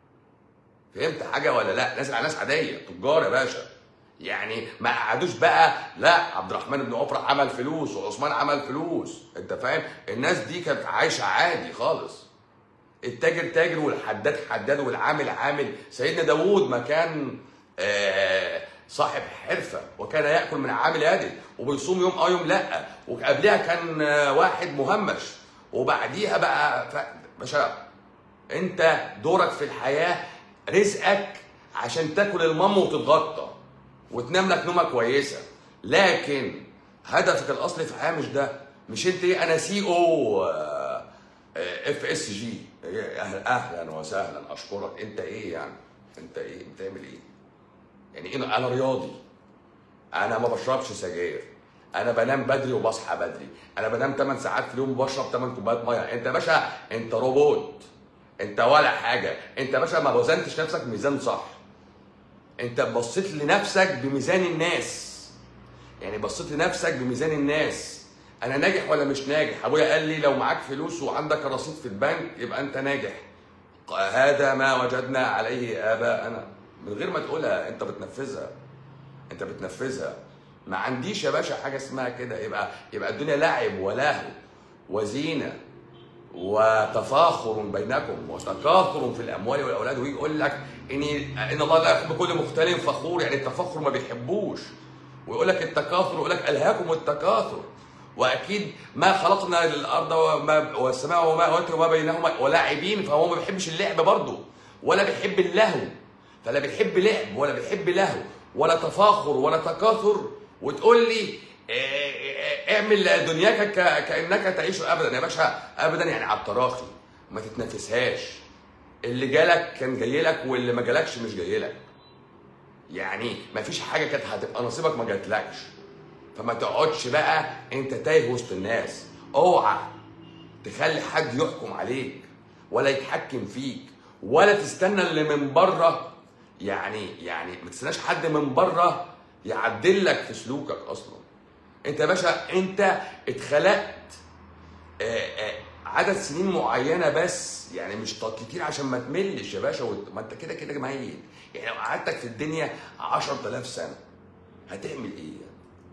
فهمت حاجه ولا لا نازل على ناس عاديه تجار يا باشا يعني ما قعدوش بقى لا عبد الرحمن بن عوف راح عمل فلوس وعثمان عمل فلوس انت فاهم الناس دي كانت عايشه عادي خالص التاجر تاجر والحداد حداد والعامل عامل سيدنا داوود ما كان آه، صاحب حرفه وكان ياكل من عامل يده وبيصوم يوم اه يوم لا وقبلها كان آه، واحد مهمش وبعديها بقى ف... باشا انت دورك في الحياه رزقك عشان تاكل المام وتتغطى وتنام لك نومه كويسه لكن هدفك الاصلي في الحياه مش ده مش انت ايه انا سي او اف اس جي اهلا اهلا وسهلا اشكرك انت ايه يعني انت ايه بتعمل ايه يعني ايه انا رياضي انا ما بشربش سجاير انا بنام بدري وبصحى بدري انا بنام 8 ساعات في اليوم وبشرب 8 كوبايات ميه انت يا باشا انت روبوت انت ولا حاجه انت يا باشا ما وزنتش نفسك ميزان صح انت بصيت لنفسك بميزان الناس يعني بصيت لنفسك بميزان الناس انا ناجح ولا مش ناجح ابويا قال لي لو معاك فلوس وعندك رصيد في البنك يبقى انت ناجح هذا ما وجدنا عليه اباءنا من غير ما تقولها انت بتنفذها انت بتنفذها ما عنديش يا باشا حاجه اسمها كده يبقى يبقى الدنيا لعب ولهو وزينه وتفاخر بينكم وتكاثر في الاموال والاولاد ويجي يقول لك ان ان الله لا يحب كل مختال فخور يعني التفاخر ما بيحبوش ويقول لك التكاثر ويقول لك الهاكم التكاثر واكيد ما خلقنا للارض وما والسماء وما وما بينهما ولاعبين فهو ما بيحبش اللعب برضه ولا بيحب اللهو فلا بيحب لعب ولا بيحب لهو ولا تفاخر ولا تكاثر وتقول لي إيه إيه اعمل دنياك ك- كانك تعيش ابدا يا باشا ابدا يعني على التراخي ما تتنافسهاش اللي جالك كان جاي لك واللي ما جالكش مش جاي لك يعني ما فيش حاجه كانت هتبقى نصيبك ما جاتلكش فما تقعدش بقى انت تايه وسط الناس اوعى تخلي حد يحكم عليك ولا يتحكم فيك ولا تستنى اللي من بره يعني يعني ما تستناش حد من بره يعدل لك في سلوكك اصلا انت يا باشا انت اتخلقت آه، آه، عدد سنين معينه بس يعني مش طا- كتير عشان ما تملش يا باشا وت- ما انت كده كده ميت يعني لو قعدتك في الدنيا 10000 سنه هتعمل ايه يعني؟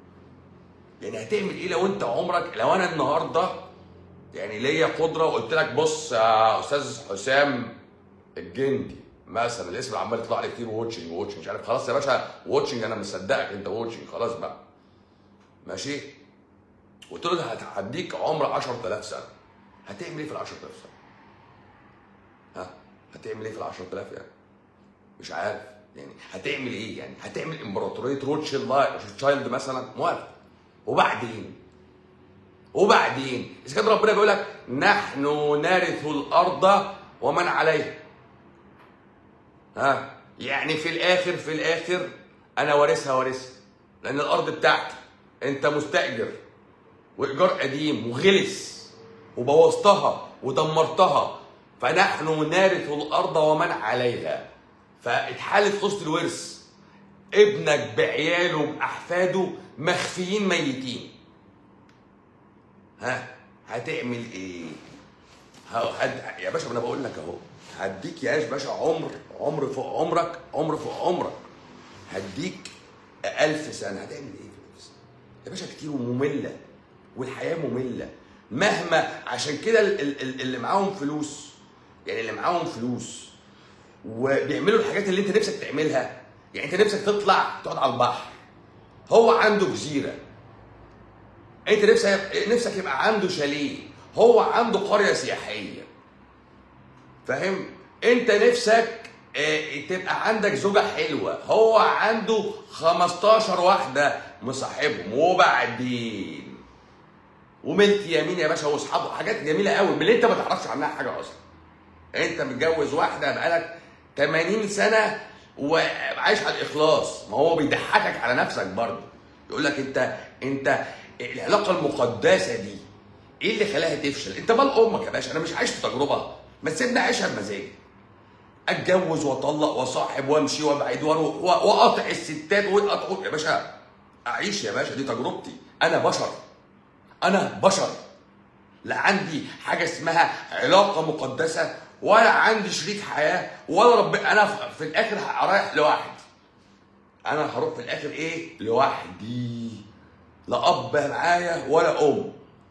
يعني هتعمل ايه لو انت عمرك لو انا النهارده يعني ليا قدره وقلت لك بص يا استاذ حسام الجندي مثلا الاسم اللي عمال يطلع لي كتير واتشنج واتشنج مش عارف خلاص يا باشا واتشنج انا مصدقك انت واتشنج خلاص بقى ماشي قلت له ده هت- هديك عمر 10000 سنه هتعمل ايه في ال 10000 سنه؟ ها هتعمل ايه في ال 10000 يعني؟ مش عارف يعني هتعمل ايه يعني؟ هتعمل امبراطوريه روتشيلد تشايلد مثلا موافق وبعدين وبعدين اذا كان ربنا بيقول لك نحن نرث الارض ومن عليها ها يعني في الاخر في الاخر انا وارثها وارثها لان الارض بتاعتي انت مستاجر وايجار قديم وغلس وبوظتها ودمرتها فنحن نرث الارض ومن عليها فاتحالت قصه الورث ابنك بعياله باحفاده مخفيين ميتين ها هتعمل ايه ها- هد... يا باشا ما انا بقول لك اهو هديك يا باشا عمر عمر فوق عمرك عمر فوق عمرك هديك ألف سنة هتعمل ايه في الألف سنة؟ يا باشا كتير ومملة والحياة مملة مهما عشان كده ال- ال- ال- اللي معاهم فلوس يعني اللي معاهم فلوس وبيعملوا الحاجات اللي انت نفسك تعملها يعني انت نفسك تطلع تقعد على البحر هو عنده جزيرة انت نفسك نفسك يبقى عنده شاليه هو عنده قرية سياحية فاهم انت نفسك اه، تبقى عندك زوجة حلوة هو عنده 15 واحدة مصاحبهم وبعدين وملك يمين يا باشا واصحابه حاجات جميلة قوي من اللي انت ما تعرفش عنها حاجة اصلا انت متجوز واحدة بقالك 80 سنة وعايش على الاخلاص ما هو بيضحكك على نفسك برضه يقول لك انت انت العلاقة المقدسة دي ايه اللي خلاها تفشل؟ انت مال امك يا باشا انا مش عايش في تجربه ما تسيبني اعيشها بمزاجي اتجوز واطلق واصاحب وامشي وابعد واروح و- واقاطع الستات واقطع يا باشا اعيش يا باشا دي تجربتي انا بشر انا بشر لا عندي حاجه اسمها علاقه مقدسه ولا عندي شريك حياه ولا رب انا في- في الاخر رايح لوحدي انا هروح في الاخر ايه لوحدي لا اب معايا ولا ام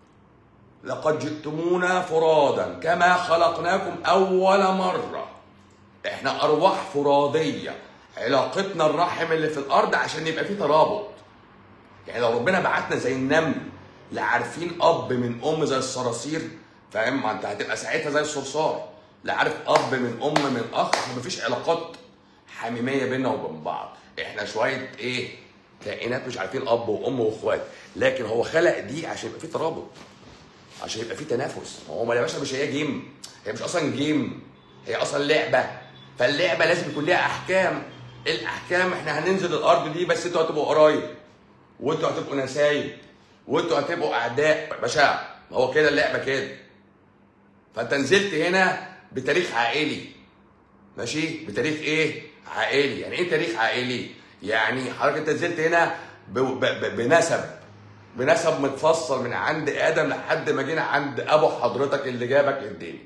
لقد جئتمونا فرادا كما خلقناكم اول مره احنا ارواح فراديه علاقتنا الرحم اللي في الارض عشان يبقى في ترابط يعني لو ربنا بعتنا زي النمل لا عارفين اب من ام زي الصراصير فاهم ما انت هتبقى ساعتها زي الصرصار لا عارف اب من ام من اخ مفيش علاقات حميميه بيننا وبين بعض احنا شويه ايه كائنات مش عارفين اب وام واخوات لكن هو خلق دي عشان يبقى في ترابط عشان يبقى في تنافس ما هو ما يا باشا مش هي جيم هي مش اصلا جيم هي اصلا لعبه فاللعبه لازم يكون ليها احكام الاحكام احنا هننزل الارض دي بس انتوا هتبقوا قرايب وانتوا هتبقوا نسايب وانتوا هتبقوا اعداء يا باشا ما هو كده اللعبه كده فانت نزلت هنا بتاريخ عائلي ماشي بتاريخ ايه عائلي يعني ايه تاريخ عائلي يعني حضرتك انت نزلت هنا ب- ب- ب- بنسب بنسب متفصل من عند ادم لحد ما جينا عند ابو حضرتك اللي جابك الدنيا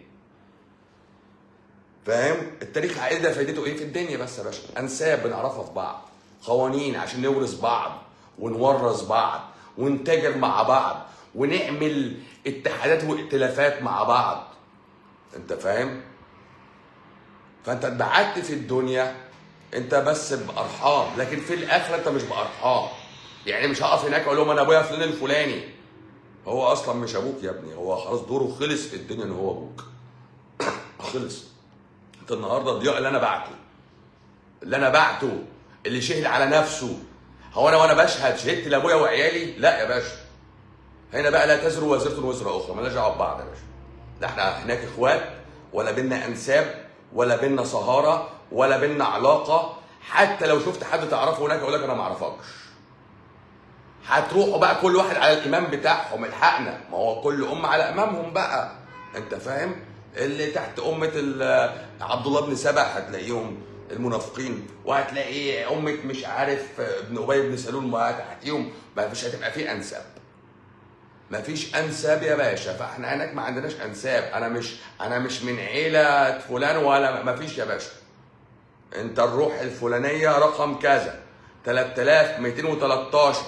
فاهم التاريخ العائلي ده فايدته ايه في الدنيا بس يا باشا انساب بنعرفها في بعض قوانين عشان نورث بعض ونورث بعض ونتاجر مع بعض ونعمل اتحادات وائتلافات مع بعض انت فاهم فانت اتبعت في الدنيا انت بس بارحام لكن في الاخره انت مش بارحام يعني مش هقف هناك اقول لهم انا ابويا فلان الفلاني هو اصلا مش ابوك يا ابني هو خلاص دوره خلص في الدنيا ان هو ابوك خلص انت النهارده الضياء اللي انا بعته اللي انا بعته اللي شهد على نفسه هو انا وانا بشهد شهدت لابويا وعيالي لا يا باشا هنا بقى لا تزر وازرة وزر اخرى مالناش دعوه ببعض يا باشا لا احنا هناك اخوات ولا بينا انساب ولا بينا صهاره ولا بينا علاقه حتى لو شفت حد تعرفه هناك اقول لك انا ما اعرفكش هتروحوا بقى كل واحد على الامام بتاعهم الحقنا ما هو كل ام على امامهم بقى انت فاهم اللي تحت امه ال- عبد الله بن سبع هتلاقيهم المنافقين وهتلاقي امه مش عارف ابن ابي بن سلول ما تحتيهم ما فيش هتبقى في انساب ما فيش انساب يا باشا فاحنا هناك ما عندناش انساب انا مش انا مش من عيله فلان ولا ما فيش يا باشا انت الروح الفلانيه رقم كذا 3213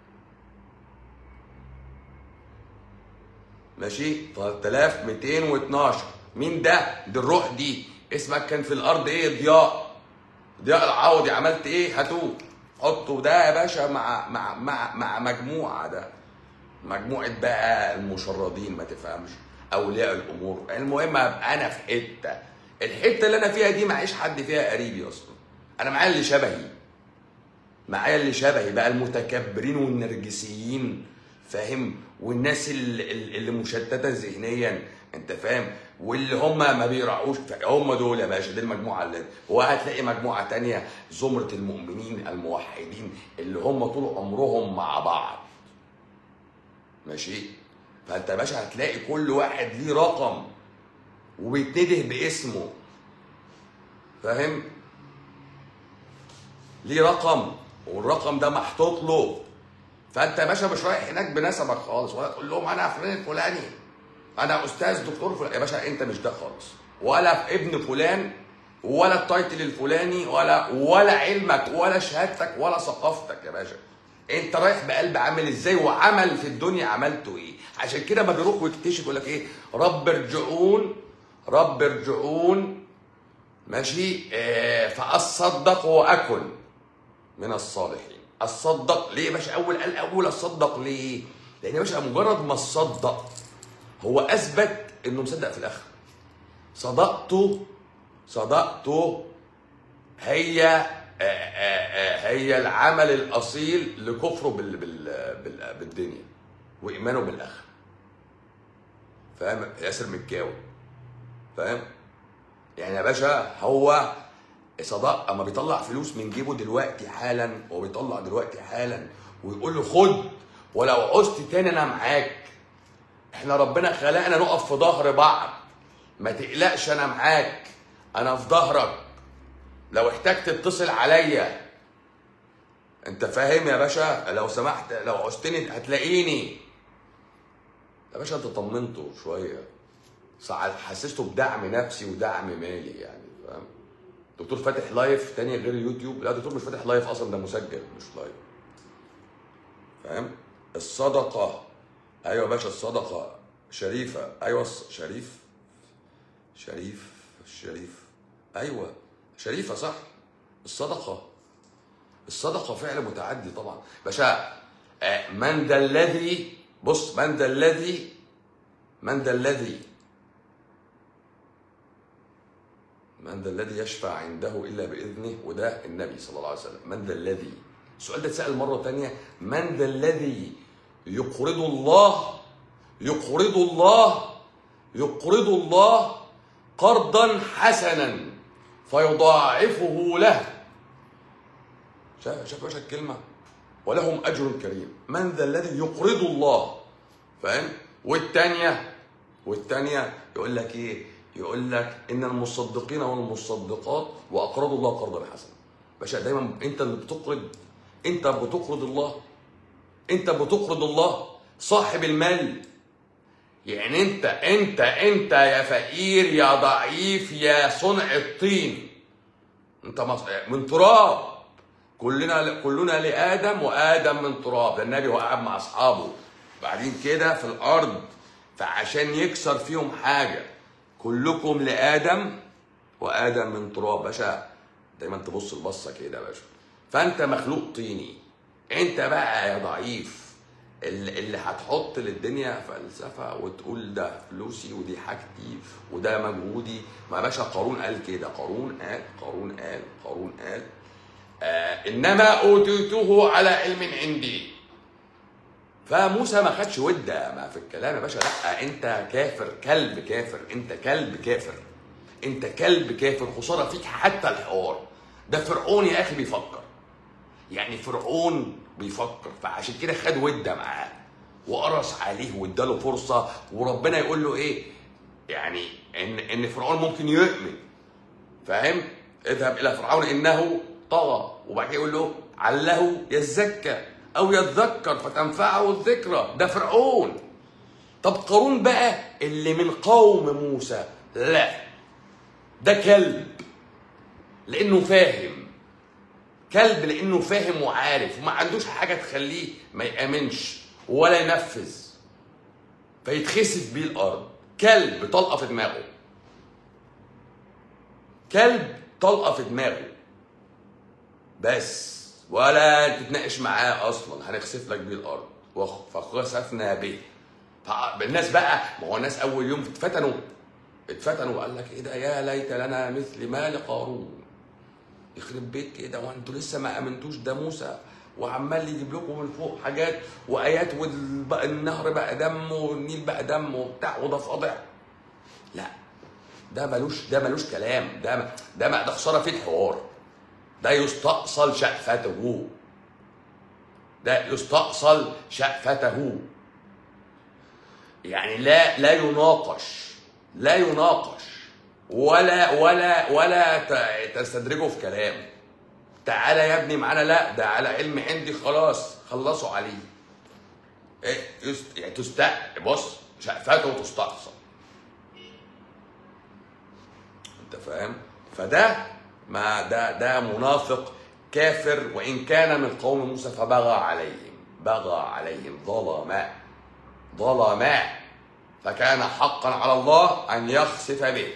ماشي 3212 مين ده؟ دي الروح دي اسمك كان في الارض ايه؟ ضياء ضياء العوضي عملت ايه؟ هاتوه حطوا ده يا باشا مع مع مع مع مجموعه ده مجموعه بقى المشردين ما تفهمش اولياء الامور المهم ابقى انا في حته الحته اللي انا فيها دي معيش حد فيها قريبي اصلا انا معايا اللي شبهي معايا اللي شبهي بقى المتكبرين والنرجسيين فاهم والناس اللي, اللي مشتته ذهنيا انت فاهم واللي هم ما بيراعوش هم دول يا باشا دي المجموعه اللي وهتلاقي مجموعه تانية زمره المؤمنين الموحدين اللي هم طول عمرهم مع بعض ماشي فانت يا باشا هتلاقي كل واحد ليه رقم وبيتنده باسمه فاهم ليه رقم والرقم ده محطوط له فانت يا باشا مش رايح هناك بنسبك خالص ولا تقول لهم انا فلان الفلاني انا استاذ دكتور فلان يا باشا انت مش ده خالص ولا ابن فلان ولا التايتل الفلاني ولا ولا علمك ولا شهادتك ولا ثقافتك يا باشا انت رايح بقلب عامل ازاي وعمل في الدنيا عملته ايه عشان كده ما بيروح ويكتشف يقول لك ايه رب ارجعون رب ارجعون ماشي آه فاصدق واكن من الصالحين اصدق ليه يا باشا اول قال اول اصدق ليه لان يا باشا مجرد ما تصدق هو اثبت انه مصدق في الاخر صدقته صدقته هي آه، آه، آه، هي العمل الاصيل لكفره بال بال بال بالدنيا وايمانه بالاخره فاهم ياسر مكاوي فاهم يعني يا باشا هو صدق اما بيطلع فلوس من جيبه دلوقتي حالا هو بيطلع دلوقتي حالا ويقول له خد ولو عوزت تاني انا معاك احنا ربنا خلقنا نقف في ظهر بعض ما تقلقش انا معاك انا في ظهرك لو احتجت اتصل عليا انت فاهم يا باشا لو سمحت لو عوزتني هتلاقيني يا باشا انت طمنته شويه ساعات حسسته بدعم نفسي ودعم مالي يعني فاهم دكتور فاتح لايف تاني غير اليوتيوب لا دكتور مش فاتح لايف اصلا ده مسجل مش لايف فاهم الصدقه ايوه يا باشا الصدقه شريفه ايوه الص- شريف شريف شريف ايوه شريفه صح الصدقه الصدقه فعل متعدي طبعا باشا آه، من ذا الذي بص من ذا الذي من ذا الذي من ذا الذي يشفع عنده الا باذنه وده النبي صلى الله عليه وسلم من ذا الذي السؤال ده اتسال مره تانية من ذا الذي يقرض الله يقرض الله يقرض الله قرضا حسنا فيضاعفه له شاف شاف وش الكلمه ولهم اجر كريم من ذا الذي يقرض الله فاهم والثانيه والثانيه يقول لك ايه يقول لك ان المصدقين والمصدقات واقرضوا الله قرضا حسنا باشا دايما انت اللي بتقرض انت بتقرض الله انت بتقرض الله صاحب المال يعني انت انت انت يا فقير يا ضعيف يا صنع الطين انت مص... من تراب كلنا كلنا لادم وادم من تراب ده النبي هو قاعد مع اصحابه بعدين كده في الارض فعشان يكسر فيهم حاجه كلكم لادم وادم من تراب باشا دايما تبص البصه كده يا باشا فانت مخلوق طيني انت بقى يا ضعيف اللي اللي هتحط للدنيا فلسفه وتقول ده فلوسي ودي حاجتي وده مجهودي ما باشا قارون قال كده قارون قال قارون قال قارون قال آه انما اوتيته على علم عندي فموسى ما خدش وده ما في الكلام يا باشا لا انت كافر كلب كافر انت كلب كافر انت كلب كافر خساره فيك حتى الحوار ده فرعون يا اخي بيفكر يعني فرعون بيفكر فعشان كده خد وده معاه وقرص عليه واداله فرصه وربنا يقول له ايه يعني ان ان فرعون ممكن يؤمن فاهم اذهب الى فرعون انه طغى وبعد كده يقول له عله يزكى او يتذكر فتنفعه الذكرى ده فرعون طب قارون بقى اللي من قوم موسى لا ده كلب لانه فاهم كلب لانه فاهم وعارف وما عندوش حاجه تخليه ما يامنش ولا ينفذ فيتخسف بيه الارض كلب طلقه في دماغه كلب طلقه في دماغه بس ولا تتناقش معاه اصلا هنخسف لك بيه الارض وخ- فخسفنا به فالناس بقى ما هو الناس اول يوم اتفتنوا اتفتنوا وقال لك ايه ده يا ليت لنا مثل ما لقارون يخرب بيت كده وانتوا لسه ما امنتوش ده موسى وعمال يجيب لكم من فوق حاجات وايات والنهر بقى دم والنيل بقى دم وبتاع وضفادع لا ده ملوش ده ملوش كلام ده ده ده خساره في الحوار ده يستأصل شأفته ده يستأصل شأفته يعني لا لا يناقش لا يناقش ولا ولا ولا ت- تستدرجه في كلام تعالى يا ابني معانا لا ده على علم عندي خلاص خلصوا عليه إيه يست... يعني تست بص شقفته تستأصل انت فاهم فده ما ده ده منافق كافر وان كان من قوم موسى فبغى عليهم بغى عليهم ظلما ظلما فكان حقا على الله ان يخسف به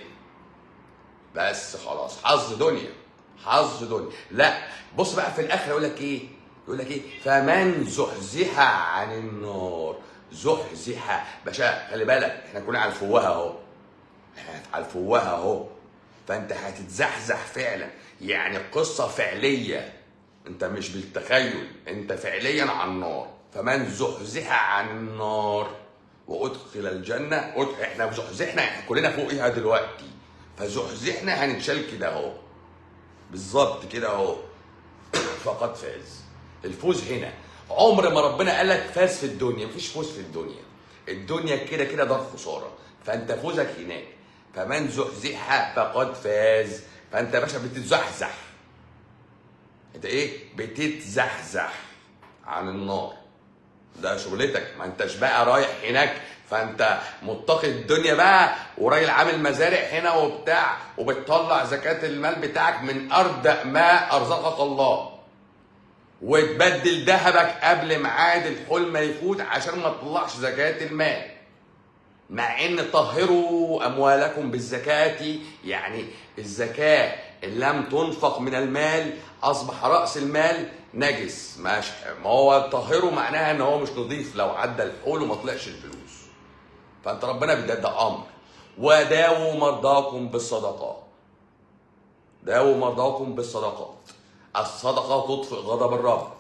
بس خلاص حظ دنيا حظ دنيا لا بص بقى في الاخر يقول لك ايه يقول لك ايه فمن زحزح عن النار زحزح باشا خلي بالك احنا كنا على الفوهه اهو احنا على الفوهه اهو فانت هتتزحزح فعلا يعني قصه فعليه انت مش بالتخيل انت فعليا على النار فمن زحزح عن النار وادخل الجنه أدخل احنا زحزحنا احنا كلنا فوقيها دلوقتي فزحزحنا هنتشال كده اهو بالظبط كده اهو فقد فاز الفوز هنا عمر ما ربنا قال لك فاز في الدنيا مفيش فوز في الدنيا الدنيا كده كده دار خساره فانت فوزك هناك فمن زحزح فقد فاز فانت يا باشا بتتزحزح انت ايه بتتزحزح عن النار ده شغلتك ما انتش بقى رايح هناك فانت متقي الدنيا بقى وراجل عامل مزارع هنا وبتاع وبتطلع زكاة المال بتاعك من أردأ ما أرزقك الله وتبدل ذهبك قبل ميعاد الحلم يفوت عشان ما تطلعش زكاة المال مع ان طهروا اموالكم بالزكاة يعني الزكاة ان لم تنفق من المال اصبح راس المال نجس ماشي ما هو طهروا معناها ان هو مش نظيف لو عدى الحول وما طلعش الفلوس فانت ربنا بيدي ده امر وداووا مرضاكم بالصدقات داووا مرضاكم بالصدقات الصدقه تطفئ غضب الرب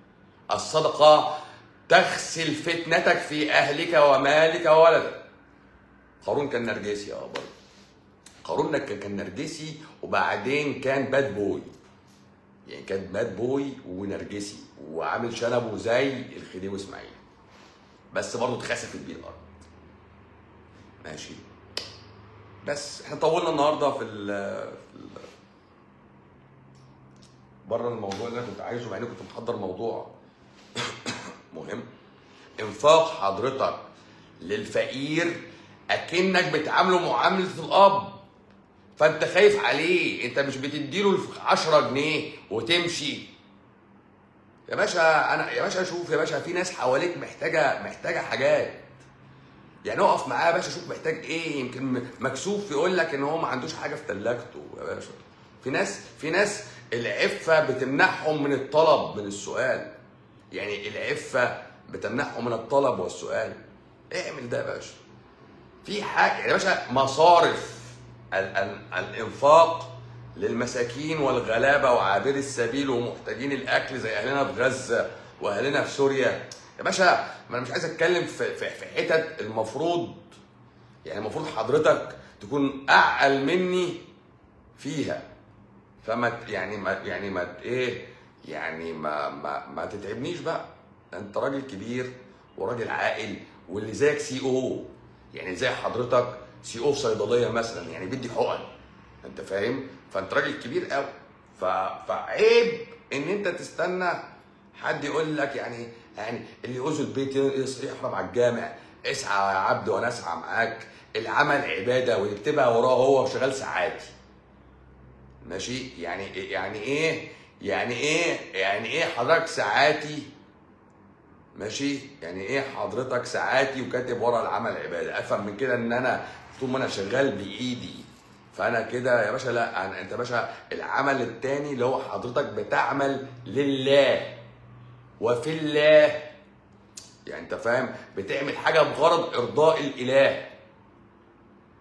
الصدقه تغسل فتنتك في اهلك ومالك وولدك قارون كان نرجسي اه برضه قارون كان كان نرجسي وبعدين كان باد بوي يعني كان باد بوي ونرجسي وعامل شنبه زي الخديوي اسماعيل بس برضه اتخسفت بيه الارض ماشي بس احنا طولنا النهارده في ال في ال بره الموضوع اللي انا كنت عايزه مع اني كنت محضر موضوع مهم انفاق حضرتك للفقير اكنك بتعامله معامله الاب فانت خايف عليه انت مش بتديله 10 جنيه وتمشي يا باشا انا يا باشا شوف يا باشا في ناس حواليك محتاجه محتاجه حاجات يعني اقف معاه يا باشا شوف محتاج ايه يمكن مكسوف يقول لك ان هو ما عندوش حاجه في ثلاجته يا باشا في ناس في ناس العفه بتمنعهم من الطلب من السؤال يعني العفه بتمنعهم من الطلب والسؤال اعمل ده يا باشا في حاجه يا باشا مصارف ال- ال- الانفاق للمساكين والغلابه وعابري السبيل ومحتاجين الاكل زي اهلنا في غزه واهلنا في سوريا يا باشا ما انا مش عايز اتكلم في في في حتت المفروض يعني المفروض حضرتك تكون اعقل مني فيها فما ت- يعني ما يعني ما ت- ايه يعني ما ما ما تتعبنيش بقى انت راجل كبير وراجل عاقل واللي زيك سي او يعني زي حضرتك سي او في صيدليه مثلا يعني بيدي حقن انت فاهم فانت راجل كبير قوي ف... فعيب ان انت تستنى حد يقول لك يعني يعني اللي يؤذوا البيت يص- يحرم على الجامع اسعى يا عبد وانا اسعى معاك العمل عباده ويكتبها وراه هو شغال ساعاتي ماشي يعني يعني ايه يعني ايه يعني ايه حضرتك ساعاتي ماشي يعني ايه حضرتك ساعاتي وكاتب ورا العمل عباده افهم من كده ان انا طول ما انا شغال بايدي فانا كده يا باشا لا أنا انت يا باشا العمل التاني اللي هو حضرتك بتعمل لله وفي الله يعني انت فاهم بتعمل حاجه بغرض ارضاء الاله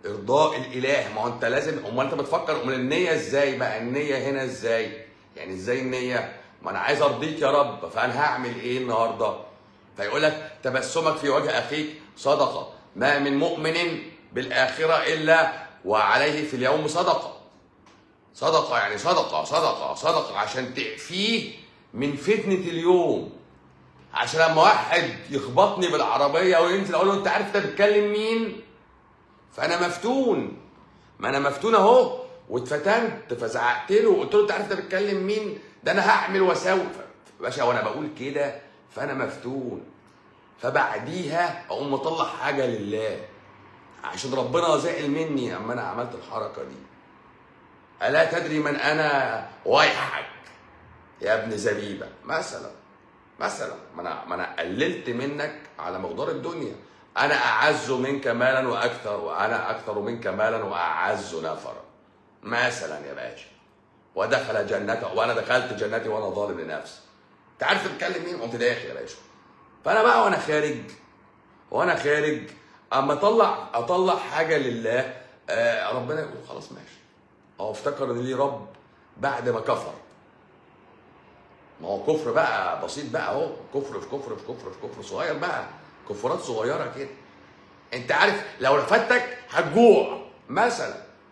ارضاء الاله ما هو انت لازم امال انت بتفكر امال النيه ازاي بقى النيه هنا ازاي يعني ازاي النيه ما انا عايز ارضيك يا رب فانا هعمل ايه النهارده فيقول لك تبسمك في وجه اخيك صدقه ما من مؤمن بالاخره الا وعليه في اليوم صدقه صدقه يعني صدقه صدقه صدقه عشان تعفيه من فتنه اليوم عشان لما واحد يخبطني بالعربيه وينزل اقول له انت عارف انت بتكلم مين فانا مفتون ما انا مفتون اهو واتفتنت فزعقت له وقلت له انت عارف انت بتكلم مين ده انا هعمل واسوي ف- باشا وانا بقول كده فانا مفتون فبعديها اقوم مطلع حاجه لله عشان ربنا زعل مني اما انا عملت الحركه دي الا تدري من انا ويحك يا ابن زبيبه مثلا مثلا ما انا ما انا قللت منك على مقدار الدنيا انا اعز منك مالا واكثر وانا اكثر منك مالا واعز نفرا مثلا يا باشا ودخل جنته وانا دخلت جنتي وانا ظالم لنفسي انت عارف تتكلم مين قمت داخل يا باشا فانا بقى وانا خارج وانا خارج اما اطلع اطلع حاجه لله آه ربنا يقول خلاص ماشي هو افتكر ان ليه رب بعد ما كفر ما هو كفر بقى بسيط بقى اهو كفر في كفر في كفر في كفر صغير بقى كفرات صغيره كده انت عارف لو رفدتك هتجوع مثلا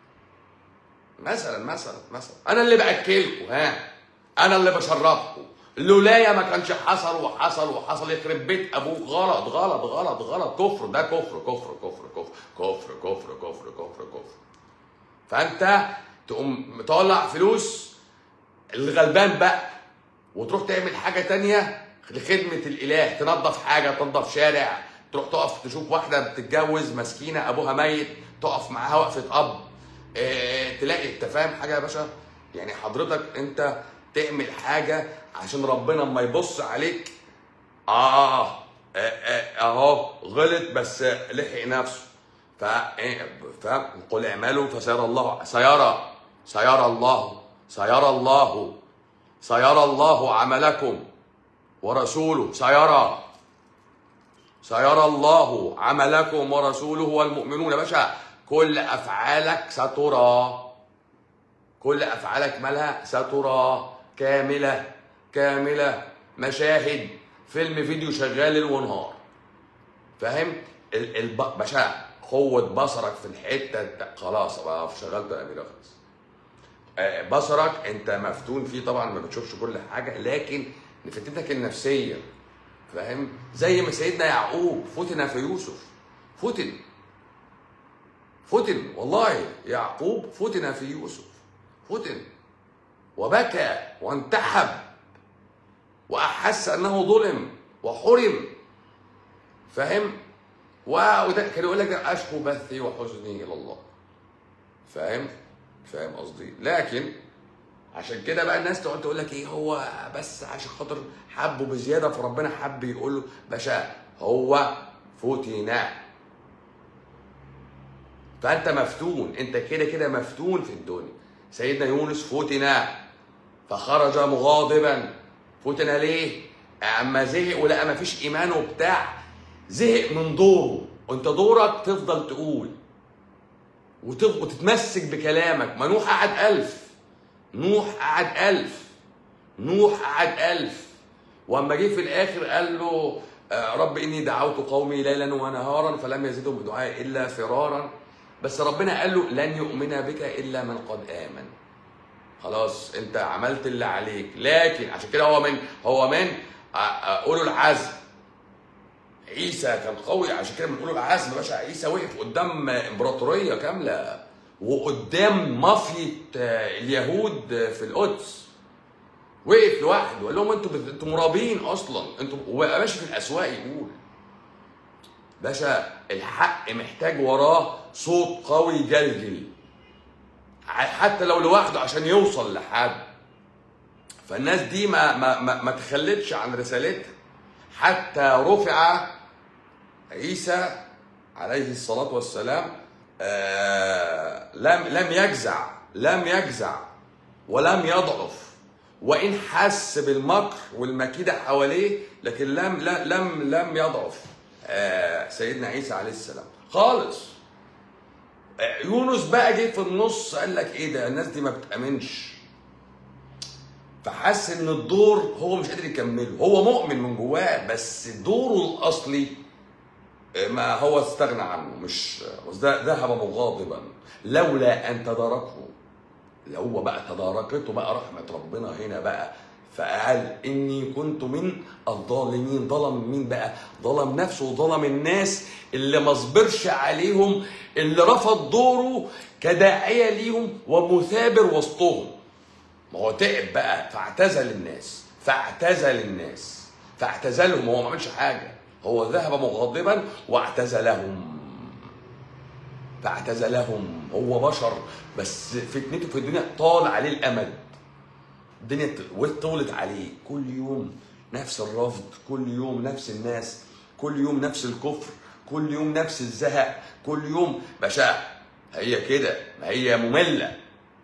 مثلا مثلا مثلا انا اللي باكلكم ها انا اللي بشربكم لولايا ما كانش حصل وحصل وحصل يخرب بيت ابوك غلط غلط غلط غلط كفر ده كفر كفر كفر كفر كفر كفر كفر كفر كفر فانت تقوم مطلع فلوس الغلبان بقى وتروح تعمل حاجه تانية لخدمه الاله تنظف حاجه تنظف شارع تروح تقف تشوف واحده بتتجوز مسكينه ابوها ميت تقف معاها وقفه اب إيه تلاقي انت فاهم حاجه يا باشا يعني حضرتك انت تعمل حاجه عشان ربنا اما يبص عليك اه, آه, آه اهو غلط بس لحق نفسه ف فقل اعملوا فسيرى الله سيرى سيرى الله سيرى الله سيرى الله عملكم ورسوله سيرى سيرى الله عملكم ورسوله والمؤمنون يا باشا كل افعالك سترى كل افعالك مالها سترى كامله كامله مشاهد فيلم فيديو شغال ليل ونهار فاهم ال- الب... باشا قوه بصرك في الحته الت- خلاص بقى شغلت الاميره خلاص آه، بصرك انت مفتون فيه طبعا ما بتشوفش كل حاجه لكن فتنتك النفسيه فاهم زي ما سيدنا يعقوب فتن في يوسف فتن فتن والله يعقوب فتن في يوسف فتن وبكى وانتحب واحس انه ظلم وحرم فاهم و- وده كان يقول لك اشكو بثي وحزني الى الله فاهم فاهم قصدي لكن عشان كده بقى الناس تقعد تقول لك ايه هو بس عشان خاطر حبه بزياده فربنا حب يقول له باشا هو فتن فانت مفتون انت كده كده مفتون في الدنيا سيدنا يونس فتن فخرج مغاضبا فتن ليه اما زهق ولقى ما فيش ايمان وبتاع زهق من دوره وانت دورك تفضل تقول وتف... وتتمسك بكلامك ما نوح قعد ألف نوح قعد ألف نوح قعد ألف واما جه في الآخر قال له آه، رب إني دعوت قومي ليلا ونهارا فلم يزدهم بدعائي إلا فرارا بس ربنا قال له لن يؤمن بك إلا من قد آمن خلاص انت عملت اللي عليك لكن عشان كده هو من هو من آه، آه، اولو العزم عيسى كان قوي عشان كده بنقول العزم يا باشا عيسى وقف قدام امبراطوريه كامله وقدام مافيا آه، اليهود في القدس وقف لوحده وقال لهم انتوا بت- انتوا مرابين اصلا انتوا وبقى ماشي في الاسواق يقول باشا الحق محتاج وراه صوت قوي جلجل ع- حتى لو لوحده عشان يوصل لحد فالناس دي ما ما ما, ما تخلتش عن رسالتها حتى رفع عيسى عليه الصلاة والسلام آه لم لم يجزع لم يجزع ولم يضعف وإن حس بالمكر والمكيدة حواليه لكن لم لا- لم لم يضعف آه سيدنا عيسى عليه السلام خالص يونس بقى جه في النص قال لك ايه ده الناس دي ما بتامنش فحس ان الدور هو مش قادر يكمله هو مؤمن من جواه بس دوره الاصلي ما هو استغنى عنه مش ده ذهب مغاضبا لولا ان تداركه اللي هو بقى تداركته بقى رحمه ربنا هنا بقى فقال اني كنت من الظالمين ظلم مين بقى ظلم نفسه وظلم الناس اللي ما صبرش عليهم اللي رفض دوره كداعيه ليهم ومثابر وسطهم ما هو تعب بقى فاعتزل الناس فاعتزل الناس فاعتزلهم هو ما عملش حاجه هو ذهب مغضبا واعتزلهم فاعتزلهم هو بشر بس فتنته في الدنيا طال عليه الامد الدنيا طولت عليه كل يوم نفس الرفض كل يوم نفس الناس كل يوم نفس الكفر كل يوم نفس الزهق كل يوم باشا هي كده ما هي مملة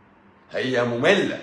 هي مملة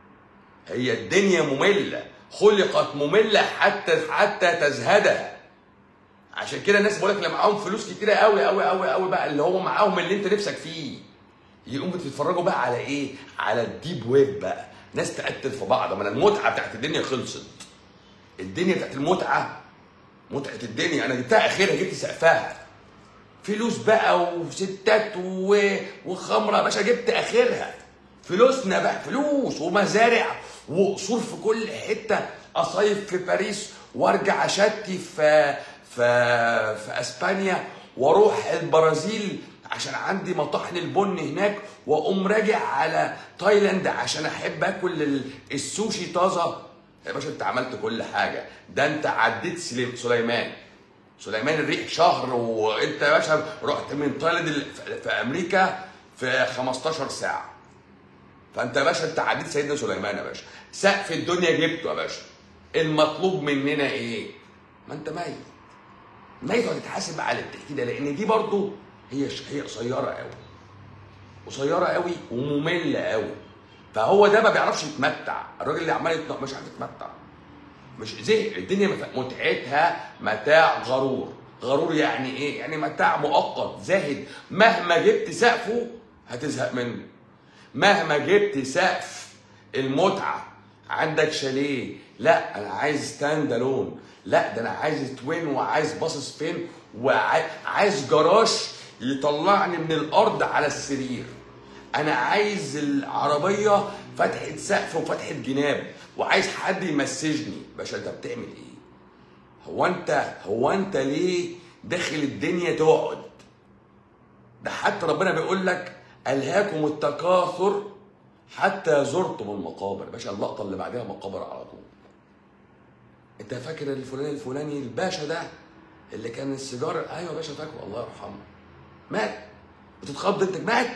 هي الدنيا مملة خلقت مملة حتى حتى تزهدها عشان كده الناس بقول لك اللي معاهم فلوس كتيرة قوي قوي قوي قوي بقى اللي هو معاهم اللي انت نفسك فيه يقوموا بتتفرجوا بقى على ايه؟ على الديب ويب بقى ناس تقتل في بعض ما المتعه بتاعت الدنيا خلصت الدنيا بتاعت المتعه متعه الدنيا انا جبتها اخرها جبت سقفها فلوس بقى وستات و... وخمره يا باشا جبت اخرها فلوسنا بقى فلوس ومزارع وقصور في كل حته اصيف في باريس وارجع اشتي في في في اسبانيا واروح البرازيل عشان عندي مطاحن البن هناك واقوم راجع على تايلاند عشان احب اكل السوشي طازه يا باشا انت عملت كل حاجه ده انت عديت سليمان سليمان الريح شهر وانت يا باشا رحت من تايلاند في امريكا في 15 ساعه فانت يا باشا انت عديت سيدنا سليمان يا باشا سقف الدنيا جبته يا باشا المطلوب مننا ايه ما انت ميت ميت وهتتحاسب على التحكي ده لان دي برضو هي هي قصيره قوي قصيره قوي وممله قوي فهو ده ما بيعرفش يتمتع الراجل اللي عمال يتنق مش عارف يتمتع مش زهق الدنيا متعتها متاع غرور غرور يعني ايه يعني متاع مؤقت زاهد مهما جبت سقفه هتزهق منه مهما جبت سقف المتعه عندك شاليه لا انا عايز ستاند الون لا ده انا عايز توين وعايز باصص فين وعايز جراج يطلعني من الارض على السرير انا عايز العربيه فتحه سقف وفتحه جناب وعايز حد يمسجني باشا انت بتعمل ايه هو انت هو انت ليه داخل الدنيا تقعد ده حتى ربنا بيقول لك الهاكم التكاثر حتى زرتم المقابر باشا اللقطه اللي بعدها مقابر على طول انت فاكر الفلاني الفلاني الباشا ده اللي كان السيجاره ايوه يا باشا فاكره الله يرحمه مات بتتخض انت مات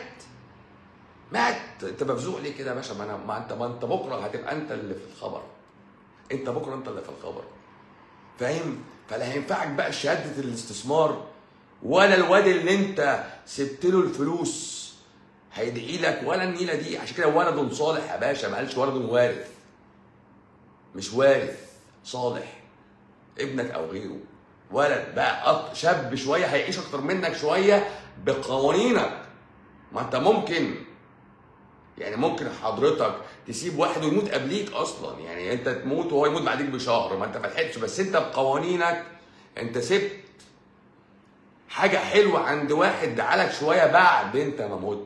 مات انت مفزوع ليه كده يا باشا ما, أنا ما انت ما انت بكره هتبقى انت اللي في الخبر انت بكره انت اللي في الخبر فاهم فلا هينفعك بقى شهاده الاستثمار ولا الواد اللي انت سبت له الفلوس هيدعي لك ولا النيله دي عشان كده ولد صالح يا باشا ما قالش ولد وارث مش وارث صالح ابنك او غيره ولد بقى شاب شويه هيعيش اكتر منك شويه بقوانينك ما انت ممكن يعني ممكن حضرتك تسيب واحد ويموت قبليك اصلا يعني انت تموت وهو يموت بعديك بشهر ما انت ما لحقتش بس انت بقوانينك انت سبت حاجه حلوه عند واحد دعالك شويه بعد انت ما مت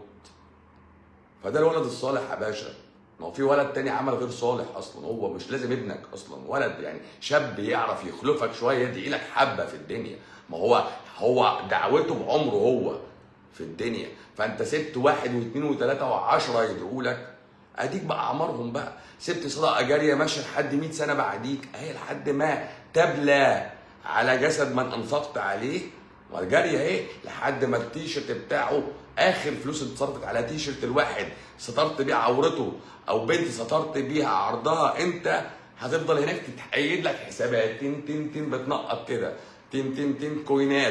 فده الولد الصالح يا باشا ما هو في ولد تاني عمل غير صالح اصلا هو مش لازم ابنك اصلا ولد يعني شاب يعرف يخلفك شويه يدعي لك حبه في الدنيا ما هو هو دعوته بعمره هو في الدنيا فانت سبت واحد واثنين وثلاثه وعشره يدعوا لك اديك بقى اعمارهم بقى سبت صدقه جاريه ماشيه لحد 100 سنه بعديك اهي لحد ما تبلى على جسد من انفقت عليه والجاريه اهي لحد ما التيشيرت بتاعه اخر فلوس اللي اتصرفت على تيشيرت الواحد سترت بيه عورته او بنت سترت بيها عرضها انت هتفضل هناك تتحيد لك حسابات تن تن تن بتنقط كده تن تن تن كوينات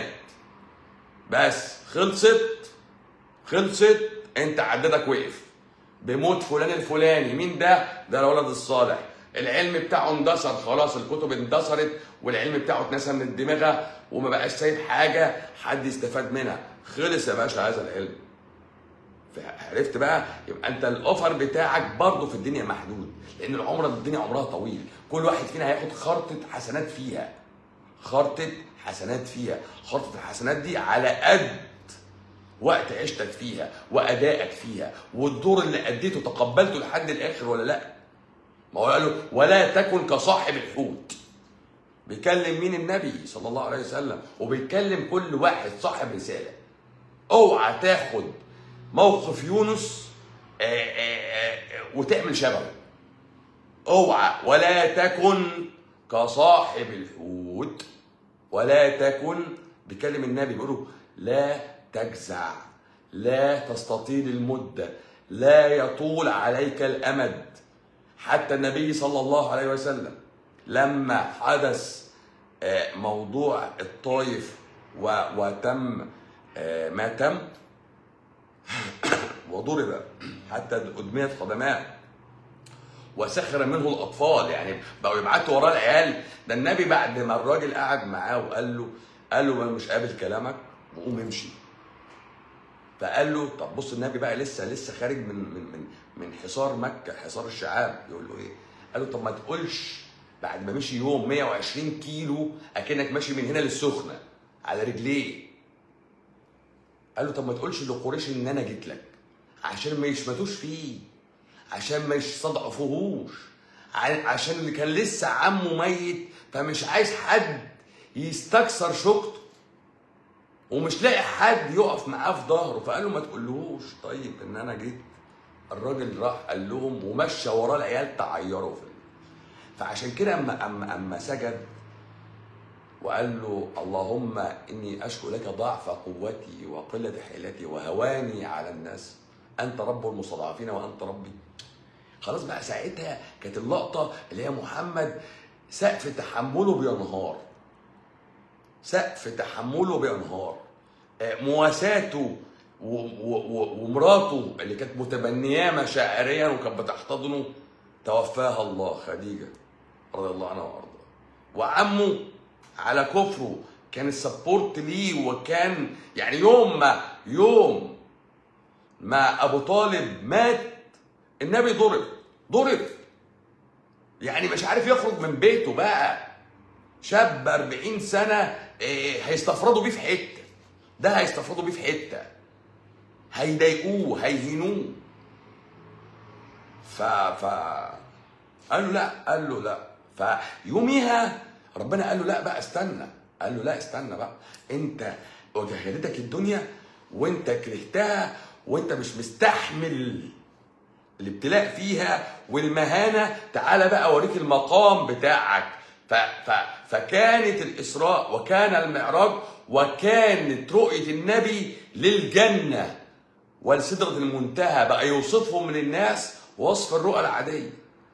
بس خلصت خلصت انت عددك وقف بموت فلان الفلاني مين ده ده الولد الصالح العلم بتاعه اندثر خلاص الكتب اندثرت والعلم بتاعه اتنسى من الدماغه وما بقاش سايب حاجه حد يستفاد منها خلص يا باشا هذا العلم عرفت بقى يبقى انت الاوفر بتاعك برضه في الدنيا محدود لان العمر الدنيا عمرها طويل كل واحد فينا هياخد خرطه حسنات فيها خرطه حسنات فيها خرطه الحسنات دي على قد وقت عشتك فيها وادائك فيها والدور اللي اديته تقبلته لحد الاخر ولا لا ما هو قال له ولا تكن كصاحب الحوت بيكلم مين النبي صلى الله عليه وسلم وبيكلم كل واحد صاحب رساله اوعى تاخد موقف يونس آآ آآ وتعمل شبهه اوعى ولا تكن كصاحب الحوت ولا تكن بيكلم النبي بيقول لا تجزع لا تستطيل المده لا يطول عليك الامد حتى النبي صلى الله عليه وسلم لما حدث موضوع الطائف وتم ما تم وضرب حتى أدميت قدماه وسخر منه الأطفال يعني بقوا يبعتوا وراه العيال ده النبي بعد ما الراجل قعد معاه وقال له قال له أنا مش قابل كلامك وقوم امشي فقال له طب بص النبي بقى لسه لسه خارج من من من من حصار مكه حصار الشعاب يقول له ايه؟ قال له طب ما تقولش بعد ما مشي يوم 120 كيلو اكنك ماشي من هنا للسخنه على رجليه قال له طب ما تقولش لقريش ان انا جيت لك عشان ما يشمتوش فيه عشان ما يستضعفوهوش عشان اللي كان لسه عمه ميت فمش عايز حد يستكثر شوكته ومش لاقي حد يقف معاه في ظهره فقال له ما تقولهوش طيب ان انا جيت الراجل راح قال لهم ومشى وراه العيال تعيروا في فعشان كده اما اما اما سجد وقال له اللهم اني اشكو لك ضعف قوتي وقله حيلتي وهواني على الناس انت رب المستضعفين وانت ربي خلاص بقى ساعتها كانت اللقطه اللي هي محمد سقف تحمله بينهار سقف تحمله بينهار مواساته ومراته اللي كانت متبنياه مشاعريا وكانت بتحتضنه توفاها الله خديجه رضي الله عنها وارضاها وعمه على كفره كان السبورت ليه وكان يعني يوم ما يوم ما ابو طالب مات النبي ضرب ضرب يعني مش عارف يخرج من بيته بقى شاب 40 سنه إيه هيستفردوا بيه في حته ده هيستفردوا بيه في حته هيضايقوه هيهينوه ف ف قال له لا قال له لا فيوميها ربنا قال له لا بقى استنى قال له لا استنى بقى انت وجهدتك الدنيا وانت كرهتها وانت مش مستحمل الابتلاء فيها والمهانه تعالى بقى اوريك المقام بتاعك ف ف فكانت الاسراء وكان المعراج وكانت رؤيه النبي للجنه والسدره المنتهى بقى يوصفهم للناس وصف الرؤى العاديه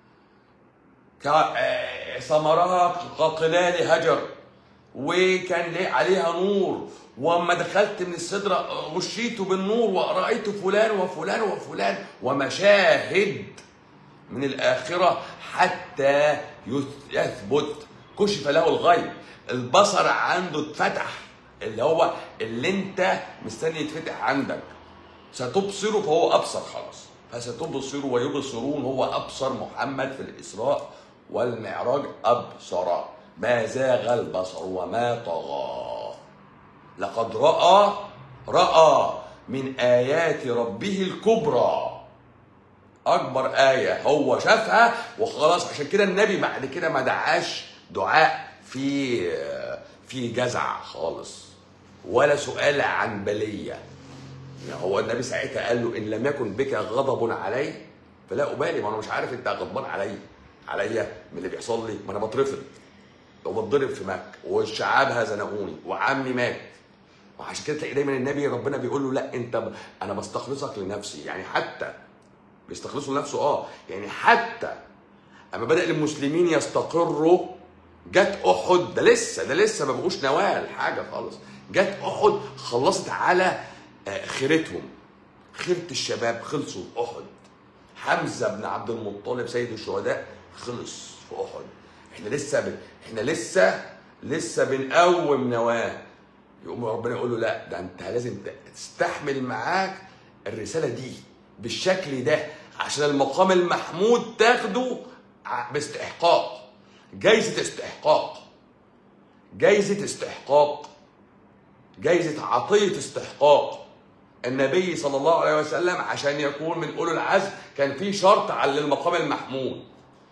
ثمرها كقلال هجر وكان عليها نور واما دخلت من السدره غشيت بالنور ورايت فلان وفلان وفلان ومشاهد من الاخره حتى يثبت كشف له الغيب البصر عنده اتفتح اللي هو اللي انت مستني يتفتح عندك ستبصر فهو ابصر خلاص فستبصر ويبصرون هو ابصر محمد في الاسراء والمعراج ابصر ما زاغ البصر وما طغى لقد راى راى من ايات ربه الكبرى اكبر ايه هو شافها وخلاص عشان كده النبي بعد كده ما دعاش دعاء في في جزع خالص ولا سؤال عن بليه يعني هو النبي ساعتها قال له ان لم يكن بك غضب علي فلا ابالي ما انا مش عارف انت غضبان عليا عليا من اللي بيحصل لي ما انا بترفض وبتضرب في مكه والشعاب زنقوني وعمي مات وعشان كده تلاقي دايما النبي ربنا بيقول له لا انت ب... انا بستخلصك لنفسي يعني حتى بيستخلصوا لنفسه اه يعني حتى اما بدا المسلمين يستقروا جت احد ده لسه ده لسه ما بقوش نوال حاجه خالص جت احد خلصت على خيرتهم خيرة الشباب خلصوا في احد حمزه بن عبد المطلب سيد الشهداء خلص في احد احنا لسه ب... احنا لسه لسه بنقوم نواه يقوم ربنا يقول له لا ده انت لازم تستحمل معاك الرساله دي بالشكل ده عشان المقام المحمود تاخده ع- باستحقاق جايزه استحقاق جايزه استحقاق جايزه عطيه استحقاق النبي صلى الله عليه وسلم عشان يكون من اولو العزم كان في شرط على المقام المحمود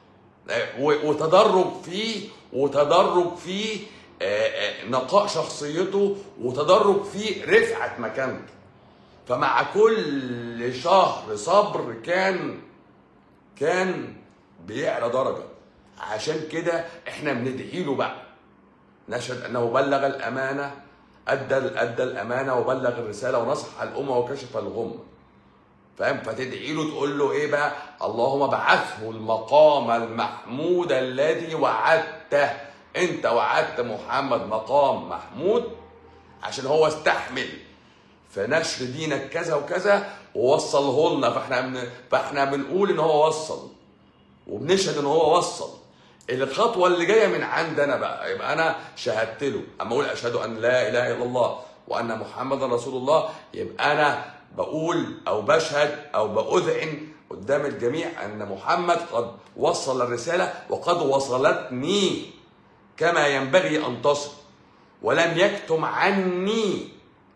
و- وتدرج فيه وتدرج فيه آه، آه، نقاء شخصيته وتدرج فيه رفعة مكانته فمع كل شهر صبر كان كان بيعلى درجة عشان كده احنا بندعي له بقى نشهد انه بلغ الامانه ادى ادى الامانه وبلغ الرساله ونصح الامه وكشف الغمه فاهم فتدعي له تقول له ايه بقى اللهم ابعثه المقام المحمود الذي وعدته انت وعدت محمد مقام محمود عشان هو استحمل في نشر دينك كذا وكذا ووصله لنا فاحنا بن... فاحنا بنقول ان هو وصل وبنشهد ان هو وصل الخطوه اللي جايه من عندنا بقى يبقى انا شهدت له اما اقول اشهد ان لا اله الا الله وان محمدا رسول الله يبقى انا بقول او بشهد او باذعن قدام الجميع ان محمد قد وصل الرساله وقد وصلتني كما ينبغي ان تصل ولم يكتم عني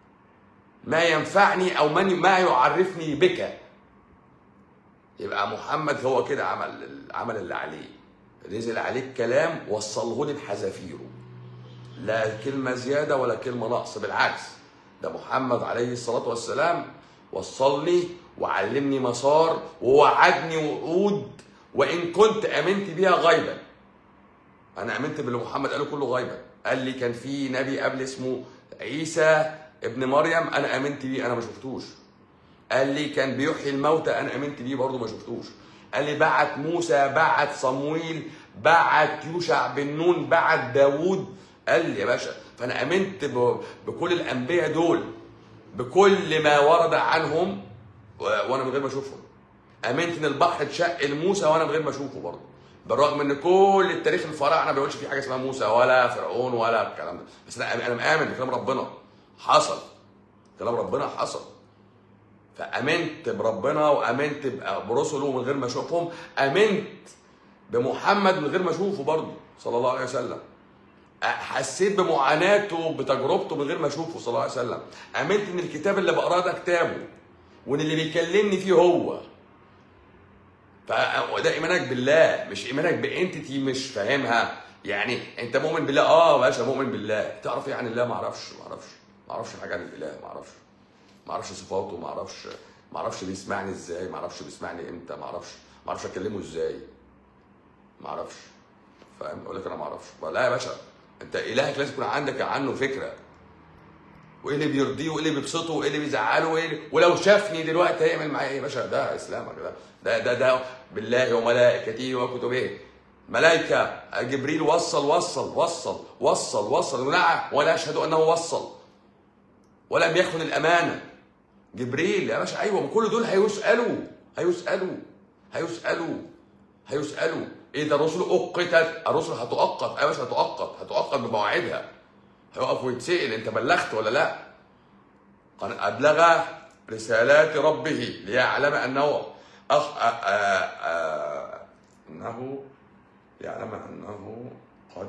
ما ينفعني او من ما يعرفني بك يبقى محمد هو كده عمل عمل اللي عليه نزل عليك كلام وصله لي بحذافيره لا كلمة زيادة ولا كلمة نقص بالعكس ده محمد عليه الصلاة والسلام وصلني وعلمني مسار ووعدني وعود وإن كنت آمنت بيها غيبا أنا آمنت باللي محمد قاله كله غيبا قال لي كان في نبي قبل اسمه عيسى ابن مريم أنا آمنت بيه أنا ما شفتوش قال لي كان بيحيي الموتى انا امنت بيه برضه ما شفتوش قال لي بعت موسى بعت صمويل بعت يوشع بن نون بعت داوود قال لي يا باشا فانا امنت ب- بكل الانبياء دول بكل ما ورد عنهم و- وانا من غير ما اشوفهم امنت ان البحر اتشق لموسى وانا من غير ما اشوفه برضه بالرغم ان كل التاريخ الفراعنه ما بيقولش في حاجه اسمها موسى ولا فرعون ولا الكلام ده بس انا انا مآمن بكلام ربنا حصل كلام ربنا حصل فامنت بربنا وامنت ب- برسله من غير ما اشوفهم امنت بمحمد من غير ما اشوفه برضه صلى الله عليه وسلم أ- حسيت بمعاناته بتجربته من غير ما اشوفه صلى الله عليه وسلم امنت ان الكتاب اللي بقراه ده كتابه وان اللي بيكلمني فيه هو فده ايمانك بالله مش ايمانك بانتيتي مش فاهمها يعني انت مؤمن بالله اه يا باشا مؤمن بالله تعرف ايه عن الله ما اعرفش ما اعرفش ما اعرفش حاجه عن الاله ما اعرفش ما اعرفش صفاته ما اعرفش ما اعرفش بيسمعني ازاي ما اعرفش بيسمعني امتى ما اعرفش ما اعرفش اكلمه ازاي ما اعرفش فاهم اقول لك انا ما اعرفش لا يا باشا انت الهك لازم يكون عندك عنه فكره وايه اللي بيرضيه وايه اللي بيبسطه وايه اللي بيزعله وايه اللي... ولو شافني دلوقتي هيعمل معايا ايه يا باشا ده اسلامك ده ده ده, ده بالله وملائكته وكتبه ملائكه جبريل وصل وصل وصل وصل وصل ونعم ولا اشهد انه وصل ولم يخن الامانه جبريل يا باشا ايوه ما كل دول هيسالوا هيسالوا هيسالوا هيسالوا اذا الرسل اقتت الرسل هتؤقت يا باشا هتؤقت هتؤقت بمواعيدها هيقف ويتسال انت بلغت ولا لا قد ابلغ رسالات ربه ليعلم انه أخ... أ... أ... أ... انه يعلم انه قد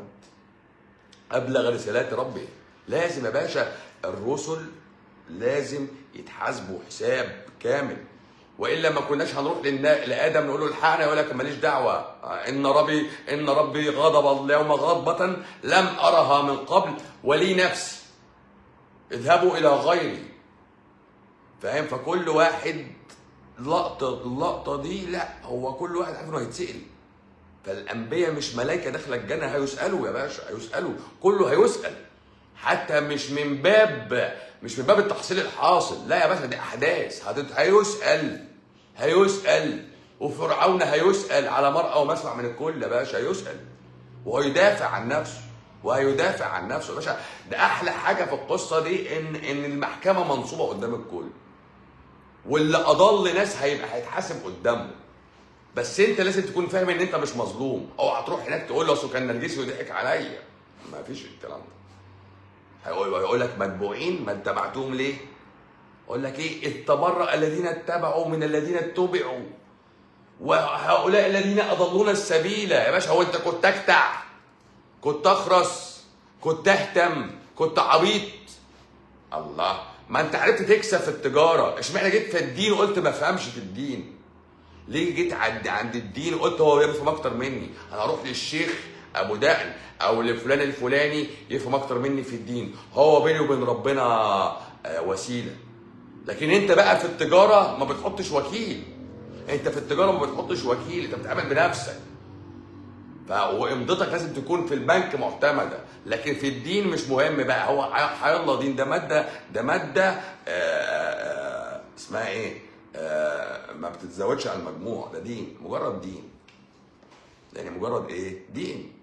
ابلغ رسالات ربه لازم يا باشا الرسل لازم يتحاسبوا حساب كامل والا ما كناش هنروح للنا- لادم نقول له الحقنا يقول لك ماليش دعوه ان ربي ان ربي غضب اليوم غضبه لم ارها من قبل ولي نفسي اذهبوا الى غيري فاهم فكل واحد لقطه اللقطه دي لا هو كل واحد عارف انه هيتسال فالانبياء مش ملائكه داخله الجنه هيسالوا يا باشا هيسالوا كله هيسال حتى مش من باب مش من باب التحصيل الحاصل لا يا باشا دي احداث هتت- هيسال هيسال وفرعون هيسال على مرأى ومسمع من الكل يا باشا هيسال وهيدافع عن نفسه وهيدافع عن نفسه يا باشا ده احلى حاجه في القصه دي ان ان المحكمه منصوبه قدام الكل واللي اضل ناس هيبقى هيتحاسب قدامه بس انت لازم تكون فاهم ان انت مش مظلوم اوعى تروح هناك تقول له اصل كان نرجسي وضحك عليا ما فيش الكلام ده هيقول هيقول لك متبوعين ما اتبعتوهم ليه اقول لك ايه اذ تبرأ الذين اتبعوا من الذين اتبعوا وهؤلاء الذين اضلونا السبيل يا باشا هو انت كنت اكتع كنت اخرس كنت اهتم كنت عبيط الله ما انت عرفت تكسب في التجاره اشمعنى جيت في الدين وقلت ما فهمش في الدين ليه جيت عند عند الدين وقلت هو يفهم اكتر مني انا اروح للشيخ ابو دقن او لفلان الفلاني يفهم اكتر مني في الدين هو بيني وبين ربنا آه، وسيله لكن انت بقى في التجاره ما بتحطش وكيل انت في التجاره ما بتحطش وكيل انت بتتعامل بنفسك ف وامضتك لازم تكون في البنك معتمده لكن في الدين مش مهم بقى هو ح- حيالله دين ده ماده ده ماده آه، آه، اسمها ايه آه، ما بتتزودش على المجموع ده دين مجرد دين يعني مجرد ايه دين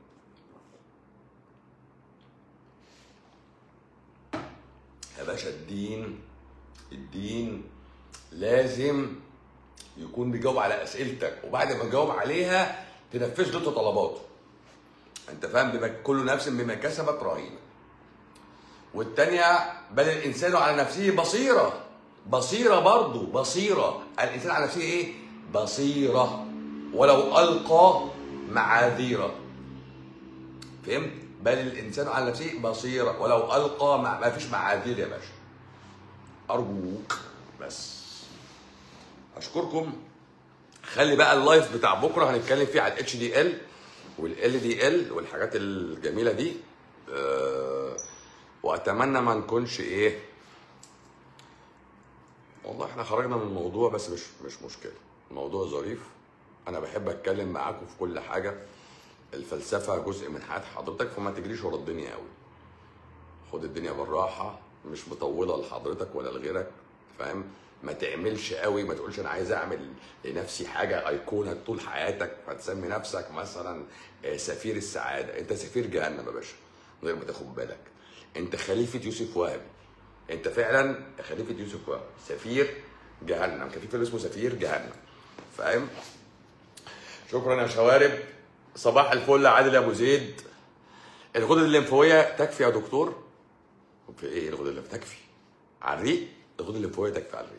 يا باشا الدين الدين لازم يكون بيجاوب على اسئلتك وبعد ما تجاوب عليها تنفذ له طلباته انت فاهم بما كل نفس بما كسبت رهينه والتانية بل الانسان على نفسه بصيره بصيره برضه بصيره الانسان على نفسه ايه بصيره ولو القى معاذيره فهمت بل الانسان على نفسه بصيره ولو القى مع... ما فيش معاذير يا باشا ارجوك بس اشكركم خلي بقى اللايف بتاع بكره هنتكلم فيه على الاتش دي ال والال دي ال والحاجات الجميله دي أه واتمنى ما نكونش ايه والله احنا خرجنا من الموضوع بس مش مش مشكله الموضوع ظريف انا بحب اتكلم معاكم في كل حاجه الفلسفه جزء من حياه حضرتك فما تجريش ورا الدنيا قوي خد الدنيا بالراحه مش مطوله لحضرتك ولا لغيرك فاهم ما تعملش قوي ما تقولش انا عايز اعمل لنفسي حاجه ايقونه طول حياتك فتسمي نفسك مثلا آه، سفير السعاده انت سفير جهنم يا باشا من غير ما تاخد بالك انت خليفه يوسف وهبي انت فعلا خليفه يوسف وهبي سفير جهنم كان في فيلم اسمه سفير جهنم فاهم شكرا يا شوارب صباح الفل يا عادل ابو زيد الغدد الليمفاويه تكفي يا دكتور في ايه الغدد الليمفاويه تكفي على الريق الغدد الليمفاويه تكفي على الريق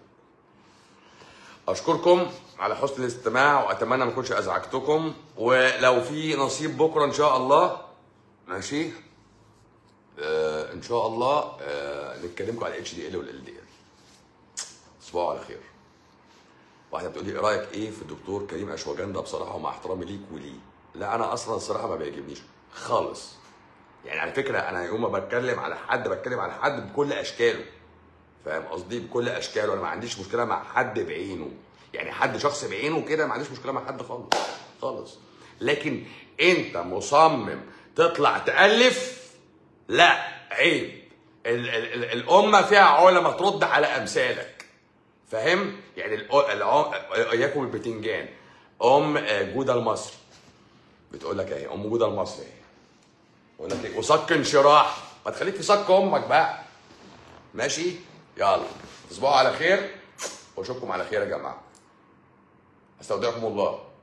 اشكركم على حسن الاستماع واتمنى ما اكونش ازعجتكم ولو في نصيب بكره ان شاء الله ماشي آه ان شاء الله آه نتكلمكم على الاتش دي ال والال دي ال تصبحوا على خير واحده بتقول لي ايه رايك ايه في الدكتور كريم اشواجان ده بصراحه ومع احترامي ليك وليه لا انا اصلا الصراحه ما بيعجبنيش خالص يعني على فكره انا يوم ما بتكلم على حد بتكلم على حد بكل اشكاله فاهم قصدي بكل اشكاله انا ما عنديش مشكله مع حد بعينه يعني حد شخص بعينه كده ما عنديش مشكله مع حد خالص خالص لكن انت مصمم تطلع تالف لا عيب ال- ال- ال- الامه فيها علماء ترد على امثالك فاهم يعني الأ- الع- اياكم البتنجان ام جوده المصري بتقول لك اهي ام جوده المصري اهي بقول لك ايه وصك انشراح ما تخليك في صك امك بقى ماشي يلا تصبحوا على خير واشوفكم على خير يا جماعه استودعكم الله